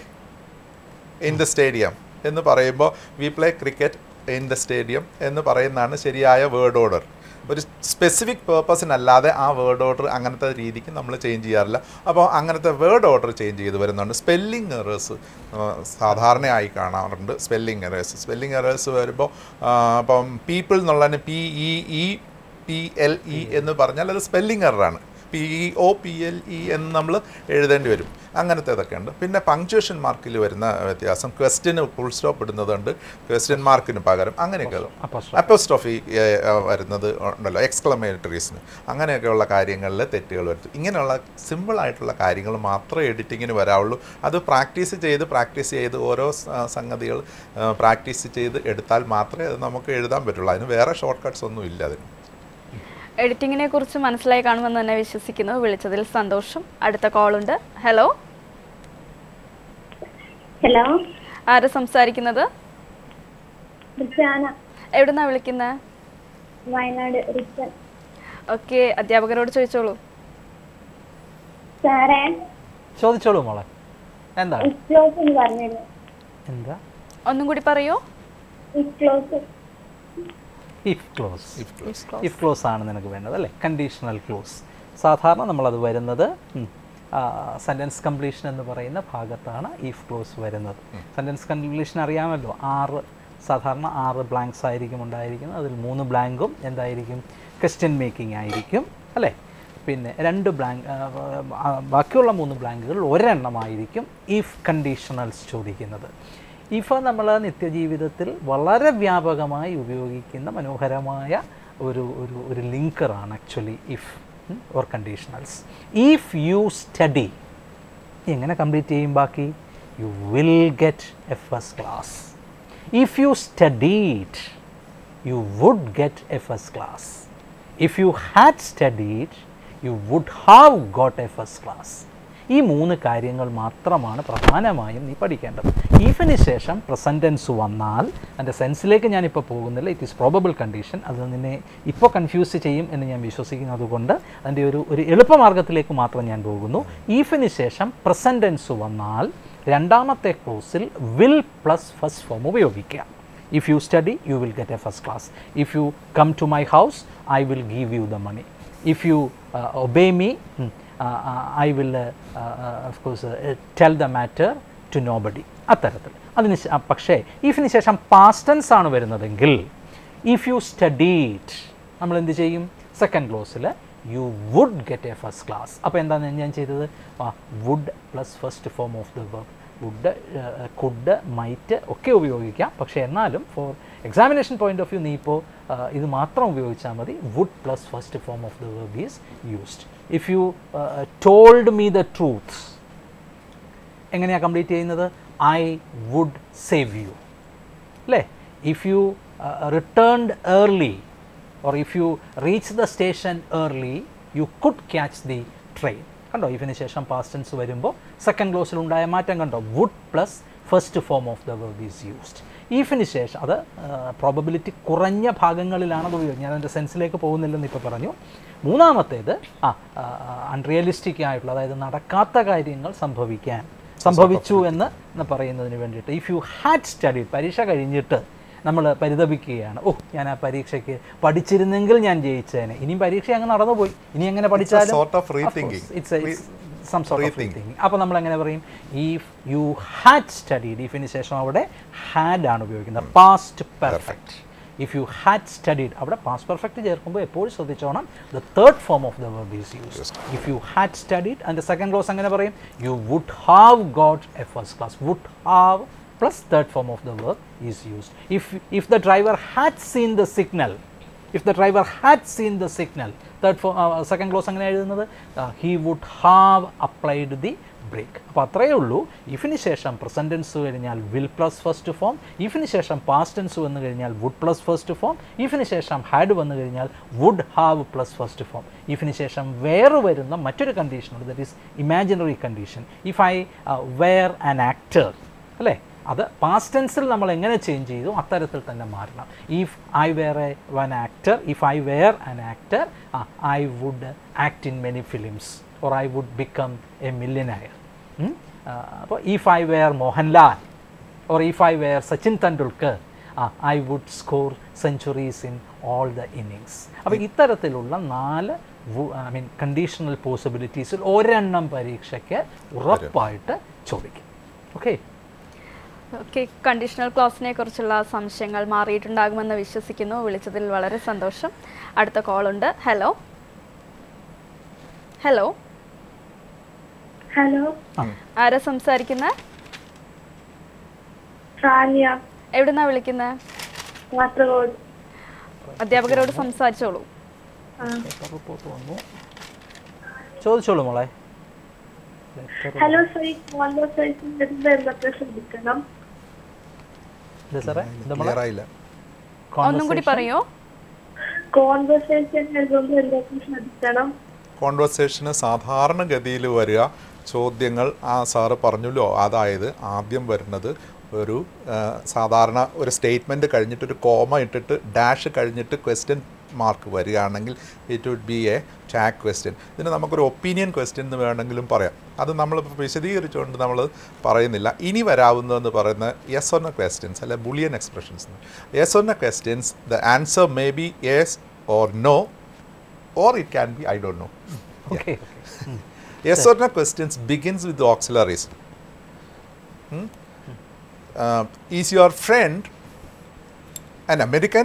in the stadium എന്ന് പറയുമ്പോൾ we play cricket in the stadium എന്ന് പറയുന്നതാണ് ശരിയായ വേർഡ് ഓർഡർ ഒരു സ്പെസിഫിക് പേർപ്പസിനല്ലാതെ ആ വേർഡ് ഓർഡർ അങ്ങനത്തെ രീതിക്ക് നമ്മൾ ചേഞ്ച് ചെയ്യാറില്ല അപ്പോൾ അങ്ങനത്തെ വേർഡ് ഓർഡർ ചേഞ്ച് ചെയ്ത് വരുന്നുണ്ട് സ്പെല്ലിംഗ് എറേഴ്സ് സാധാരണയായി കാണാറുണ്ട് സ്പെല്ലിംഗ് എറേഴ്സ് സ്പെല്ലിംഗ് എറേഴ്സ് വരുമ്പോൾ അപ്പം പീപ്പിൾ എന്നുള്ളതിന് P E E P L E എന്ന് പറഞ്ഞാൽ അത് സ്പെല്ലിംഗ് എററാണ് P E O P L E എന്ന് നമ്മൾ എഴുതേണ്ടി വരും അങ്ങനത്തെ ഇതൊക്കെ ഉണ്ട് പിന്നെ പങ്ക്ച്വേഷൻ മാർക്കിൽ വരുന്ന വ്യത്യാസം ക്വസ്റ്റ്യന് ഫുൾ സ്റ്റോപ്പ് ഇടുന്നതുണ്ട് ക്വസ്റ്റ്യൻ മാർക്കിന് പകരം അങ്ങനെയൊക്കെ Apostrophe. അപ്പോസ്ട്രോഫി വരുന്നത് ഉണ്ടല്ലോ എക്സ്ക്ലമേറ്ററീസിന് അങ്ങനെയൊക്കെയുള്ള കാര്യങ്ങളിൽ തെറ്റുകൾ വരുത്തും ഇങ്ങനെയുള്ള സിമ്പിളായിട്ടുള്ള കാര്യങ്ങൾ മാത്രമേ എഡിറ്റിങ്ങിന് വരാവുള്ളൂ അത് പ്രാക്ടീസ് ചെയ്ത് പ്രാക്ടീസ് ചെയ്ത് ഓരോ സ- സംഗതികൾ പ്രാക്ടീസ് ചെയ്ത് എടുത്താൽ മാത്രമേ അത് നമുക്ക് എഴുതാൻ പറ്റുള്ളൂ അതിന് വേറെ ഷോർട്ട് കട്ട്സ് ഒന്നും ഇല്ല അതിന് എഡിറ്റിങ്ങിനെ കുറിച്ച് മനസ്സിലായി കാണുമെന്ന് തന്നെ വിശ്വസിക്കുന്നു വിളിച്ചതിൽ സന്തോഷം അടുത്ത കോൾ ഉണ്ട് ഹലോ ഹലോ ആരാ സംസാരിക്കുന്നത് റിച്ചാന എവിടുന്നാ വിളിക്കുന്നത് വയനാട് റിച്ചൻ ഓക്കെ അധ്യാപകരോട് ചോദിച്ചോളൂ സാറേ ചോദിച്ചോളൂ മോളെ എന്താണ് ഇക്ലോസ് എന്ന് പറഞ്ഞിരുന്നു എന്താ ഒന്നും കൂടി പറയൂ if clause if clause If close. If clause ആണ് നിനക്ക് വേണ്ടത് അല്ലേ കണ്ടീഷണൽ ക്ലോസ് സാധാരണ നമ്മളത് വരുന്നത് സെൻറ്റൻസ് കംപ്ലീഷൻ എന്ന് പറയുന്ന ഭാഗത്താണ് ഇഫ് ക്ലോസ് വരുന്നത് സെൻറ്റൻസ് കംപ്ലീഷൻ അറിയാമല്ലോ ആറ് സാധാരണ ആറ് ബ്ലാങ്ക്സ് ആയിരിക്കും ഉണ്ടായിരിക്കുന്നത് അതിൽ മൂന്ന് ബ്ലാങ്കും എന്തായിരിക്കും ക്വസ്റ്റ്യൻ മേക്കിംഗ് ആയിരിക്കും അല്ലേ പിന്നെ രണ്ട് ബ്ലാങ്ക് ബാക്കിയുള്ള മൂന്ന് ബ്ലാങ്കുകൾ ഒരെണ്ണമായിരിക്കും ഇഫ് കണ്ടീഷണൽസ് ചോദിക്കുന്നത് ഇഫ് നമ്മൾ നിത്യജീവിതത്തിൽ വളരെ വ്യാപകമായി ഉപയോഗിക്കുന്ന മനോഹരമായ ഒരു ഒരു ഒരു ലിങ്കറാണ് actually if or conditionals if you study എങ്ങനെ കംപ്ലീറ്റ് ചെയ്യും ബാക്കി you will get a first class if you studied you would get a first class if you had studied you would have got a first class ഈ മൂന്ന് കാര്യങ്ങൾ മാത്രമാണ് പ്രധാനമായും നീ പഠിക്കേണ്ടത് ഈഫിന് ശേഷം പ്രസൻറ്റൻസ് വന്നാൽ അതിൻ്റെ സെൻസിലേക്ക് ഞാനിപ്പോൾ പോകുന്നില്ല ഇറ്റ് ഈസ് പ്രോബബിൾ കണ്ടീഷൻ അത് നിന്നെ ഇപ്പോൾ കൺഫ്യൂസ് ചെയ്യും എന്ന് ഞാൻ വിശ്വസിക്കുന്നത് കൊണ്ട് അതിൻ്റെ ഒരു ഒരു എളുപ്പമാർഗ്ഗത്തിലേക്ക് മാത്രം ഞാൻ പോകുന്നു ഈഫിന് ശേഷം പ്രസൻറ്റൻസ് വന്നാൽ രണ്ടാമത്തെ ക്ലോസിൽ വിൽ പ്ലസ് ഫസ്റ്റ് ഫോം ഉപയോഗിക്കുക If you study, you will get a first class. If you come to my house, I will give you the money. If you uh, obey me, hmm, uh, uh, I will, uh, uh, uh, of course, uh, tell the matter to nobody. അത്തരത്തിൽ അതിന് ശേ- ആ, പക്ഷേ ഇഫിന് ശേഷം past tense ആണ് വരുന്നതെങ്കിൽ if you studied നമ്മൾ എന്ത് ചെയ്യും സെക്കൻഡ് ക്ലോസിൽ you would get a first class അപ്പോൾ എന്താണ് ഞാൻ ചെയ്തത് would plus first form of the verb would could might ഒക്കെ ഉപയോഗിക്കാം പക്ഷേ എന്നാലും for examination point of view നീ ഇപ്പോൾ ഇത് മാത്രം ഉപയോഗിച്ചാൽ മതി would plus first form of the verb is used if you told me the truth എങ്ങനെയാണ് കംപ്ലീറ്റ് ചെയ്യുന്നത് ഐ വുഡ് സേവ് യു അല്ലേ if you returned early or if you reach the station early you could catch the train കണ്ടോ ഇഫിന് ശേഷം past tense വരുമ്പോൾ second ക്ലോസിൽ ഉണ്ടായ മാറ്റം കണ്ടോ would plus first form of the verb is used ഈഫിന് ശേഷം അത് പ്രോബബിലിറ്റി കുറഞ്ഞ ഭാഗങ്ങളിലാണ് അത് ഉപയോഗിക്കുന്നത് ഞാൻ അതിൻ്റെ സെൻസിലേക്ക് പോകുന്നില്ലെന്ന് ഇപ്പോൾ പറഞ്ഞു മൂന്നാമത്തേത് ആ അൺറിയലിസ്റ്റിക് ആയിട്ടുള്ള അതായത് നടക്കാത്ത കാര്യങ്ങൾ സംഭവിക്കാൻ സംഭവിച്ചു എന്ന് ന- പറയുന്നതിന് വേണ്ടിയിട്ട് ഇഫ് യു ഹാഡ് സ്റ്റഡീഡ് പരീക്ഷ കഴിഞ്ഞിട്ട് നമ്മൾ പരിതപിക്കുകയാണ് ഓ ഞാൻ ആ പരീക്ഷയ്ക്ക് പഠിച്ചിരുന്നെങ്കിൽ ഞാൻ ജയിച്ചേനെ ഇനിയും പരീക്ഷ അങ്ങ് നടന്നുപോയി ഇനി എങ്ങനെ പഠിച്ചാലും sort of rethinking. It's some sort of Rethinking. Thinking അപ്പോൾ നമ്മൾ എങ്ങനെ പറയും ഇഫ് യു ഹാഡ് സ്റ്റഡീഡ് ഇഫിന് ശേഷം അവിടെ ഹാഡ് ആണ് ഉപയോഗിക്കുന്നത് past perfect if you had studied അവിടെ പാസ്റ്റ് പെർഫെക്റ്റ് ചേർക്കുമ്പോൾ എപ്പോഴും ശ്രദ്ധിച്ചോണം the third form of the verb is use if you had studied അതിൻ്റെ സെക്കൻഡ് ക്ലോസ് എങ്ങനെ പറയും you would have got a first class would have plus third form of the verb is used if if the driver had seen the signal if the driver had seen the signal third form second clause അങ്ങനെ എഴുതുന്നത് he would have applied the brake അപ്പോൾ അത്രയേ ഉള്ളൂ ഇഫിന് ശേഷം present tense കഴിഞ്ഞാൽ will plus first form ഇഫിന് ശേഷം പാസ്റ്റൻസ് വന്നു കഴിഞ്ഞാൽ വുഡ് പ്ലസ് ഫസ്റ്റ് ഫോം ഇഫിന് ശേഷം ഹാഡ് വന്നു കഴിഞ്ഞാൽ would have plus first form ഇഫിന് ശേഷം വേറെ വരുന്ന മറ്റൊരു കണ്ടീഷനുണ്ട് that is imaginary condition if I were an actor അല്ലേ അത് പാസ്റ്റ് ടെൻസിൽ നമ്മൾ എങ്ങനെ ചേഞ്ച് ചെയ്തു അത്തരത്തിൽ തന്നെ മാറണം if I were a one actor if I were an actor I would act in many films or I would become a millionaire അപ്പോൾ if I were Mohanlal or if I were Sachin Tendulkar I would score centuries in all the innings അപ്പോൾ ഇത്തരത്തിലുള്ള നാല് I mean conditional പോസിബിലിറ്റീസിൽ ഒരെണ്ണം പരീക്ഷയ്ക്ക് ഉറപ്പായിട്ട് ചോദിക്കും okay okay conditional ക്ലോസിനെ കുറിച്ചുള്ള സംശയങ്ങൾ മാറിയിട്ടുണ്ടാകുമെന്ന് വിശ്വസിക്കുന്നു വിളിച്ചതിൽ വളരെ സന്തോഷം അടുത്ത കോളുണ്ട് ഹലോ ഹലോ ഹലോ ആരാ സംസാരിക്കുന്നത് സാനിയ എവിടുന്നാ വിളിക്കുന്നത് കാസർഗോഡ് അധ്യാപകരോട് സംസാരിച്ചോളൂ ആ. റിപ്പോർട്ട് വന്നു ചോദിച്ചോളൂ മോളെ ഹലോ സർ ഈ കോൺവെർസേഷൻ വരുമ്പോൾ എന്തൊക്കെ ശ്രദ്ധിക്കണം ഇത് സാറേ ഇത് മോളെ ക്ലിയർ ആയില്ല ഒന്നും കൂടി പറയോ കോൺവെർസേഷൻ എഴുതുമ്പോൾ എന്തൊക്കെ ശ്രദ്ധിക്കണം കോൺവെർസേഷന് സാധാരണഗതിയിൽ വരിക ചോദ്യങ്ങൾ ആ സാറ് പറഞ്ഞല്ലോ അതായത് ആദ്യം വരുന്നത് ഒരു ആ, സാധാരണ ഒരു സ്റ്റേറ്റ്മെൻറ്റ് കഴിഞ്ഞിട്ട് ഒരു കോമ ഇട്ടിട്ട് ഡാഷ് കഴിഞ്ഞിട്ട് ക്വസ്റ്റ്യൻ മാർക്ക് വരികയാണെങ്കിൽ it would be a tag question ഇതിന് നമുക്കൊരു ഒപ്പീനിയൻ ക്വസ്റ്റ്യൻ എന്ന് വേണമെങ്കിലും പറയാം അത് നമ്മൾ വിശദീകരിച്ചുകൊണ്ട് നമ്മൾ പറയുന്നില്ല ഇനി വരാവുന്നതെന്ന് പറയുന്ന യെസ് ഓർണ ക്വസ്റ്റ്യൻസ് അല്ലെ Boolean expressions yes or no questions the answer may be yes or no or it can be I don't know. Okay Yes or no questions begins with the auxiliaries. Hmm? Uh, is your friend an American?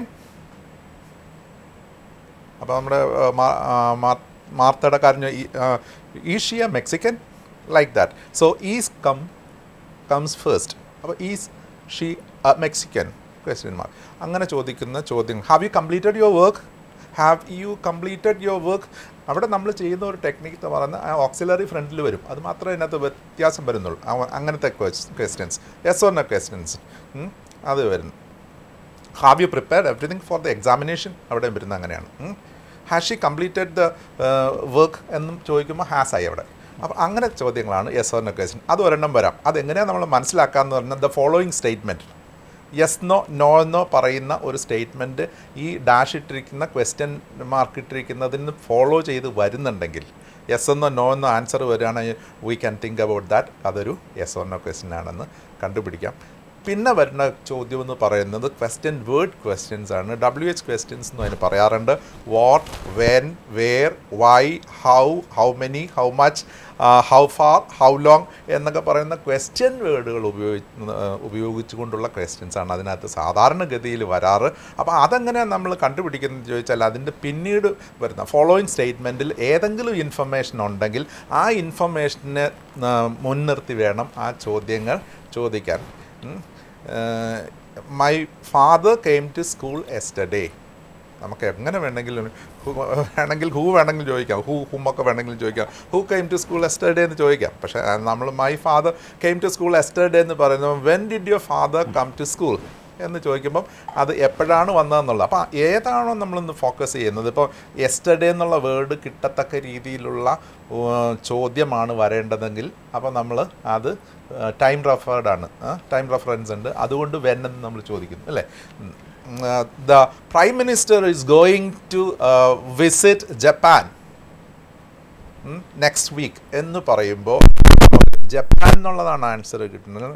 അപ്പോൾ നമ്മുടെ uh, മാ- uh, മാർ- മാർത്തയുടെ കാര്യം is she a Mexican like that so is come comes first അപ്പോൾ is she Mexican question mark അങ്ങനെ ചോദിക്കുന്ന ചോദ്യം have you completed your work have you completed your work അവിടെ നമ്മൾ ചെയ്യുന്ന ഒരു ടെക്നിക്ക് എന്ന് പറയുന്നത് ആ ഓക്സിലറി ഫ്രണ്ടിൽ വരും അത് മാത്രമേ അതിനകത്ത് വ്യത്യാസം വരുന്നുള്ളൂ ആ- അങ്ങനത്തെ questions yes or no questions അത് വരുന്നു have you prepared everything for the examination അവിടെ വരുന്നത് അങ്ങനെയാണ് has she completed the work എന്നും ചോദിക്കുമ്പോൾ ഹാസ് ആയി അവിടെ അപ്പോൾ അങ്ങനെ ചോദ്യങ്ങളാണ് യെസ് ഓർ നോ ക്വസ്റ്റ്യൻ അത് ഒരെണ്ണം വരാം അതെങ്ങനെയാണ് നമ്മൾ മനസ്സിലാക്കാമെന്ന് പറഞ്ഞാൽ the following statement yes no no എന്നോ പറയുന്ന ഒരു സ്റ്റേറ്റ്മെൻറ്റ് ഈ ഡാഷ് ഇട്ടിരിക്കുന്ന ക്വസ്റ്റ്യൻ മാർക്ക് ഇട്ടിരിക്കുന്നതിന് ഫോളോ ചെയ്ത് വരുന്നുണ്ടെങ്കിൽ യെസ് എന്നോ നോ എന്നോ ആൻസർ വരികയാണെങ്കിൽ we can think about that അതൊരു യെസ് ഓർ നോ ക്വസ്റ്റ്യൻ ആണെന്ന് കണ്ടുപിടിക്കാം പിന്നെ വരുന്ന ചോദ്യം എന്ന് പറയുന്നത് ക്വസ്റ്റ്യൻ വേർഡ് ക്വസ്റ്റ്യൻസ് ആണ് ഡബ്ല്യു എച്ച് ക്വസ്റ്റ്യൻസ് എന്ന് അതിന് പറയാറുണ്ട് what when where why how how many how much how far how long എന്നൊക്കെ പറയുന്ന ക്വസ്റ്റ്യൻ വേർഡുകൾ ഉപയോഗിച്ച് ഉപയോഗിച്ചുകൊണ്ടുള്ള ക്വസ്റ്റ്യൻസ് ആണ് അതിനകത്ത് സാധാരണഗതിയിൽ വരാറ് അപ്പോൾ അതെങ്ങനെയാണ് നമ്മൾ കണ്ടുപിടിക്കുന്നത് ചോദിച്ചാൽ അതിൻ്റെ പിന്നീട് വരുന്ന ഫോളോയിങ് സ്റ്റേറ്റ്മെൻറ്റിൽ ഏതെങ്കിലും ഇൻഫർമേഷൻ ഉണ്ടെങ്കിൽ ആ ഇൻഫർമേഷനെ മുൻനിർത്തി വേണം ആ ചോദ്യങ്ങൾ ചോദിക്കാൻ my father came to school yesterday നമുക്ക് എങ്ങനെ വേണമെങ്കിലും who- വേണമെങ്കിൽ ഹൂ വേണമെങ്കിലും ചോദിക്കാം ഹൂ ഹുമൊക്കെ വേണമെങ്കിലും ചോദിക്കാം who came to school yesterday എന്ന് ചോദിക്കാം പക്ഷേ നമ്മൾ my father came to school yesterday എന്ന് പറയുമ്പോൾ when did your father come to school എന്ന് ചോദിക്കുമ്പം അത് എപ്പോഴാണ് വന്നതെന്നുള്ളത് അപ്പോൾ ഏതാണോ നമ്മളൊന്ന് ഫോക്കസ് ചെയ്യുന്നത് ഇപ്പോൾ എസ്റ്റർഡേ എന്നുള്ള വേർഡ് കിട്ടത്തക്ക രീതിയിലുള്ള ഉം, ചോദ്യമാണ് വരേണ്ടതെങ്കിൽ അപ്പോൾ നമ്മൾ അത് ടൈം റെഫേർഡ് ആണ് ടൈം റെഫറൻസ് ഉണ്ട് അതുകൊണ്ട് വെൻ എന്ന് നമ്മൾ ചോദിക്കുന്നു അല്ലേ the prime minister is going to visit Japan next week എന്ന് പറയുമ്പോൾ ജപ്പാൻ എന്നുള്ളതാണ് ആൻസർ കിട്ടുന്നത്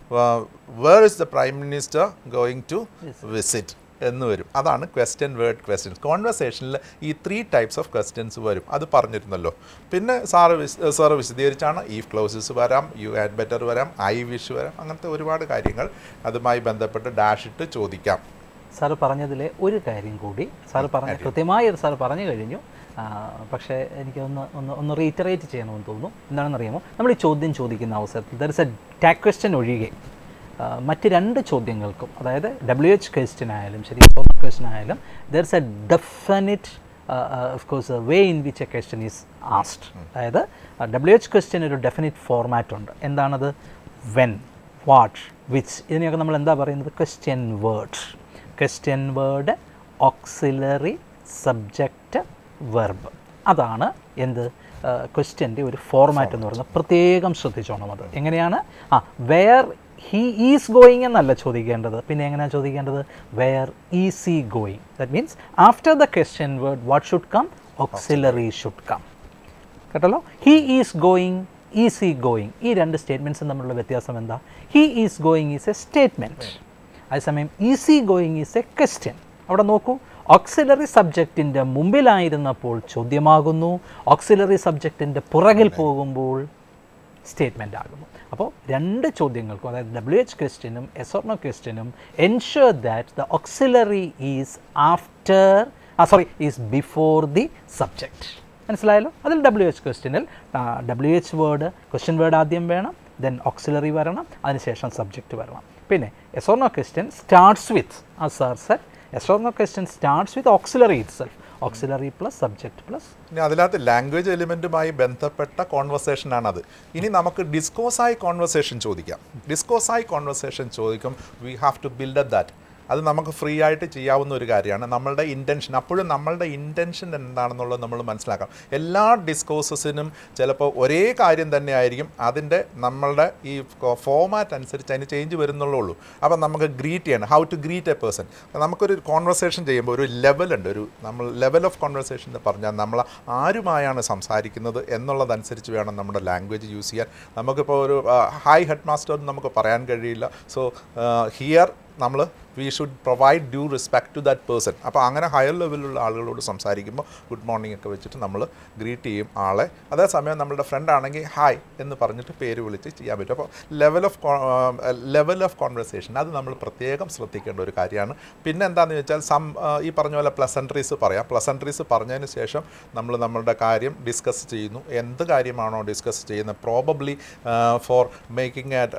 where is the prime minister going to visit എന്ന് വരും അതാണ് ക്വസ്റ്റ്യൻ വേർഡ് ക്വസ്റ്റ്യൻസ് കോൺവെർസേഷനിൽ ഈ ത്രീ ടൈപ്സ് ഓഫ് ക്വസ്റ്റ്യൻസ് വരും അത് പറഞ്ഞിരുന്നല്ലോ പിന്നെ സാറ് വിശ സാറ് വിശദീകരിച്ചാണ് ഈ ക്ലോസസ് വരാം യു ആഡ് ബെറ്റർ വരാം ഐ വിഷ് വരാം അങ്ങനത്തെ ഒരുപാട് കാര്യങ്ങൾ അതുമായി ബന്ധപ്പെട്ട് ഡാഷ് ഇട്ട് ചോദിക്കാം സാറ് പറഞ്ഞതിലെ ഒരു കാര്യം കൂടി സാറ് പറഞ്ഞ കൃത്യമായി അത് സാറ് പറഞ്ഞു കഴിഞ്ഞു ആ, പക്ഷേ എനിക്കൊന്ന് ഒന്ന് ഒന്ന് റീറ്ററേറ്റ് ചെയ്യണമെന്ന് തോന്നുന്നു എന്താണെന്ന് അറിയാമോ നമ്മൾ ഈ ചോദ്യം ചോദിക്കുന്ന അവസരത്തിൽ there is a tag question ഒഴികെ ആ, മറ്റ് രണ്ട് ചോദ്യങ്ങൾക്കും അതായത് ഡബ്ല്യു എച്ച് ക്വസ്റ്റ്യൻ ആയാലും ശരി ക്വസ്റ്റ്യൻ ആയാലും there is a definite of course way in which a question is asked അതായത് ഡബ്ല്യു എച്ച് ക്വസ്റ്റ്യൻ ഒരു ഡെഫിനിറ്റ് ഫോർമാറ്റ് ഉണ്ട് എന്താണത് വെൻ വാട്ട് വിച്ച് ഇതിനെയൊക്കെ നമ്മൾ എന്താ പറയുന്നത് question word question word auxiliary subject verb അതാണ് എന്ത് ക്വസ്റ്റ്യൻ്റെ ഒരു ഫോർമാറ്റ് എന്ന് പറയുന്നത് പ്രത്യേകം ശ്രദ്ധിച്ചോണം അത് എങ്ങനെയാണ് ആ വെയർ ഹീ ഈസ് ഗോയിങ് എന്നല്ല ചോദിക്കേണ്ടത് പിന്നെ എങ്ങനെയാണ് ചോദിക്കേണ്ടത് where is he going that means after the question word what should come auxiliary should come കേട്ടല്ലോ he is going is he going ഈ രണ്ട് സ്റ്റേറ്റ്മെൻറ്റ്സും തമ്മിലുള്ള വ്യത്യാസം എന്താ he is going is a statement അതേസമയം is he going is a question അവിടെ നോക്കൂ ഓക്സിലറി സബ്ജക്റ്റിൻ്റെ മുമ്പിലായിരുന്നപ്പോൾ ചോദ്യമാകുന്നു ഓക്സിലറി സബ്ജക്റ്റിൻ്റെ പുറകിൽ പോകുമ്പോൾ സ്റ്റേറ്റ്മെൻ്റ് ആകുന്നു അപ്പോൾ രണ്ട് ചോദ്യങ്ങൾക്കും അതായത് ഡബ്ല്യു എച്ച് ക്വസ്റ്റ്യനും എസോർണോ ക്വസ്റ്റ്യനും ensure that the auxiliary is after uh sorry is before the subject മനസ്സിലായല്ലോ അതിൽ ഡബ്ല്യു എച്ച് ക്വസ്റ്റ്യനിൽ W H word question word ആദ്യം വേണം ദെൻ ഓക്സിലറി വരണം അതിനുശേഷം സബ്ജക്റ്റ് വരണം പിന്നെ yes or no question starts with uh sir set yes or no question starts with auxiliary itself auxiliary plus subject plus ഇനി അതിനകത്ത് ലാംഗ്വേജ് എലിമെൻറ്റുമായി ബന്ധപ്പെട്ട കോൺവെർസേഷൻ അത് ഇനി നമുക്ക് ഡിസ്കോസായി കോൺവെർസേഷൻ ചോദിക്കാം ഡിസ്കോസായി കോൺവെർസേഷൻ ചോദിക്കും we have to build up that അത് നമുക്ക് ഫ്രീ ആയിട്ട് ചെയ്യാവുന്ന ഒരു കാര്യമാണ് നമ്മളുടെ ഇൻറ്റൻഷൻ അപ്പോഴും നമ്മളുടെ ഇൻറ്റൻഷൻ എന്താണെന്നുള്ളത് നമ്മൾ മനസ്സിലാക്കാം എല്ലാ ഡിസ്കോസസിനും ചിലപ്പോൾ ഒരേ കാര്യം തന്നെ ആയിരിക്കും അതിൻ്റെ നമ്മളുടെ ഈ ഫോമാറ്റ് അനുസരിച്ച് അതിന് ചേഞ്ച് വരുന്നുള്ളൂ അപ്പം നമുക്ക് ഗ്രീറ്റ് ചെയ്യണം how to greet a person നമുക്കൊരു കോൺവെർസേഷൻ ചെയ്യുമ്പോൾ ഒരു ലെവലുണ്ട് ഒരു നമ്മൾ ലെവൽ ഓഫ് കോൺവെർസേഷൻ എന്ന് പറഞ്ഞാൽ നമ്മൾ ആരുമായാണ് സംസാരിക്കുന്നത് എന്നുള്ളതനുസരിച്ച് വേണം നമ്മുടെ ലാംഗ്വേജ് യൂസ് ചെയ്യാൻ നമുക്കിപ്പോൾ ഒരു ഹായ് ഹെഡ് മാസ്റ്റർ എന്ന് നമുക്ക് പറയാൻ കഴിയില്ല സോ ഹിയർ നമ്മൾ we should provide due respect to that person അപ്പോൾ അങ്ങനെ ഹയർ ലെവലിലുള്ള ആളുകളോട് സംസാരിക്കുമ്പോൾ ഗുഡ് മോർണിംഗ് ഒക്കെ വെച്ചിട്ട് നമ്മൾ ഗ്രീറ്റ് ചെയ്യും ആളെ അതേസമയം നമ്മളുടെ ഫ്രണ്ട് ആണെങ്കിൽ ഹായ് എന്ന് പറഞ്ഞിട്ട് പേര് വിളിച്ച് ചെയ്യാൻ പറ്റും അപ്പോൾ level of level of conversation അത് നമ്മൾ പ്രത്യേകം ശ്രദ്ധിക്കേണ്ട ഒരു കാര്യമാണ് പിന്നെ എന്താണെന്ന് വെച്ചാൽ സം ഈ പറഞ്ഞ പോലെ പ്ലസൻട്രീസ് പറയാം പ്ലസൻട്രീസ് പറഞ്ഞതിന് ശേഷം നമ്മൾ നമ്മളുടെ കാര്യം ഡിസ്കസ് ചെയ്യുന്നു എന്ത് കാര്യമാണോ ഡിസ്കസ് ചെയ്യുന്നത് probably for making at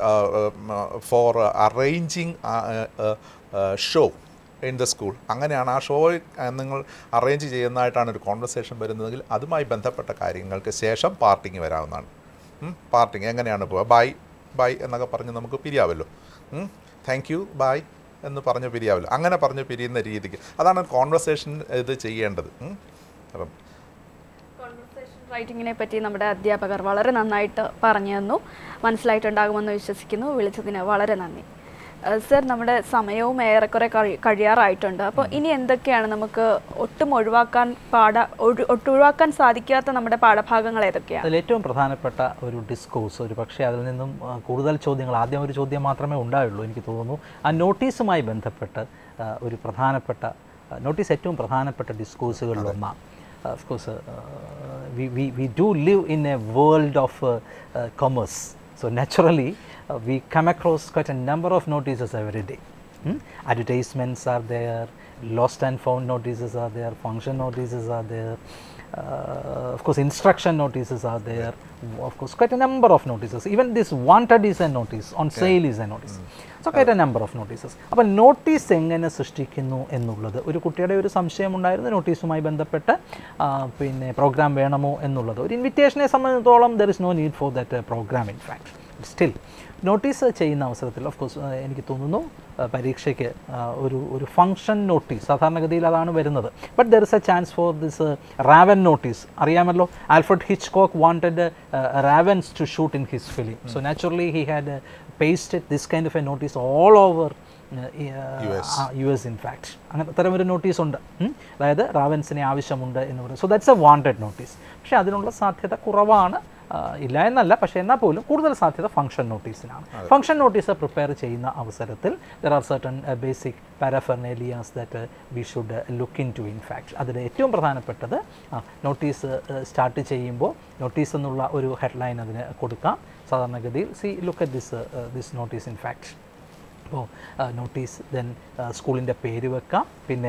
for arranging show in the school അങ്ങനെയാണ് ആ ഷോ നിങ്ങൾ അറേഞ്ച് ചെയ്യുന്നതായിട്ടാണ് ഒരു കോൺവെർസേഷൻ വരുന്നതെങ്കിൽ അതുമായി ബന്ധപ്പെട്ട കാര്യങ്ങൾക്ക് ശേഷം പാർട്ടിങ് വരാവുന്നതാണ് പാർട്ടിങ് എങ്ങനെയാണ് പോവുക ബൈ ബൈ എന്നൊക്കെ പറഞ്ഞ് നമുക്ക് പിരിയാവല്ലോ താങ്ക് യു ബൈ എന്ന് പറഞ്ഞ് പിരിയാവല്ലോ അങ്ങനെ പറഞ്ഞ് പിരിയുന്ന രീതിക്ക് അതാണ് കോൺവെർസേഷൻ ഇത് ചെയ്യേണ്ടത് ഉം. അപ്പം കോൺവെർസേഷൻ റൈറ്റിങ്ങിനെ പറ്റി നമ്മുടെ അധ്യാപകർ വളരെ നന്നായിട്ട് പറഞ്ഞു തന്നു മനസ്സിലായിട്ടുണ്ടാകുമെന്ന് വിശ്വസിക്കുന്നു വിളിച്ചതിന് വളരെ നന്ദി സർ നമ്മുടെ സമയവും ഏറെക്കുറെ കഴി- കഴിയാറായിട്ടുണ്ട് അപ്പോൾ ഇനി എന്തൊക്കെയാണ് നമുക്ക് ഒട്ടും ഒഴിവാക്കാൻ പാട ഒഴി- ഒട്ടും ഒഴിവാക്കാൻ സാധിക്കാത്ത നമ്മുടെ പാഠഭാഗങ്ങൾ ഏതൊക്കെയാണ് അതിൽ ഏറ്റവും പ്രധാനപ്പെട്ട ഒരു ഡിസ്കോഴ്സ് ഒരു പക്ഷേ അതിൽ നിന്നും ആ, കൂടുതൽ ചോദ്യങ്ങൾ ആദ്യം ഒരു ചോദ്യം മാത്രമേ ഉണ്ടായുള്ളൂ എനിക്ക് തോന്നുന്നു ആ നോട്ടീസുമായി ബന്ധപ്പെട്ട് ആ, ഒരു പ്രധാനപ്പെട്ട നോട്ടീസ് ഏറ്റവും പ്രധാനപ്പെട്ട ഡിസ്കോഴ്സുകളിൽ ഒന്നാണ് of course we do live in a world of commerce so naturally uh, we come across quite a number of notices every day Hmm? advertisements are there lost and found notices are there function notices are there uh, of course instruction notices are there of course quite a number of notices even this wanted is a notice on sale is a notice so quite a number of notices അപ്പോൾ notice എങ്ങനെ സൃഷ്ടിക്കുന്നു എന്നുള്ളത് ഒരു കുട്ടിയുടെ ഒരു സംശയം ഉണ്ടായിരുന്നു നോട്ടീസുമായി ബന്ധപ്പെട്ട് ആ, പിന്നെ പ്രോഗ്രാം വേണമോ എന്നുള്ളത് ഒരു ഇൻവിറ്റേഷനെ സംബന്ധിച്ചിടത്തോളം there is no need for that programme in fact still notice ചെയ്യുന്ന അവസരത്തിൽ ഓഫ് കോഴ്സ് എനിക്ക് തോന്നുന്നു ആ, പരീക്ഷയ്ക്ക് ആ, ഒരു ഒരു ഫങ്ഷൻ നോട്ടീസ് സാധാരണഗതിയിൽ അതാണ് വരുന്നത് but there is a chance for this raven notice അറിയാമല്ലോ Alfred Hitchcock wanted ravens to shoot in his film so naturally he had pasted this kind of a notice all over U S in fact അങ്ങനെ അത്തരം ഒരു notice ഉണ്ട് ഉം. അതായത് റാവൻസിനെ ആവശ്യമുണ്ട് എന്ന് പറയുന്നത് so that's a wanted notice പക്ഷേ അതിനുള്ള സാധ്യത കുറവാണ് ആ, ഇല്ല എന്നല്ല പക്ഷേ എന്നാൽ പോലും കൂടുതൽ സാധ്യത ഫംഗ്ഷൻ നോട്ടീസിനാണ് ഫംഗ്ഷൻ നോട്ടീസ് പ്രിപ്പയർ ചെയ്യുന്ന അവസരത്തിൽ there are certain basic paraphernalias that we should look into in fact അതിൽ ഏറ്റവും പ്രധാനപ്പെട്ടത് നോട്ടീസ് സ്റ്റാർട്ട് ചെയ്യുമ്പോൾ നോട്ടീസ് എന്നുള്ള ഒരു ഹെഡ്ലൈൻ അതിന് കൊടുക്കാം സാധാരണഗതിയിൽ see look at this this notice in fact അപ്പോൾ നോട്ടീസ് ദെൻ സ്കൂളിൻ്റെ പേര് വെക്കാം പിന്നെ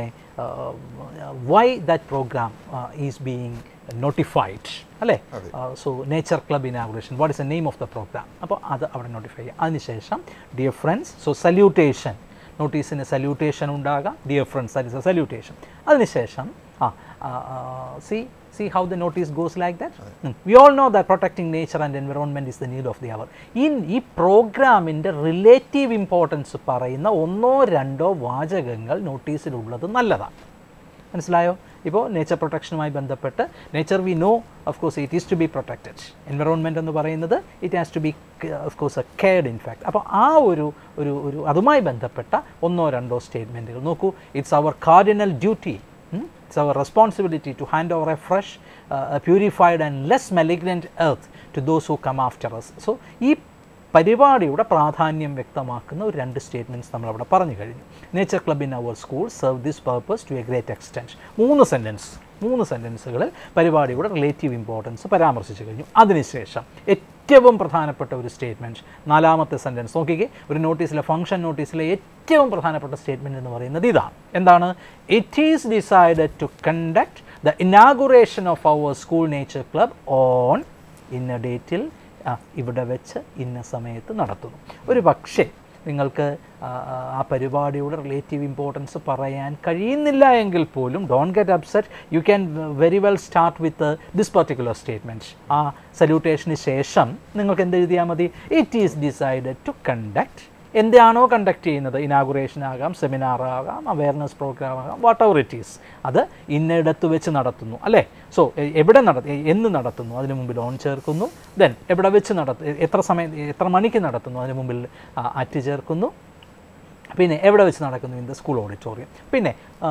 why that programme is being notified അല്ലേ so nature club inauguration what is the name of the programme അപ്പോൾ അത് അവിടെ നോട്ടിഫൈ ചെയ്യാം അതിനുശേഷം ഡിയർ ഫ്രണ്ട്സ് സോ സല്യൂട്ടേഷൻ നോട്ടീസിന് സല്യൂട്ടേഷൻ ഉണ്ടാകാം dear friends that is a salutation അതിനുശേഷം ആ see see how the notice goes like that Hmm. we all know that protecting nature and environment is the need of the hour in ഈ പ്രോഗ്രാമിൻ്റെ relative importance പറയുന്ന ഒന്നോ രണ്ടോ വാചകങ്ങൾ നോട്ടീസിലുള്ളത് നല്ലതാണ് മനസ്സിലായോ ഇപ്പോൾ നേച്ചർ പ്രൊട്ടക്ഷനുമായി ബന്ധപ്പെട്ട് nature we know of course it is to be protected environment എന്ന് പറയുന്നത് it has to be of course a cared in fact അപ്പോൾ ആ ഒരു ഒരു ഒരു അതുമായി ബന്ധപ്പെട്ട ഒന്നോ രണ്ടോ സ്റ്റേറ്റ്മെൻറ്റുകൾ നോക്കൂ it's our cardinal duty It's our responsibility to hand over a fresh, uh, a purified and less malignant earth to those who come after us. So, ഈ പരിപാടിയുടെ പ്രാധാന്യം വ്യക്തമാക്കുന്ന ഒരു രണ്ട് സ്റ്റേറ്റ്മെൻറ്റ്സ് നമ്മളവിടെ പറഞ്ഞു കഴിഞ്ഞു nature club in our school serve this purpose to a great extent മൂന്ന് സെൻറ്റൻസ് മൂന്ന് സെൻറ്റൻസുകളിൽ പരിപാടിയുടെ റിലേറ്റീവ് ഇമ്പോർട്ടൻസ് പരാമർശിച്ചു കഴിഞ്ഞു അതിനുശേഷം ഏറ്റവും പ്രധാനപ്പെട്ട ഒരു സ്റ്റേറ്റ്മെൻറ്റ് നാലാമത്തെ സെൻറ്റൻസ് നോക്കിക്കേ ഒരു നോട്ടീസിലെ ഫംഗ്ഷൻ നോട്ടീസിലെ ഏറ്റവും പ്രധാനപ്പെട്ട സ്റ്റേറ്റ്മെൻറ്റ് എന്ന് പറയുന്നത് ഇതാണ് എന്താണ് it is decided to conduct the inauguration of our school nature club on ഇന്ന ഡേറ്റിൽ ഇവിടെ വെച്ച് ഇന്ന സമയത്ത് നടത്തുന്നു ഒരു പക്ഷേ നിങ്ങൾക്ക് ആ, ആ പരിപാടിയുടെ റിലേറ്റീവ് ഇമ്പോർട്ടൻസ് പറയാൻ കഴിയുന്നില്ല എങ്കിൽ പോലും don't get upset you can very well start with this particular statement ആ സല്യൂട്ടേഷന് ശേഷം നിങ്ങൾക്ക് എന്ത് എഴുതിയാൽ മതി it is decided to conduct എന്താണോ കണ്ടക്ട് ചെയ്യുന്നത് ഇനാഗുറേഷൻ ആകാം സെമിനാർ ആകാം അവയർനെസ് പ്രോഗ്രാം ആകാം വാട്ട് എവർ ഇറ്റ് ഈസ് അത് ഇന്നിടത്ത് വെച്ച് നടത്തുന്നു അല്ലേ സോ എവിടെ നട എന്ന് നടത്തുന്നു അതിന് മുമ്പിൽ ഓൺ ചേർക്കുന്നു ദെൻ എവിടെ വെച്ച് നടത്തു എത്ര സമയം എത്ര മണിക്ക് നടത്തുന്നു അതിന് മുമ്പിൽ അറ്റ് ചേർക്കുന്നു പിന്നെ എവിടെ വെച്ച് നടക്കുന്നു ഇൻ ദ സ്കൂൾ ഓഡിറ്റോറിയം പിന്നെ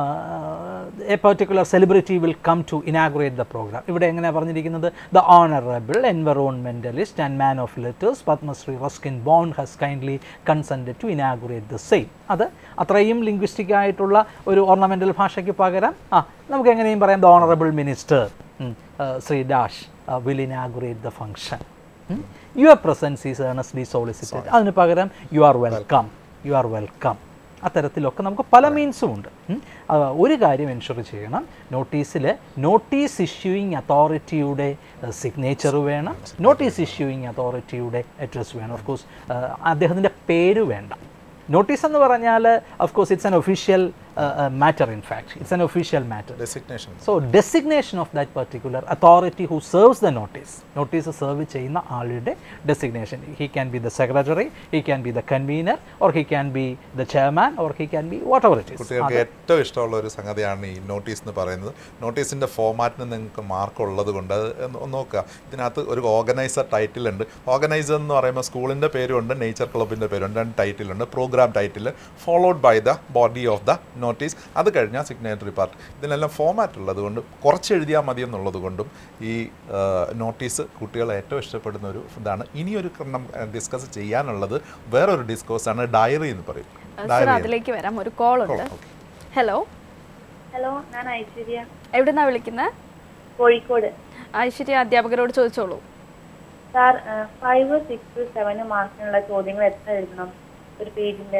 a particular celebrity will come to inaugurate the programme ഇവിടെ എങ്ങനെയാണ് പറഞ്ഞിരിക്കുന്നത് the honourable environmentalist and man of letters Padmashri Ruskin Bond has kindly consented to inaugurate the same അത് അത്രയും ലിംഗ്വിസ്റ്റിക് ആയിട്ടുള്ള ഒരു ഓർണമെൻ്റൽ ഭാഷയ്ക്ക് പകരം ആ നമുക്ക് എങ്ങനെയും പറയാം the honourable minister Shri dash will inaugurate the function your presence is earnestly solicited അതിന് പകരം you are welcome you are welcome അത്തരത്തിലൊക്കെ നമുക്ക് പല മീൻസും ഉണ്ട് ഉം. ആ, ഒരു കാര്യം എൻഷുർ ചെയ്യണം നോട്ടീസിൽ നോട്ടീസ് ഇഷ്യൂയിങ് അതോറിറ്റിയുടെ സിഗ്നേച്ചർ വേണം നോട്ടീസ് ഇഷ്യൂയിങ് അതോറിറ്റിയുടെ അഡ്രസ് വേണം ഓഫ് കോഴ്സ് അദ്ദേഹത്തിൻ്റെ പേര് വേണ്ട നോട്ടീസ് എന്ന് പറഞ്ഞാൽ of course it's an official matter in fact it's an official matter designation so designation of that particular authority who serves the notice notice serve ചെയ്യുന്ന ആളുടെ designation he can be the secretary he can be the convener or he can be the chairman or he can B what whatever it കുട്ടികൾക്ക് ഏറ്റവും ഇഷ്ടമുള്ള ഒരു സംഗതിയാണ് ഈ notice എന്ന് പറയുന്നത് നോട്ടീസിൻ്റെ ഫോമാറ്റിന് നിങ്ങൾക്ക് മാർക്ക് ഉള്ളത് കൊണ്ട് അത് ഒന്ന് ഒന്ന് നോക്കുക ഇതിനകത്ത് ഒരു ഓർഗനൈസർ ടൈറ്റിൽ ഉണ്ട് ഓർഗനൈസർ എന്ന് പറയുമ്പോൾ സ്കൂളിൻ്റെ പേരുണ്ട് നേച്ചർ ക്ലബിൻ്റെ പേരുണ്ട് രണ്ട് ടൈറ്റിലുണ്ട് programme programme title followed by the body of the notice അത് കഴിഞ്ഞാൽ സിഗ്നേറ്ററി പാർട്ട് ഇതിനെല്ലാം ഫോമാറ്റ് ഉള്ളത് കൊണ്ട് കുറച്ച് എഴുതിയാൽ മതി എന്നുള്ളത് കൊണ്ടും ഈ നോട്ടീസ് കുട്ടികൾ ഏറ്റവും ഇഷ്ടപ്പെടുന്ന ഒരു ഇതാണ് ഇനിയൊരു ഡിസ്കസ് ചെയ്യാനുള്ളത് വേറൊരു ഡിസ്കോസാണ് ഡയറി എന്ന് പറയും സർ ഡയറി അതിലേക്ക് വരാം ഒരു കോൾ ഉണ്ട് Call, okay. ഹലോ ഹലോ ഞാൻ ഐശ്വര്യ എവിടുന്നാ വിളിക്കുന്നത് കോഴിക്കോട് ഐശ്വര്യ അധ്യാപകരോട് ചോദിച്ചോളൂ സാർ ഫൈവ് സിക്സ് സെവന് മാർക്കിനുള്ള ചോദ്യങ്ങൾ എത്ര എഴുതണം ഒരു പേജിന്റെ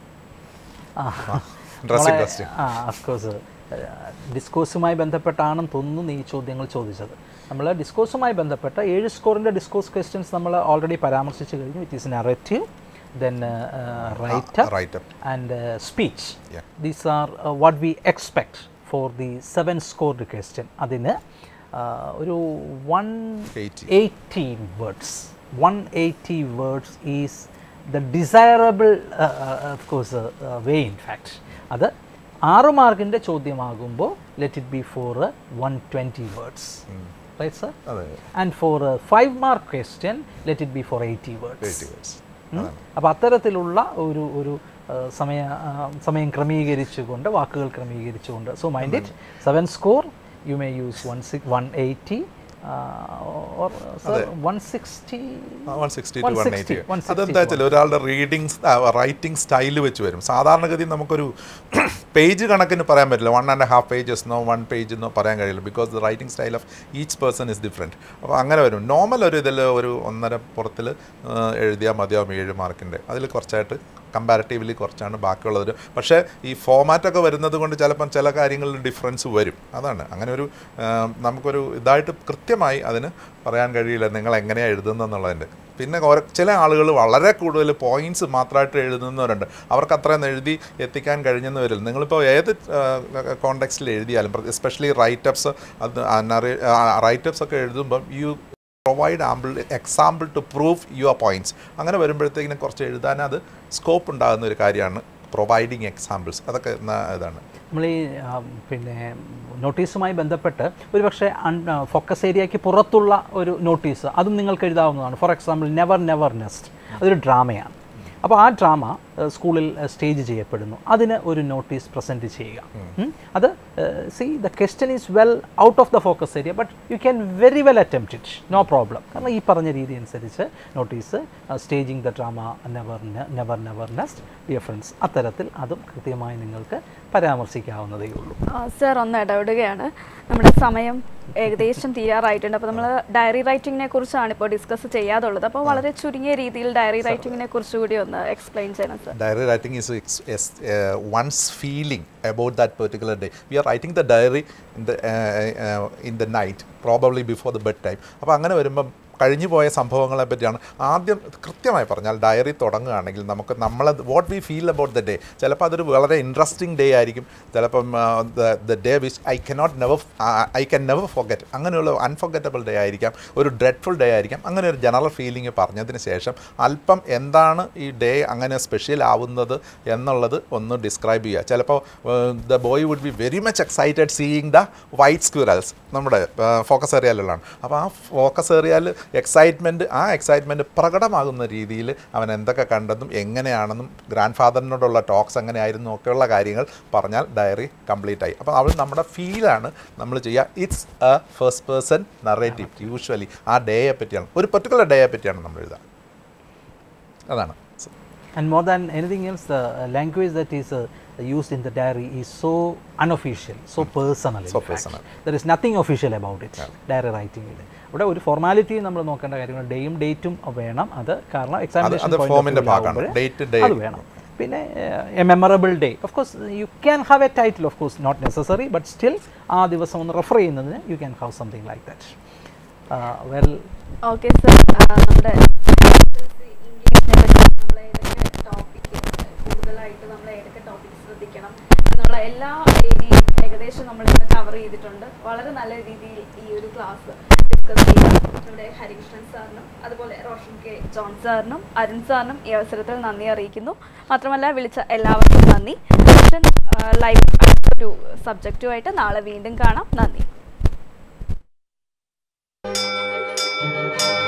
Interesting question. ആ അഫ്കോഴ്സ് ഡിസ്കോഴ്സുമായി ബന്ധപ്പെട്ടാണെന്ന് തോന്നുന്നു ഈ ചോദ്യങ്ങൾ ചോദിച്ചത് നമ്മൾ ഡിസ്കോഴ്സുമായി ബന്ധപ്പെട്ട ഏഴ് സ്കോറിൻ്റെ ഡിസ്കോഴ്സ് ക്വസ്റ്റ്യൻസ് നമ്മൾ ഓൾറെഡി പരാമർശിച്ച് കഴിഞ്ഞു it is narrative then writer write-up. And speech Yeah. These are what we expect for the seven scored question അതിന് uh, ഒരു one 80. Eighty words one eighty words is the desirable of course way in fact അത് ആറ് മാർക്കിൻ്റെ ചോദ്യമാകുമ്പോൾ let it be for one twenty words right sir അതെ and for five mark question let it be for eighty words eighty words അപ്പോൾ അത്തരത്തിലുള്ള ഒരു ഒരു ആ, സമയ ആ, സമയം ക്രമീകരിച്ചുകൊണ്ട് വാക്കുകൾ ക്രമീകരിച്ചുകൊണ്ട് so mind it seven score you may use one six one eighty or one sixty one sixty two one eighty അതെന്താ വെച്ചാൽ ഒരാളുടെ റീഡിങ് റൈറ്റിംഗ് സ്റ്റൈൽ വെച്ച് വരും സാധാരണഗതി നമുക്കൊരു പേജ് കണക്കിന് പറയാൻ പറ്റില്ല വൺ ആൻഡ് ഹാഫ് പേജസ് എന്നോ വൺ പേജ് എന്നോ പറയാൻ കഴിയില്ല because the writing style of each person is different അപ്പോൾ അങ്ങനെ വരും നോർമൽ ഒരു ഇതിൽ ഒരു ഒന്നര പുറത്തിൽ എഴുതിയാൽ മതിയാവും ഏഴ് മാർക്കിൻ്റെ അതിൽ കുറച്ചായിട്ട് കമ്പാരിറ്റീവ്ലി കുറച്ചാണ് ബാക്കിയുള്ളത് പക്ഷേ ഈ ഫോമാറ്റൊക്കെ വരുന്നത് കൊണ്ട് ചിലപ്പം ചില കാര്യങ്ങളിൽ ഡിഫറൻസ് വരും അതാണ് അങ്ങനെ ഒരു ആ, നമുക്കൊരു ഇതായിട്ട് കൃത്യമായി അതിന് പറയാൻ കഴിയില്ല നിങ്ങൾ എങ്ങനെയാണ് എഴുതുന്നതെന്നുള്ളതിൻ്റെ പിന്നെ ഓരോ ചില ആളുകൾ വളരെ കൂടുതൽ പോയിന്റ്സ് മാത്രമായിട്ട് എഴുതുന്നവരുണ്ട് അവർക്ക് അത്രയും എഴുതി എത്തിക്കാൻ കഴിഞ്ഞെന്ന് വരില്ല നിങ്ങളിപ്പോൾ ഏത് കോണ്ടെക്സ്റ്റിൽ എഴുതിയാലും എസ്പെഷ്യലി റൈറ്റപ്സ് അത് റൈറ്റപ്സ് ഒക്കെ എഴുതുമ്പം you provide ample example to prove your points അങ്ങനെ വരുമ്പോഴത്തേക്കിനും കുറച്ച് എഴുതാൻ അത് സ്കോപ്പ് ഉണ്ടാകുന്ന ഒരു കാര്യമാണ് പ്രൊവൈഡിങ് എക്സാമ്പിൾസ് അതൊക്കെ ന- ഇതാണ് നമ്മൾ ഈ ആ, പിന്നെ നോട്ടീസുമായി ബന്ധപ്പെട്ട് ഒരുപക്ഷെ ഫോക്കസ് ഏരിയയ്ക്ക് പുറത്തുള്ള ഒരു നോട്ടീസ് അതും നിങ്ങൾക്ക് എഴുതാവുന്നതാണ് for example never never nest അതൊരു ഡ്രാമയാണ് അപ്പോൾ ആ ഡ്രാമ സ്കൂളിൽ സ്റ്റേജ് ചെയ്യപ്പെടുന്നു അതിന് ഒരു നോട്ടീസ് പ്രസൻറ്റ് ചെയ്യുക ഉം. അത് see the question is well out of the focus area but you can very well attempt it no problem കാരണം ഈ പറഞ്ഞ രീതി അനുസരിച്ച് notice staging the drama never never never nest dear friends അത്തരത്തിൽ അതും കൃത്യമായി നിങ്ങൾക്ക് പരാമർശിക്കാവുന്നതേ ഉള്ളൂ സർ ഒന്ന് ഇടപെടുകയാണ് നമ്മുടെ സമയം ഏകദേശം തീരാറായിട്ടുണ്ട് അപ്പോൾ നമ്മൾ ഡയറി റൈറ്റിങ്ങിനെ കുറിച്ചാണ് ഇപ്പോൾ ഡിസ്കസ് ചെയ്യാതുള്ളത് അപ്പോൾ വളരെ ചുരുങ്ങിയ രീതിയിൽ ഡയറി റൈറ്റിങ്ങിനെ കുറിച്ച് കൂടി ഒന്ന് എക്സ്പ്ലെയിൻ ചെയ്യണം sir diary writing is ex- is, uh, one's feeling about that particular day. We are writing the diary in the, uh, uh, in the night, probably before the bedtime. അപ്പോൾ അങ്ങനെ വരുമ്പം കഴിഞ്ഞു പോയ സംഭവങ്ങളെ പറ്റിയാണ് ആദ്യം കൃത്യമായി പറഞ്ഞാൽ ഡയറി തുടങ്ങുകയാണെങ്കിൽ നമുക്ക് നമ്മൾ what we feel about the day ചിലപ്പോൾ അതൊരു വളരെ ഇൻട്രസ്റ്റിംഗ് ഡേ ആയിരിക്കും ചിലപ്പം the day which I cannot never I can never forget അങ്ങനെയുള്ള അൺഫോഗറ്റബിൾ ഡേ ആയിരിക്കാം ഒരു ഡ്രെഡ്ഫുൾ ഡേ ആയിരിക്കാം അങ്ങനെ ഒരു ജനറൽ ഫീലിംഗ് പറഞ്ഞതിന് ശേഷം അല്പം എന്താണ് ഈ ഡേ അങ്ങനെ സ്പെഷ്യൽ ആവുന്നത് എന്നുള്ളത് ഒന്ന് ഡിസ്ക്രൈബ് ചെയ്യുക ചിലപ്പോൾ the boy would be very much excited seeing the white squirrels നമ്മുടെ ഫോക്കസ് ഏരിയയിലുള്ളതാണ് അപ്പോൾ ആ ഫോക്കസ് ഏരിയയിൽ എക്സൈറ്റ്മെൻറ്റ് ആ എക്സൈറ്റ്മെൻറ്റ് പ്രകടമാകുന്ന രീതിയിൽ അവൻ എന്തൊക്കെ കണ്ടെന്നും എങ്ങനെയാണെന്നും ഗ്രാൻഡ് ഫാദറിനോടുള്ള ടോക്സ് എങ്ങനെയായിരുന്നു ഒക്കെയുള്ള കാര്യങ്ങൾ പറഞ്ഞാൽ ഡയറി കംപ്ലീറ്റ് ആയി അപ്പോൾ അവൾ നമ്മുടെ ഫീലാണ് നമ്മൾ ചെയ്യുക it's a first person narrative usually ആ ഡേയെ പറ്റിയാണ് ഒരു പെർട്ടിക്കുലർ ഡേയെ പറ്റിയാണ് നമ്മൾ എഴുതുക അതാണ് And more than anything else, the uh, language that is uh, used in the diary is so unofficial, so personal. in So fact. personal. There is nothing official about it, diary writing. ഇവിടെ ഒരു formality നമ്മൾ നോക്കേണ്ട കാര്യങ്ങൾ ഡേയും ഡേറ്റും വേണം അത് കാരണം examination അത് ഫോമിന്റെ ഭാഗമാണ്. Date, day. അത് വേണം പിന്നെ a memorable day of course you can have a title of course not necessary but still ആ ദിവസം ഒന്ന് റെഫർ ചെയ്യുന്നതിന് you can have something like that well okay sir നമ്മുടെ ഇംഗ്ലീഷിനെ പറ്റി നമ്മൾ ഏതൊക്കെ ടോപ്പിക് കൂടുതലായിട്ട് നമ്മൾ ഏതൊക്കെ ടോപ്പിക് ശ്രദ്ധിക്കണം എന്നുള്ള എല്ലാ ഏരിയയും ഏകദേശം നമ്മൾ ഇന്ന് കവർ ചെയ്തിട്ടുണ്ട് വളരെ നല്ല രീതിയിൽ ഈ ഒരു ക്ലാസ് ഡിസ്കസ് ചെയ്യാം നമ്മുടെ ഹരികൃഷ്ണൻ സാറിനും അതുപോലെ റോഷൻ കെ ജോൺ സാറിനും അരുൺ സാറിനും ഈ അവസരത്തിൽ നന്ദി അറിയിക്കുന്നു മാത്രമല്ല വിളിച്ച എല്ലാവർക്കും നന്ദി ലൈവ് ഒരു സബ്ജക്റ്റുമായിട്ട് നാളെ വീണ്ടും കാണാം നന്ദി